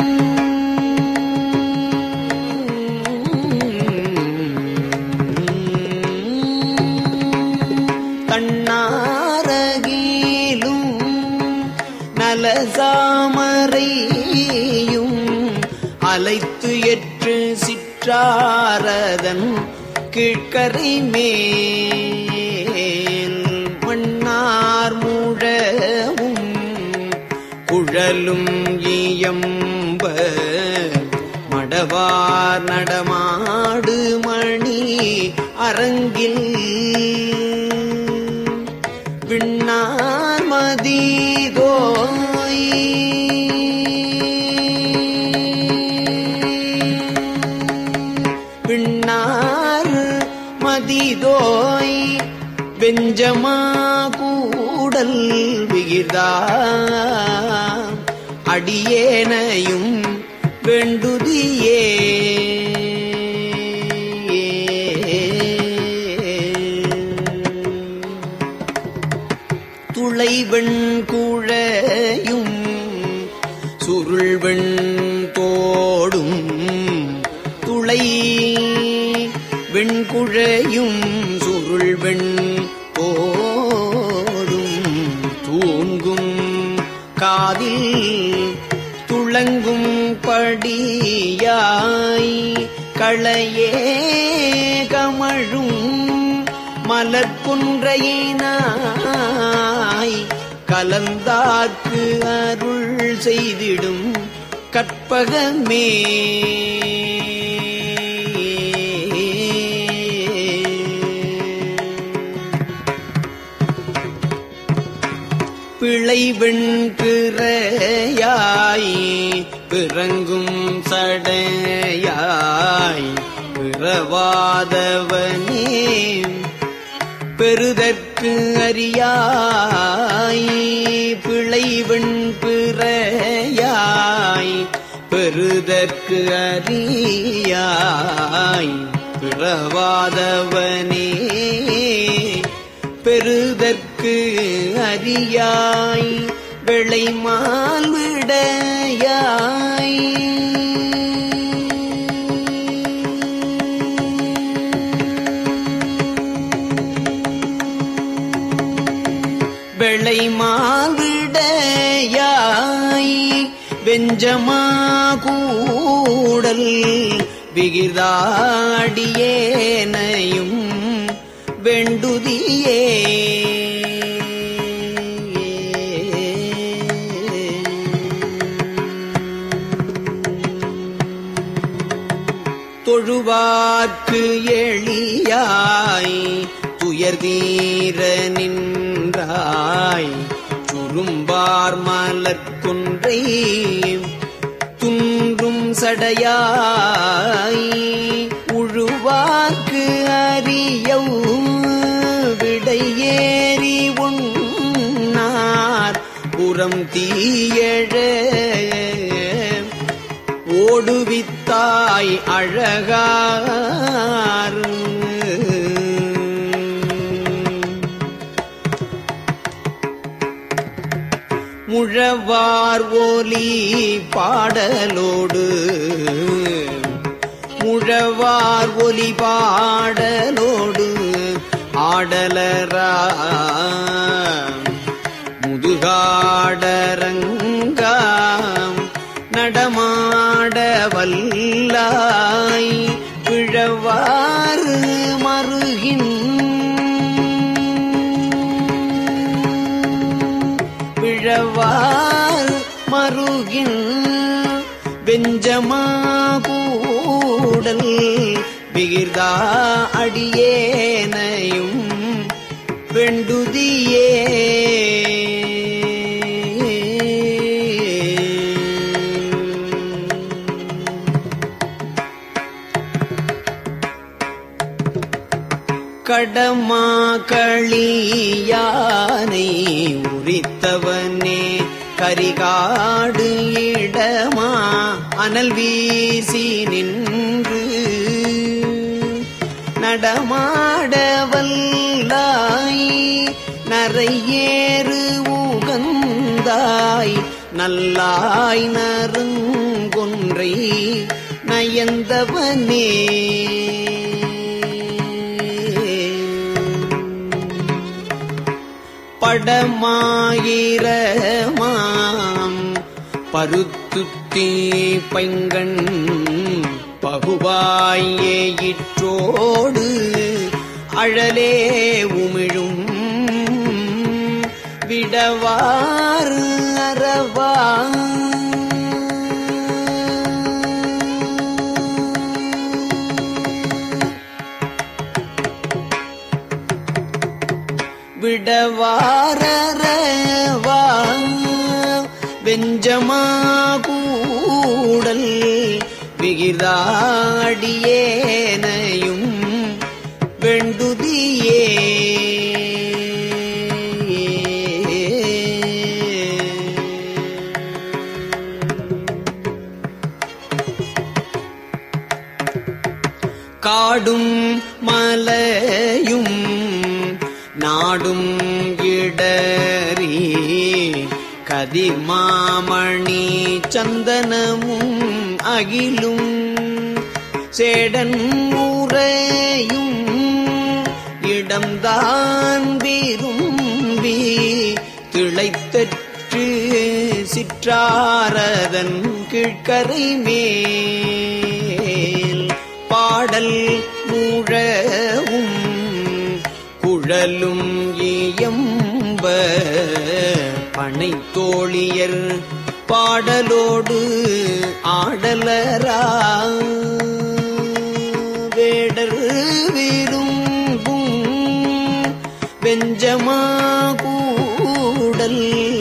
கண்ணாரகிலும் நலசாமரையும் அலைத்து எற்று சிற்றாரதன் கீழ்கரை மேல் மன்னார் முழவும் குழலும் இயம்ப மடவார் நடமாடு மணி அரங்கில் விண்ணார் மதிதோய் விண்ணார் மதிதோய் வெஞ்சமா கூடல் விகிர்தா அடியேனையும் வேண்டுதியே துளைவெண் குழையும் சுருள்வெண் தோடும் துளை வெண்குழையும் சுருள்வெண் தோடும் தூங்கும் காதில் துளங்கும் படியாய் களையே கமழும் மலர்குன்றையினாய் கலந்தார்க்கு அருள் செய்திடும் கற்பகமே பிழை வெண்பிறையாய் பிறங்கும் சடையாய் பிறவாதவனே பெருதற்கு அறியாய் பிழை வெண்பிறையாய் பெருதற்கு அறியாய் பிறவாதவனே பெருதற்கு அறியாய் விளைமால் விடையாய் விளைமால் விடையாய் வெஞ்சமா கூடல் விகிதாடியேனையும் வெண்டுதியே தொழுவார்க்கு எளியாய் துயர்தீர நின்றாய் சுரும்பார் மலர்கொன்றை துன்றும் சடையாய் உழுவார்க்கு அறியவு விடையேறி உண்ணார் புறம் தீயழ ஓடுவித்தாய் அழகார் முழவார் ஒலி பாடலோடு முழவார் ஒலி பாடலோடு ஆடலரா முதுகாடரங்காம் நடமாட வல்லாய் பிழவாறு மருகின் பிழவார் மருகின் வெஞ்சமா கூடல் விகிர்தா அடியேனையும் வெண்டுதியே கடமா களியானை உரித்தவனே கரிகாடு இடமா அனல் வீசி நின்று நடமாடவல்லாய் நரையேறு உகந்தாய் நல்லாய் நறுங்கொன்றை நயந்தவனே படமாயிரமாம் பருத்துத்தீ பைங்கண் பகுவாயே இற்றோடு அழலே உமிழும் விடவாறு அறவா விடவாரவா வெஞ்சமா கூடல் விகிதாடியேனையும் வெண்டுதியே காடும் மலையும் நாடும் இடறி கதிர்மாமணி சந்தனமும் அகிலும் சேடன் உறையும் இடம்தான் விரும்பி திளைத்தற்று சிற்றாரதன் கீழ்கரை மேல் பாடல் முழவும் குழலும் இயம்ப பனை தோழியர் பாடலோடு ஆடலரா வேடர் விரும்பும் வெஞ்சமா கூ கூடல்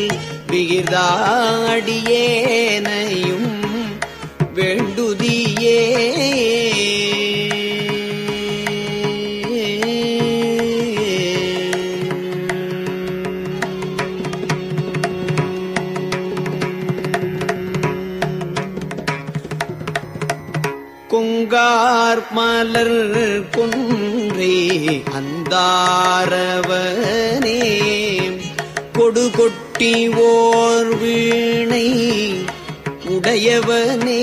விகிதாடியேனையும் வேண்டுதியே கொங்கார் மலர் கொன்றே அந்தாரவனே கொடு கொட்டி ஓர் வீணை உடையவனே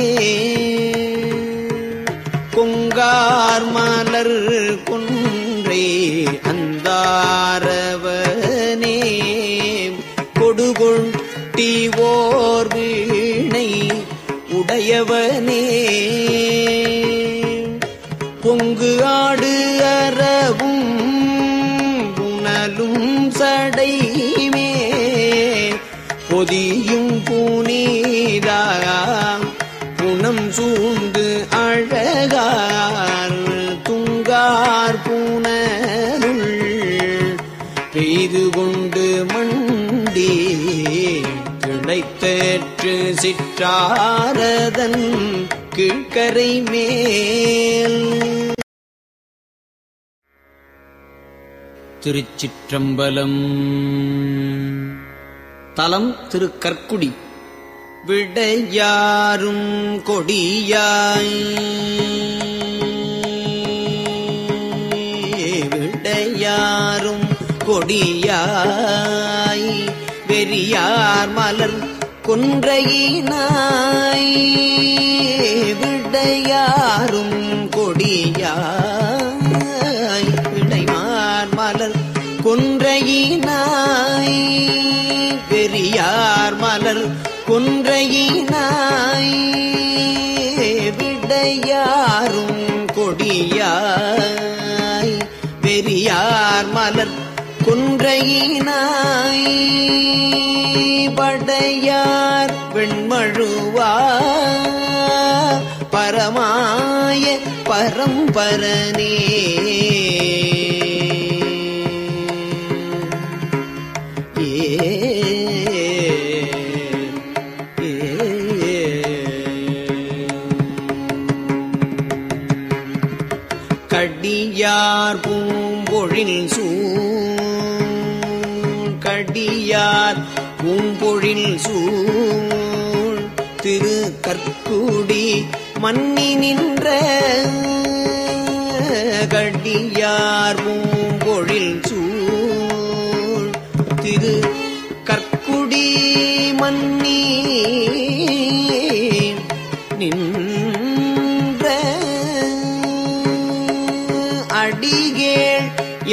கொங்கார் மலர் கொன்றே அந்தாரவனே கொடு கொட்டி ஓர் வீணை உடையவனே பொங்கு ஆடு அறவும் புனலும் சடைமே பொதியும் புனிதா புனம் சூழ்ந்து அழகார் துங்கார் புனருள் பெய்து கொண்டு மண்டி திளைத்தேற்று சிற்றாரதன் கீழ்கரை மேல் திருச்சிற்றம்பலம் தலம் திருக்கற்குடி விடையாரும் கொடியாய் விடையாரும் கொடியாய் வெறியார் மலர் கொன்றையினாய் விடையாரும் கொடியாய் விடைமார் மலர் கொன்றையினாய் பெரியார் மலர் கொன்றையினாய் விடையாரும் கொடியாய் பெரியார் மலர் கொன்றையினாய் படையார் வெண்மழுவா பரமாய பரம்பரனே கடியார் பூம்பொழில் சூழ் கடியார் பூம்பொழில் சூழ் திரு கற்குடி மன்னி நின்ற கடியார் பூம்பொழில் சூழ் திரு கற்குடி மன்னி நின்ற அடிகேள்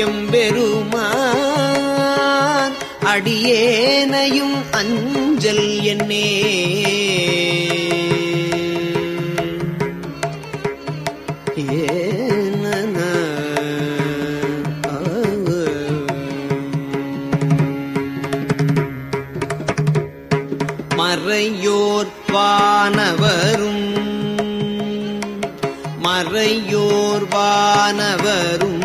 எம்பெருமான் அடியேனையும் அஞ்சல் என்னே ஏனன மறையோர் வானவரும் மறையோர் வானவரும்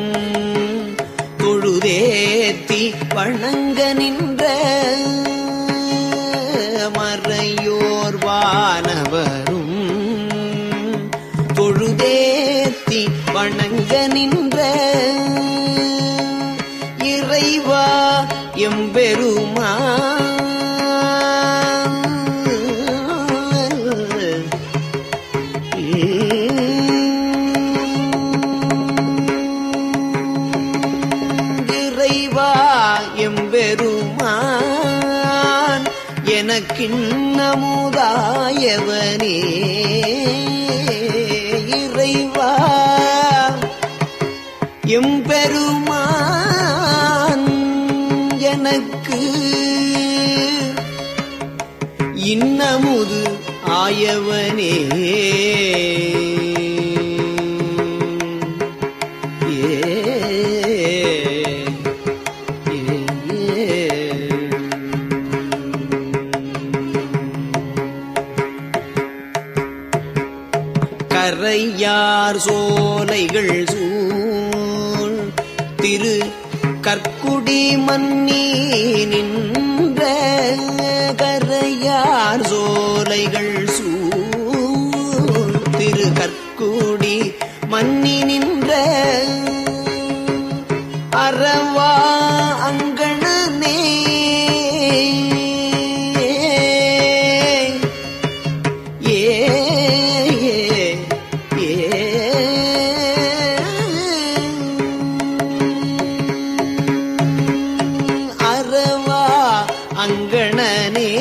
தொழுதேத்தி வணங்க நின்ற மறையோர் வானவரும் தொழுதேத்தி வணங்க நின்ற இறைவா எம்பெருமான் இறைவா எம்பெருமான் எனக்கின்னமுதாயவனே இறைவா எம்பெருமான் எனக்கு இன்னமுது ஆயவனே கரையார் சோலைகள் சூழ் திரு கற்குடி மன்னி நின்ற கரையார் சோலைகள் சூழ் திரு கற்குடி மன்னி நின்ற அறவா அங்கணனே ஏ ஏ அறவா அங்கணனே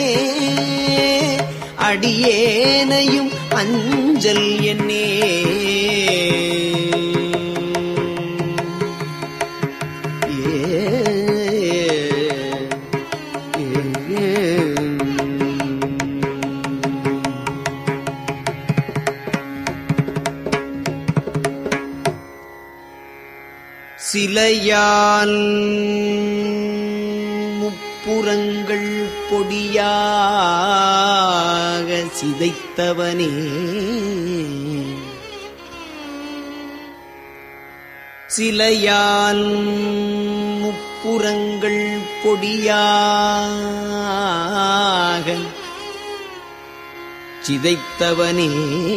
அடியேனையும் அஞ்சல் என்னே சிலையால் முப்புறங்கள் பொடியாக சிதைத்தவனே சிலையால் முப்புறங்கள் பொடியாக சிதைத்தவனே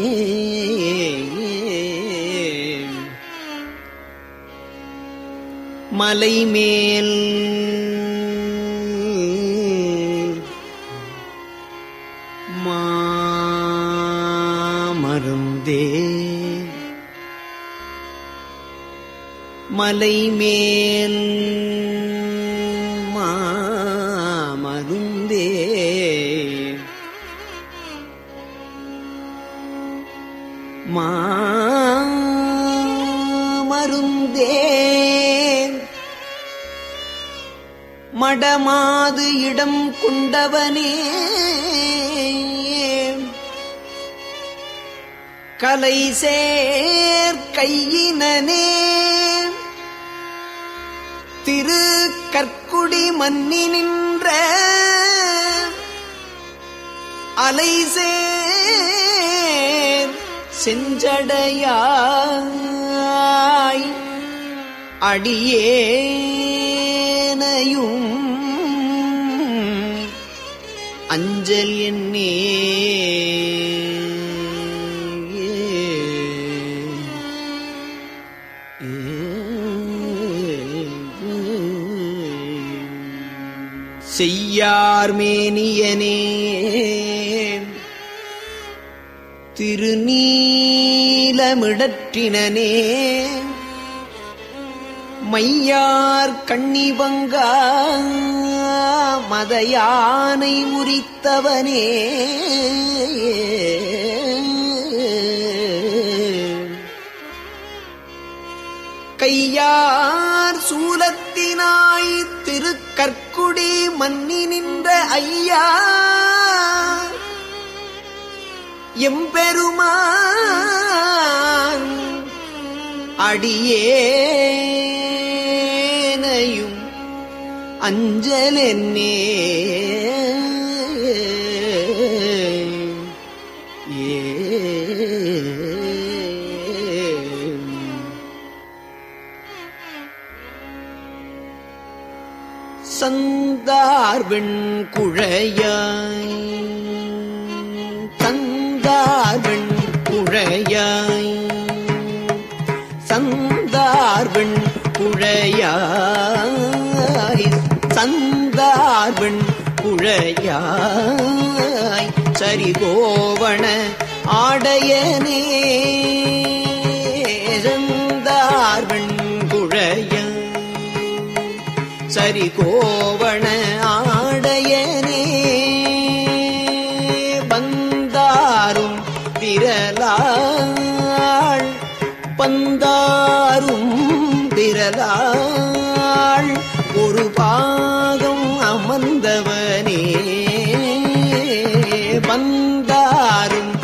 மலைமேல் மாமருந்தே மலைமேல் மாமருந்தே மாமருந்தே மடமாது இடம் கொண்டவனே கலை சேர் கையினனே திரு கற்குடி மன்னி நின்ற அலை சேர் செஞ்சடையாய் அடியேனையும் அஞ்சல் என்னே செய்யார் மேனியனே திருநீலமிடற்றினனே மையார் கண்ணிவங்கா மதயானை முறித்தவனே கையார் சூலத்தினாய் திருக்கற்குடி மன்னி நின்ற ஐயா எம்பெருமான் அடியேனையும் அஞ்சலென்னே சந்தார்வெண் குழையாய் சந்தார்வெண் குழையாய் சந்தார்வெண் குழையாய் சந்தார்வெண் குழையாய் சரிகோவண ஆடையனே சந்தார்வெண் குழையாய் சரி கோவண ஆடையனே பந்தாரும் விரலாள் பந்தாரும் விரலாள் ஒரு பாகம் அமர்ந்தவனே பந்தாரும்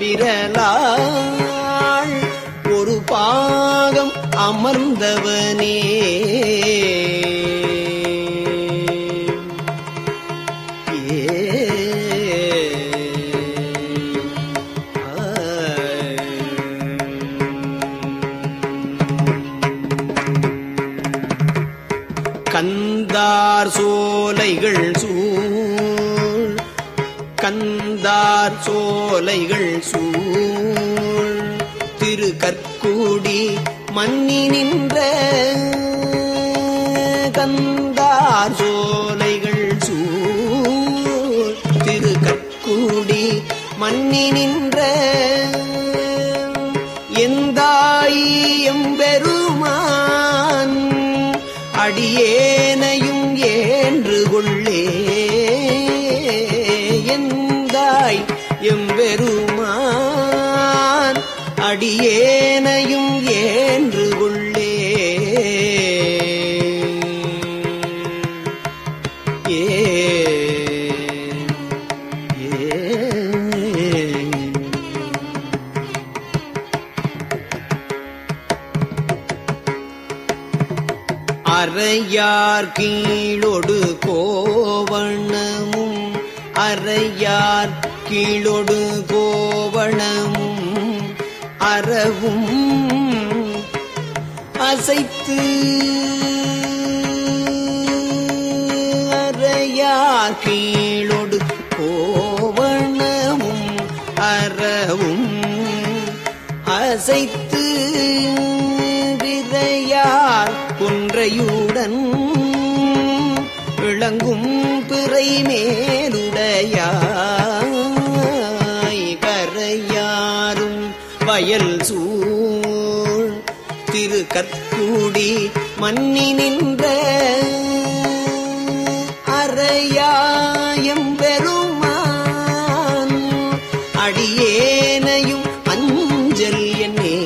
விரலாள் ஒரு பாகம் அமர்ந்தவனே கந்தார் சோலைகள் சூழ் கந்தார் சோலைகள் சூழ் திரு கற்கூடி மன்னி நின்ற கந்தார் சோலைகள் சூழ் திரு கற்கூடி மன்னி நின்ற எந்தாய் எம்பெருமான் அடியேனையும் ஏன்று கொள்ளே எந்தாய் எம்பெருமான் அடியேனையும் ஏன்று கொள்ளே ஏ ஏ அறையார் கீழொடு கோவணமும் அறையார் கீழொடு கோவணமும் அறவும் அசைத்து அறையார் கீழொடு கோவணமும் அறவும் அசைத்து விதையார் குன்றையுடன் விளங்கும் பிறை மேலுடையாய் கரையாரும் வயல் சூழ் திரு கற்கூடி மன்னி நின்ற அறையாயம் பெருமான் அடியேனையும் அஞ்சல் என்னே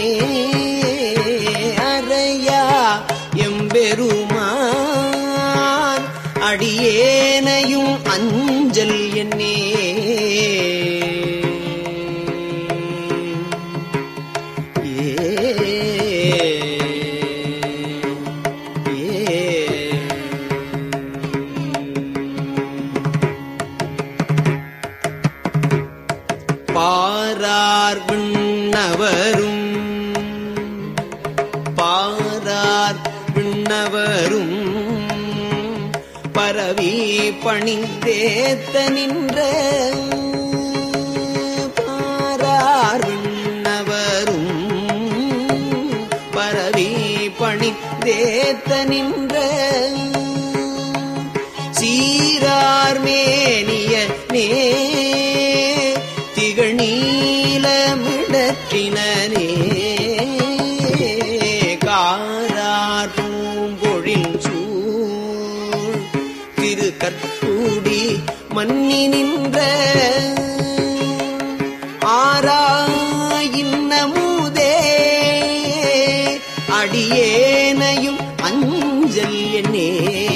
அறையா எம்பெருமான் அடியேனையும் அஞ்சல் என்னே பாரார் விண்ணவரும் பாரார் விண்ணவரும் பரவி பணிந்தேத்த நின்ற பாரார் விண்ணவரும் பரவி பணிந்தேத்த நின்ற சீரார் மேனிய நே திகழ்நீலமிடற்றினே காரார் பூம்பொழில் சூழ் திரு கற்கூடி மன்னி நின்ற ஆராயின்னமுதே அடியேனையும் அஞ்சல் என்னே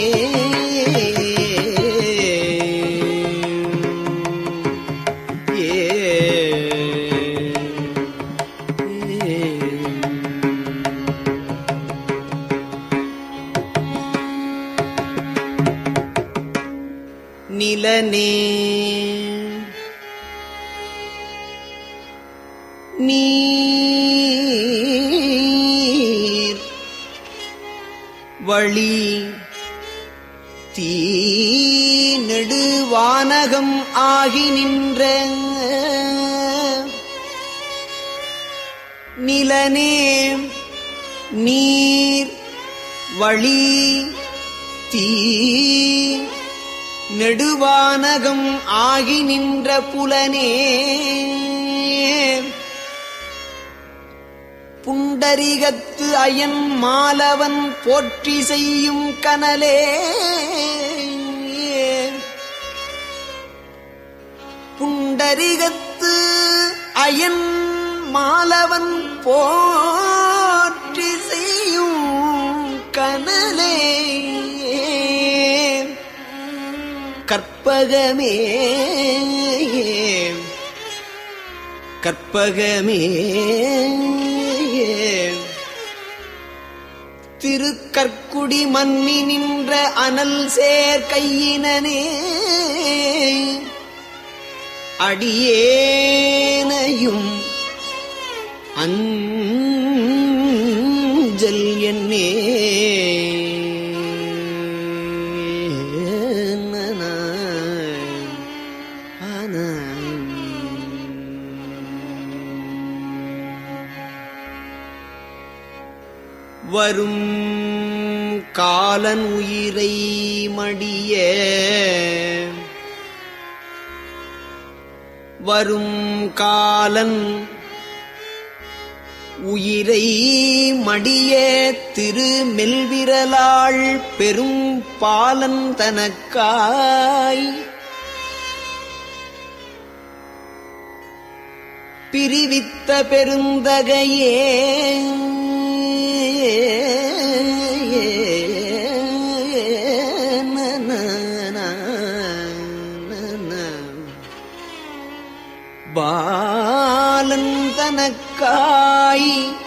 நிலனே நீர் வழி தீ நெடுவானகம் ஆகி நின்ற நிலனே நீர் வழி தீ நெடுவானகம் ஆகி நின்ற புலனே புண்டரிகத்து அயன் மாலவன் போற்றி செய்யும் கனலே புண்டரிகத்து அயன் மாலவன் போற்றி செய்யும் கனலே கற்பகமே கற்பகமே திருக்கற்குடி மன்னி நின்ற அனல் சேர் கையினனே அடியேனையும் அஞ்சல் என்னே வரும் காலன் உயிரை மடிய வரும் காலன் உயிரை மடிய திரு மெல்விரலாள் பெரும் பாலன் தனக்காய் பிரிவித்த பெருந்தகையே பாலன் தனக்காய்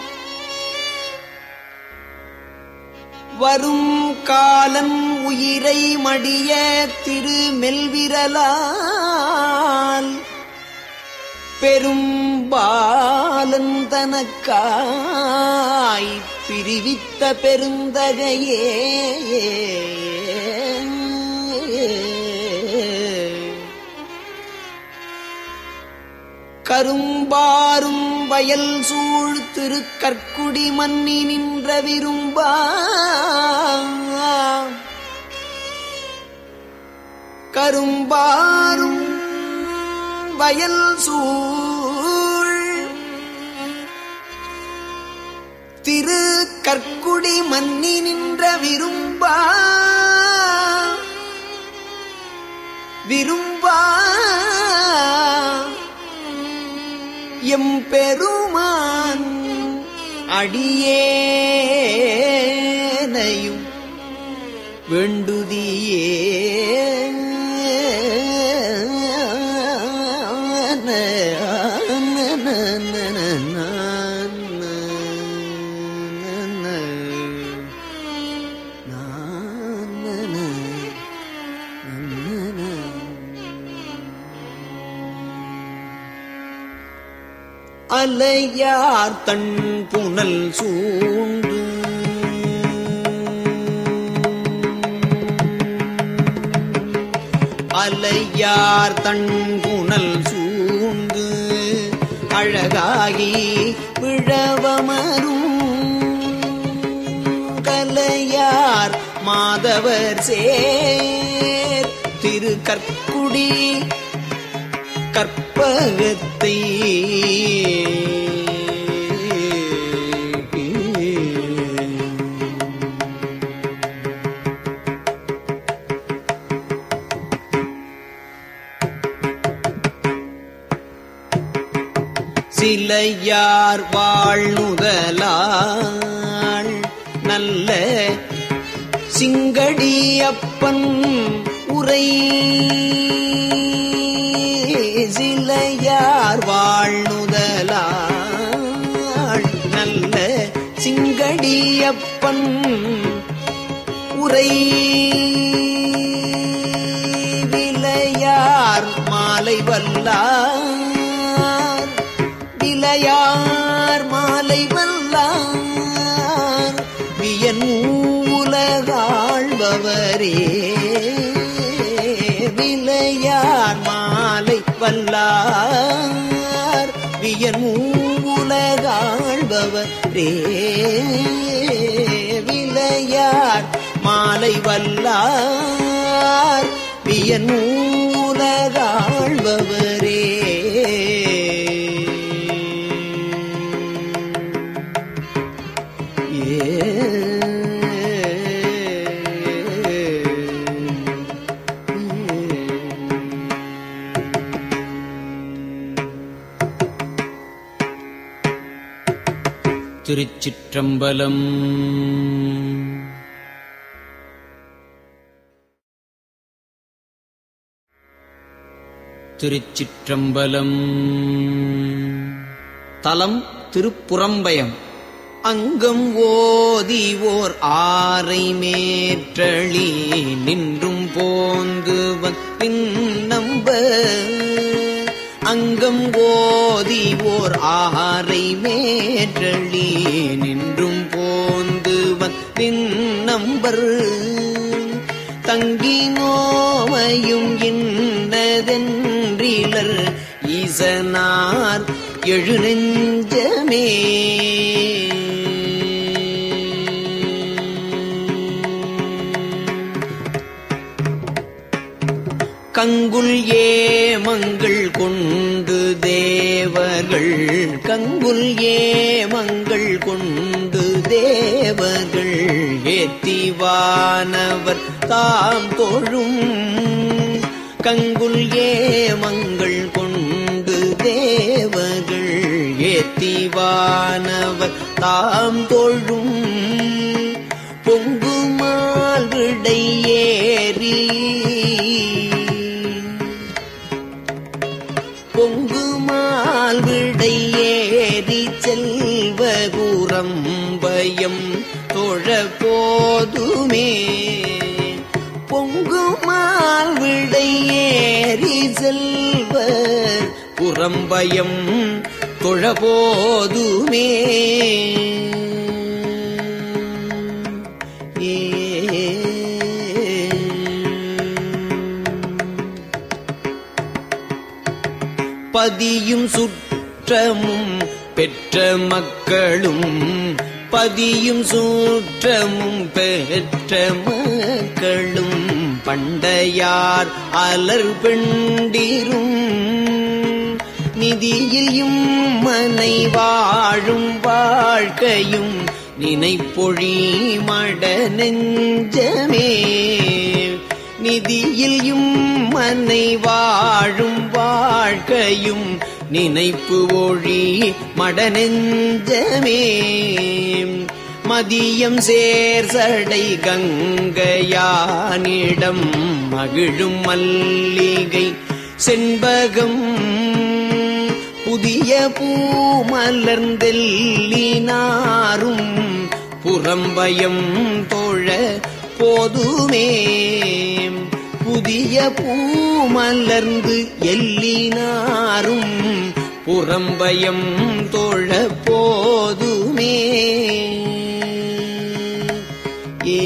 வரும் காலன் உயிரை மடிய திரு மெல்விரலால் பெரும் பாலன் தனக்காய் பிரிவித்த பெருந்தகையே கரும்பாரும் வயல் சூழ் திருக்கற்குடி மன்னி நின்ற விரும்பா கரும்பாரும் வயல் சூழ் திரு கற்குடி மன்னி நின்ற விரும்பா விரும்பா எம்பெருமான் அடியேனையும் வெண்டுதியே அலையார் தன் புனல் சூண்டு அலையார் தன் புனல் சூண்டு அழகாகி விழவமரும் கலையார் மாதவர் சேர் திரு கற்குடி கற்பகத்தை சிலையார் வாழ்நுதலாள் நல்ல சிங்கடியப்பன் உரை சிலையார் வாழ்நுதலாள் நல்ல சிங்கடியப்பன் உரை விலையார் மாலை வல்லார் விலையார் மாலை வல்லார் வியன் உலகாழ்பவரே விலையார் மாலை வல்லார் வியன் உலகாழ்பவரே விலையார் மாலை வல்லார் வியன் உலகாழ்பவரே திருச்சிற்றம்பலம் திருச்சிற்றம்பலம் தலம் திருப்புறம்பயம் அங்கம் ஓதி ஓர் ஆரை மேற்றளி நின்றும் போந்து வத்தின் நம்ப அங்கம் ஓதி ஓர் ஆரை மேற்றளி நின்றும் போந்து வத்தின் நம்பர் தங்கி நோவையும் இன்னதென்றிலர் ஈசனார் எழுநெஞ்சமே கங்குல் ஏமங்கள் கொண்டு தேவர்கள் கங்குல் ஏமங்கள் கொண்டு தேவர்கள் ஏத்திவானவர் தாம் தொழும் கங்குல் ஏமங்கள் கொண்டு தேவர்கள் ஏத்திவானவர் தாம் தொழும் பொங்குமால் விடை ஏறி பொங்குமால் விடை ஏறி செல்வகுரம் பயம் தொழ போதுமே பொங்குமால் விடை ஏறி செல்வ புறம்பயம் தொழ போதுமே பதியும் சுற்றமும் பெற்ற மக்களும் பதியும் சூற்றமும் பெற்ற மக்களும் பண்டையார் அலர் பெண்டிரும் நிதியில் மனை வாழும் வாழ்க்கையும் நினைப்பொழி மட நெஞ்சமே நிதியில் மனை வாழும் வாழ்க்கையும் நினைப்பு ஒழி மடநெஞ்சமே மதியம் சேர் சடை கங்கையானிடம் மகிழும் மல்லிகை செண்பகம் புதிய பூ மலர்ந்தெல்லினாரும் புறம்பயம் தோழ போதுமே புதிய பூ மலர்ந்து எல்லினாரும் புறம்பயம் தோழ போதுமே ஏ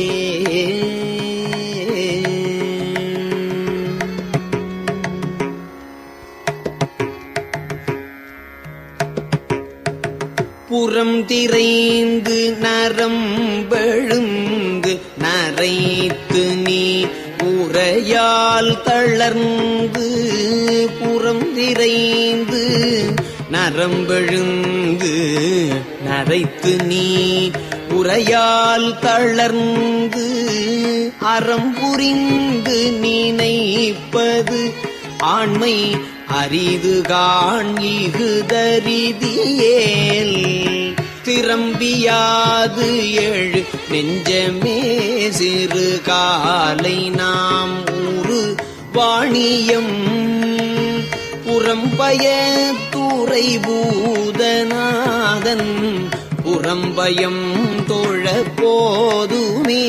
புறம் திரைந்து நரம்பெழுந்து நரைத்து நீ உரையால் தளர்ந்து புறம் திரைந்து நரம்பெழுந்து நரைத்து நீ உரையால் தளர்ந்து அறம் புரிந்து நினைப்பது ஆண்மை அரிது காண் இகுதரிதியேல் திரம்பியாது எழு நெஞ்சமே சிறு காலை நாம் ஊரு வாணியம் புறம்பய துறை பூதநாதன் புறம்பயம் தோழ போதுமே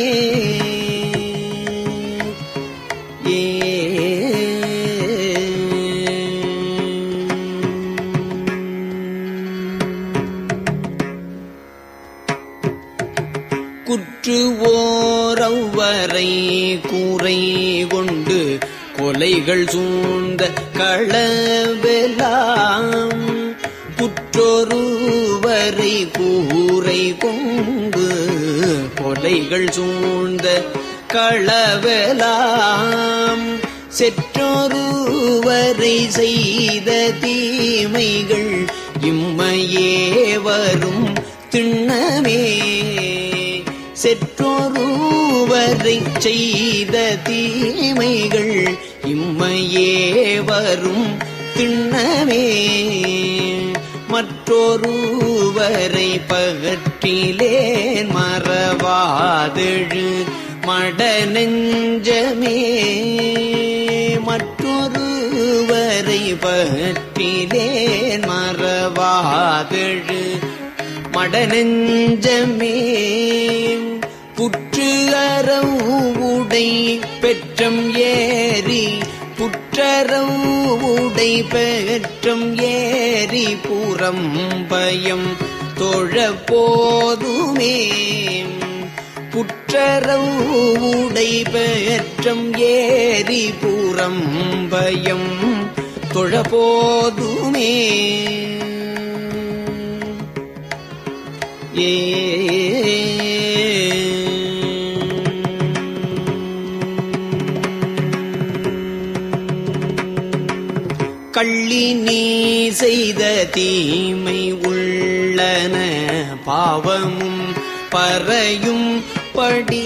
குற்றுவோரவ்வரை கூரை கொண்டு கொலைகள் சூழ்ந்த களவெலாம் குற்றொருவரை கூரை கொண்டு கொலைகள் சூழ்ந்த களவெலாம் செற்றொருவரை செய்த தீமைகள் இம்மையே வரும் திண்ணமே செற்றொருவரை செய்த தீமைகள் இம்மையே வரும் திண்ணமே மற்றொருவரை பகற்றிலேன் மறவாதெழு மட நெஞ்சமே மற்றொருவரை பற்றிலேன் மறவாதெழு மடநெஞ்சமே புற்று அறவுடை பெற்றம் ஏறி புற்றறவுடை பெற்றம் ஏறி புறம் பயம் தொழ போதுமே புற்றறவுடை பெற்றம் ஏறி புறம் பயம் தொழ போதுமே ஏ கள்ளி நீ செய்த தீமை உள்ளன பாவமும் பறையும் படி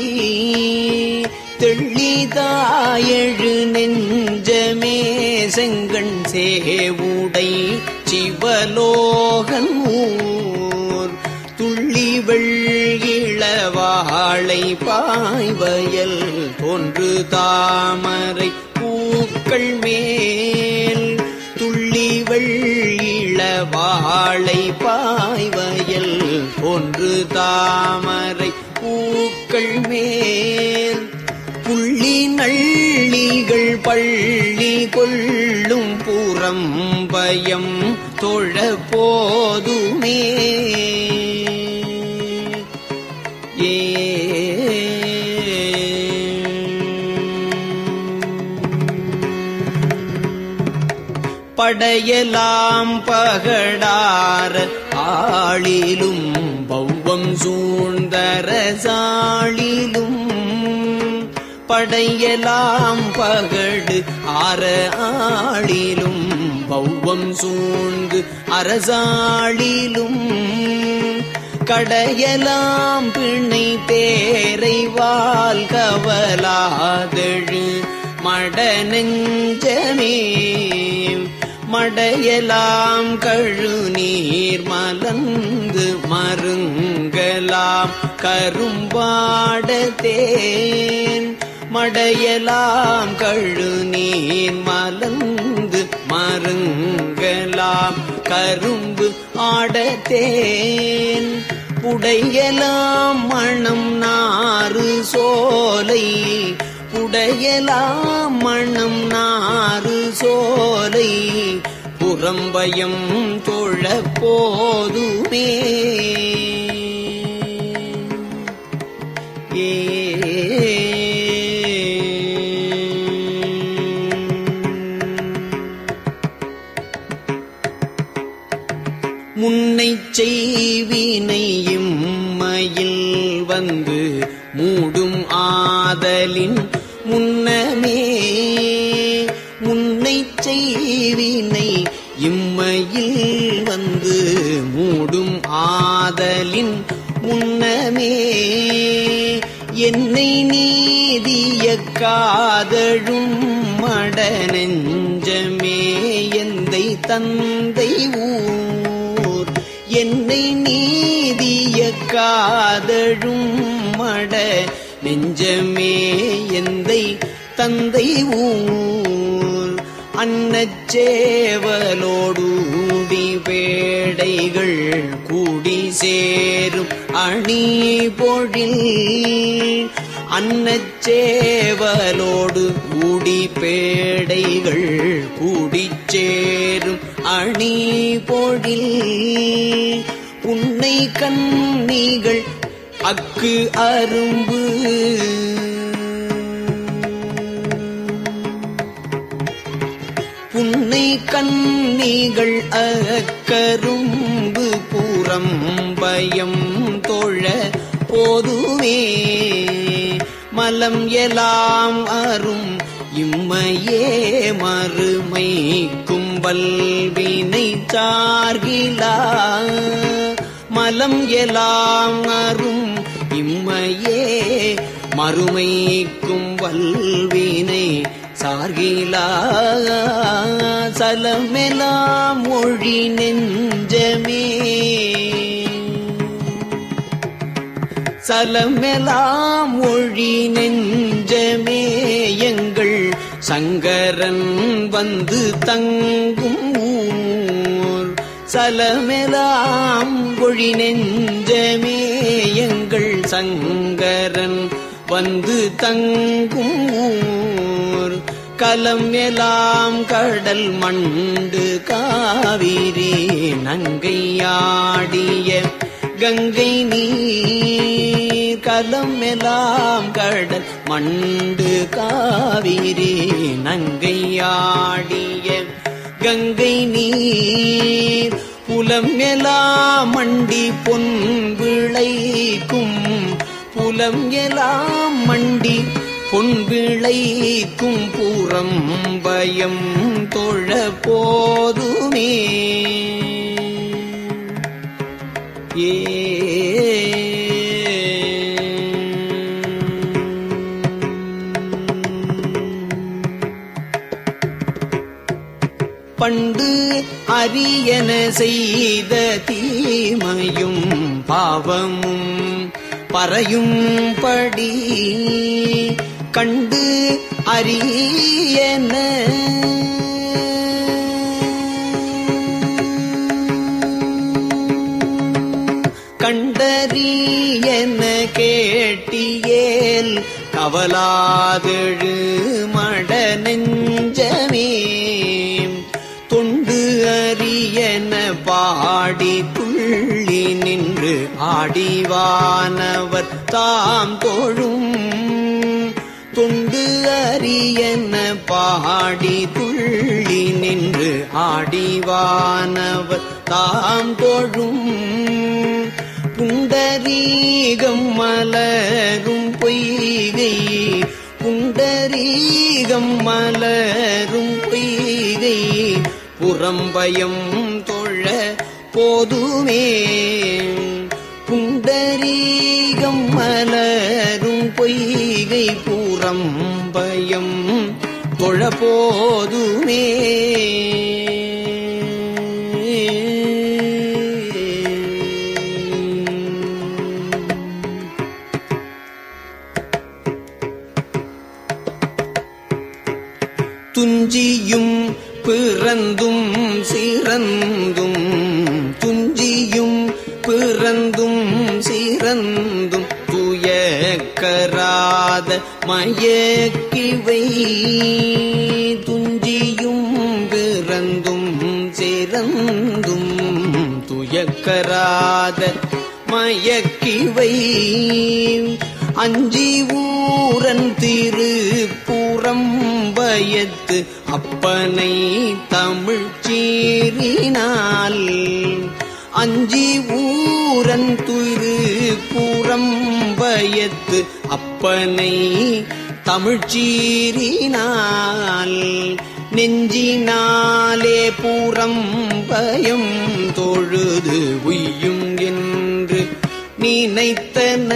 தெள்ளிதாயழு நெஞ்சமே செங்கண் சேவுடை சிவலோகன் ஊர் துள்ளி வெள்ளிளவாளை பாய்வயல் தோன்று தாமரை பூக்கள் மேல் துள்ளி வெள்ளிளவாளை பாய்வயல் தோன்று தாமரை பூக்கள் மேல் புள்ளி நள்ளிகள் பள்ளி கொள்ளும் புறம் பயம் தொழ போதுமே ஏ படையலாம் பகடார ஆளிலும் பௌவம் சூழ்ந்தரசாளிலும் படையலாம் பகடு ஆற ஆளிலும் பௌவம் சூழ்ந்து அரசாளிலும் கடையலாம் பிணை தேரை வால் கவலாதழு மட நெஞ்சமே மடையலாம் கழுநீர் மலர்ந்து மருங்கலாம் கரும்பாடத்தேன் மடையலாம் கழுநீர் மலர்ந்து மருங்கலாம் கரும்பு ஆடத்தேன் புடையலாம் மணம் நாறு சோலை புடையலாம் மணம் நாறு சோலை புறம்பயம் தொழ போதுமே ஏ முன்னை செய்வினையும் மயில் வந்து மூடும் ஆதலின் முன்னமே முன்னை செய்வினை இம்மையில் வந்து மூடும் ஆதலின் முன்னமே என்னை நீதிய காதழும் மட நெஞ்சமே எந்தை தந்தை ஊர் என்னை நீதிய காதழும் மட நெஞ்சமே எந்தை தந்தை ஊர் அன்னச்சேவலோடூடி பேடைகள் கூடி சேரும் அணி பொழில் அன்னச்சேவலோடு கூடி பேடைகள் கூடிச் சேரும் அணி பொழில் புன்னை கண்ணிகள் அக்கு அரும்பு புன்னை கண்ணிகள் அக்கரும்பு பூரம் பயம் தோழ போதுமே மலம் எலாம் அரும் இம்மையே மறுமை கும்பல்வினை சார்கிலா மலம் எலாம் அரும் இம்மையே மறுமைக்கும் வல்வினை சார்கிலா சலமெலாம் மொழி நெஞ்சமே சலமெலாம் மொழி நெஞ்சமே எங்கள் சங்கரன் வந்து தங்கும் ஊர் சலமெலாம் மொழி நெஞ்சமே எங்கள் சங்கரன் வந்து தங்கும் ஊர் கலம் எலாம் கடல் மண்டு காவிரி நங்கையாடிய கங்கை நீர் கலம் எல்லாம் கடல் மண்டு காவிரி நங்கையாடிய கங்கை நீர் புலம் எல்லாம் மண்டி பொன் விளைக்கும் புலம் எல்லாம் மண்டி பொன்விளைக்கும் புறம் பயம் தொழ போதுமே பண்டு அரியன செய்த தீமையும் பாவமும் பறையும்படி கண்டு அரியன கண்டறியன கேட்டியேல் கவலாதெழு மட நெஞ்சமே தொண்டு அரியன பாடி துள்ளி நின்று ஆடிவானவர் தாம் தோழும் தொண்டு அரியன பாடி துள்ளி நின்று ஆடிவானவர் தாம் தோழும் புண்டரீகம் மலரும் பொய்கை புண்டரீகம் மலரும் பொய்கை புறம்பயம் தொழ போதுமே புண்டரீகம் மலரும் பொய்கை புறம்பயம் தொழ போதுமே துஞ்சியும் பிறந்தும் சிறந்தும் துஞ்சியும் பிறந்தும் சிறந்தும் துயக்கராத மயக்கிவை துஞ்சியும் பிறந்தும் சிறந்தும் துயக்கராத மயக்கிவை அஞ்சி ஊரன் திருப்புறம் பயத்து அப்பனை தமிழ் சீரினால் அஞ்சி ஊரன் திருப்புறம் பயத்து அப்பனை தமிழ் சீரினால் நெஞ்சினாலே பூரம் பயம் தொழுது உய்யும் என்று நினைத்தன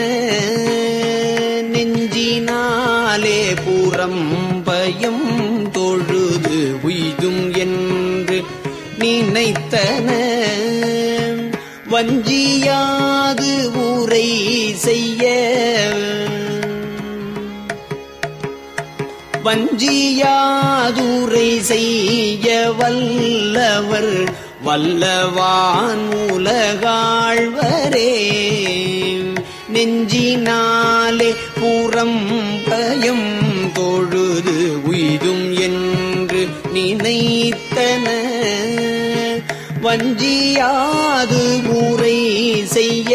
நெஞ்சினாலே பூரம் பயம் தொழுது உய்தும் என்று நினைத்தன வஞ்சியாது ஊரை செய்ய வஞ்சியாதுரை செய்ய வல்லவர் வல்லவான் உலகாழ்வரே நெஞ்சினாலே புறம் பயம் தொழுது உய்தும் என்று நினைத்தன வஞ்சியாது உரை செய்ய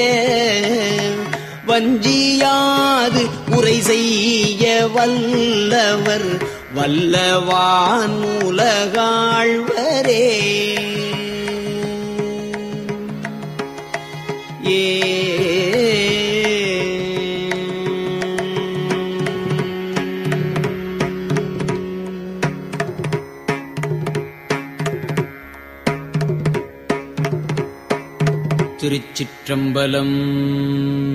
வஞ்சியாது உரை செய்ய வல்லவர் வல்லவான் உலகாழ்வரே ஏ திருச்சிற்றம்பலம்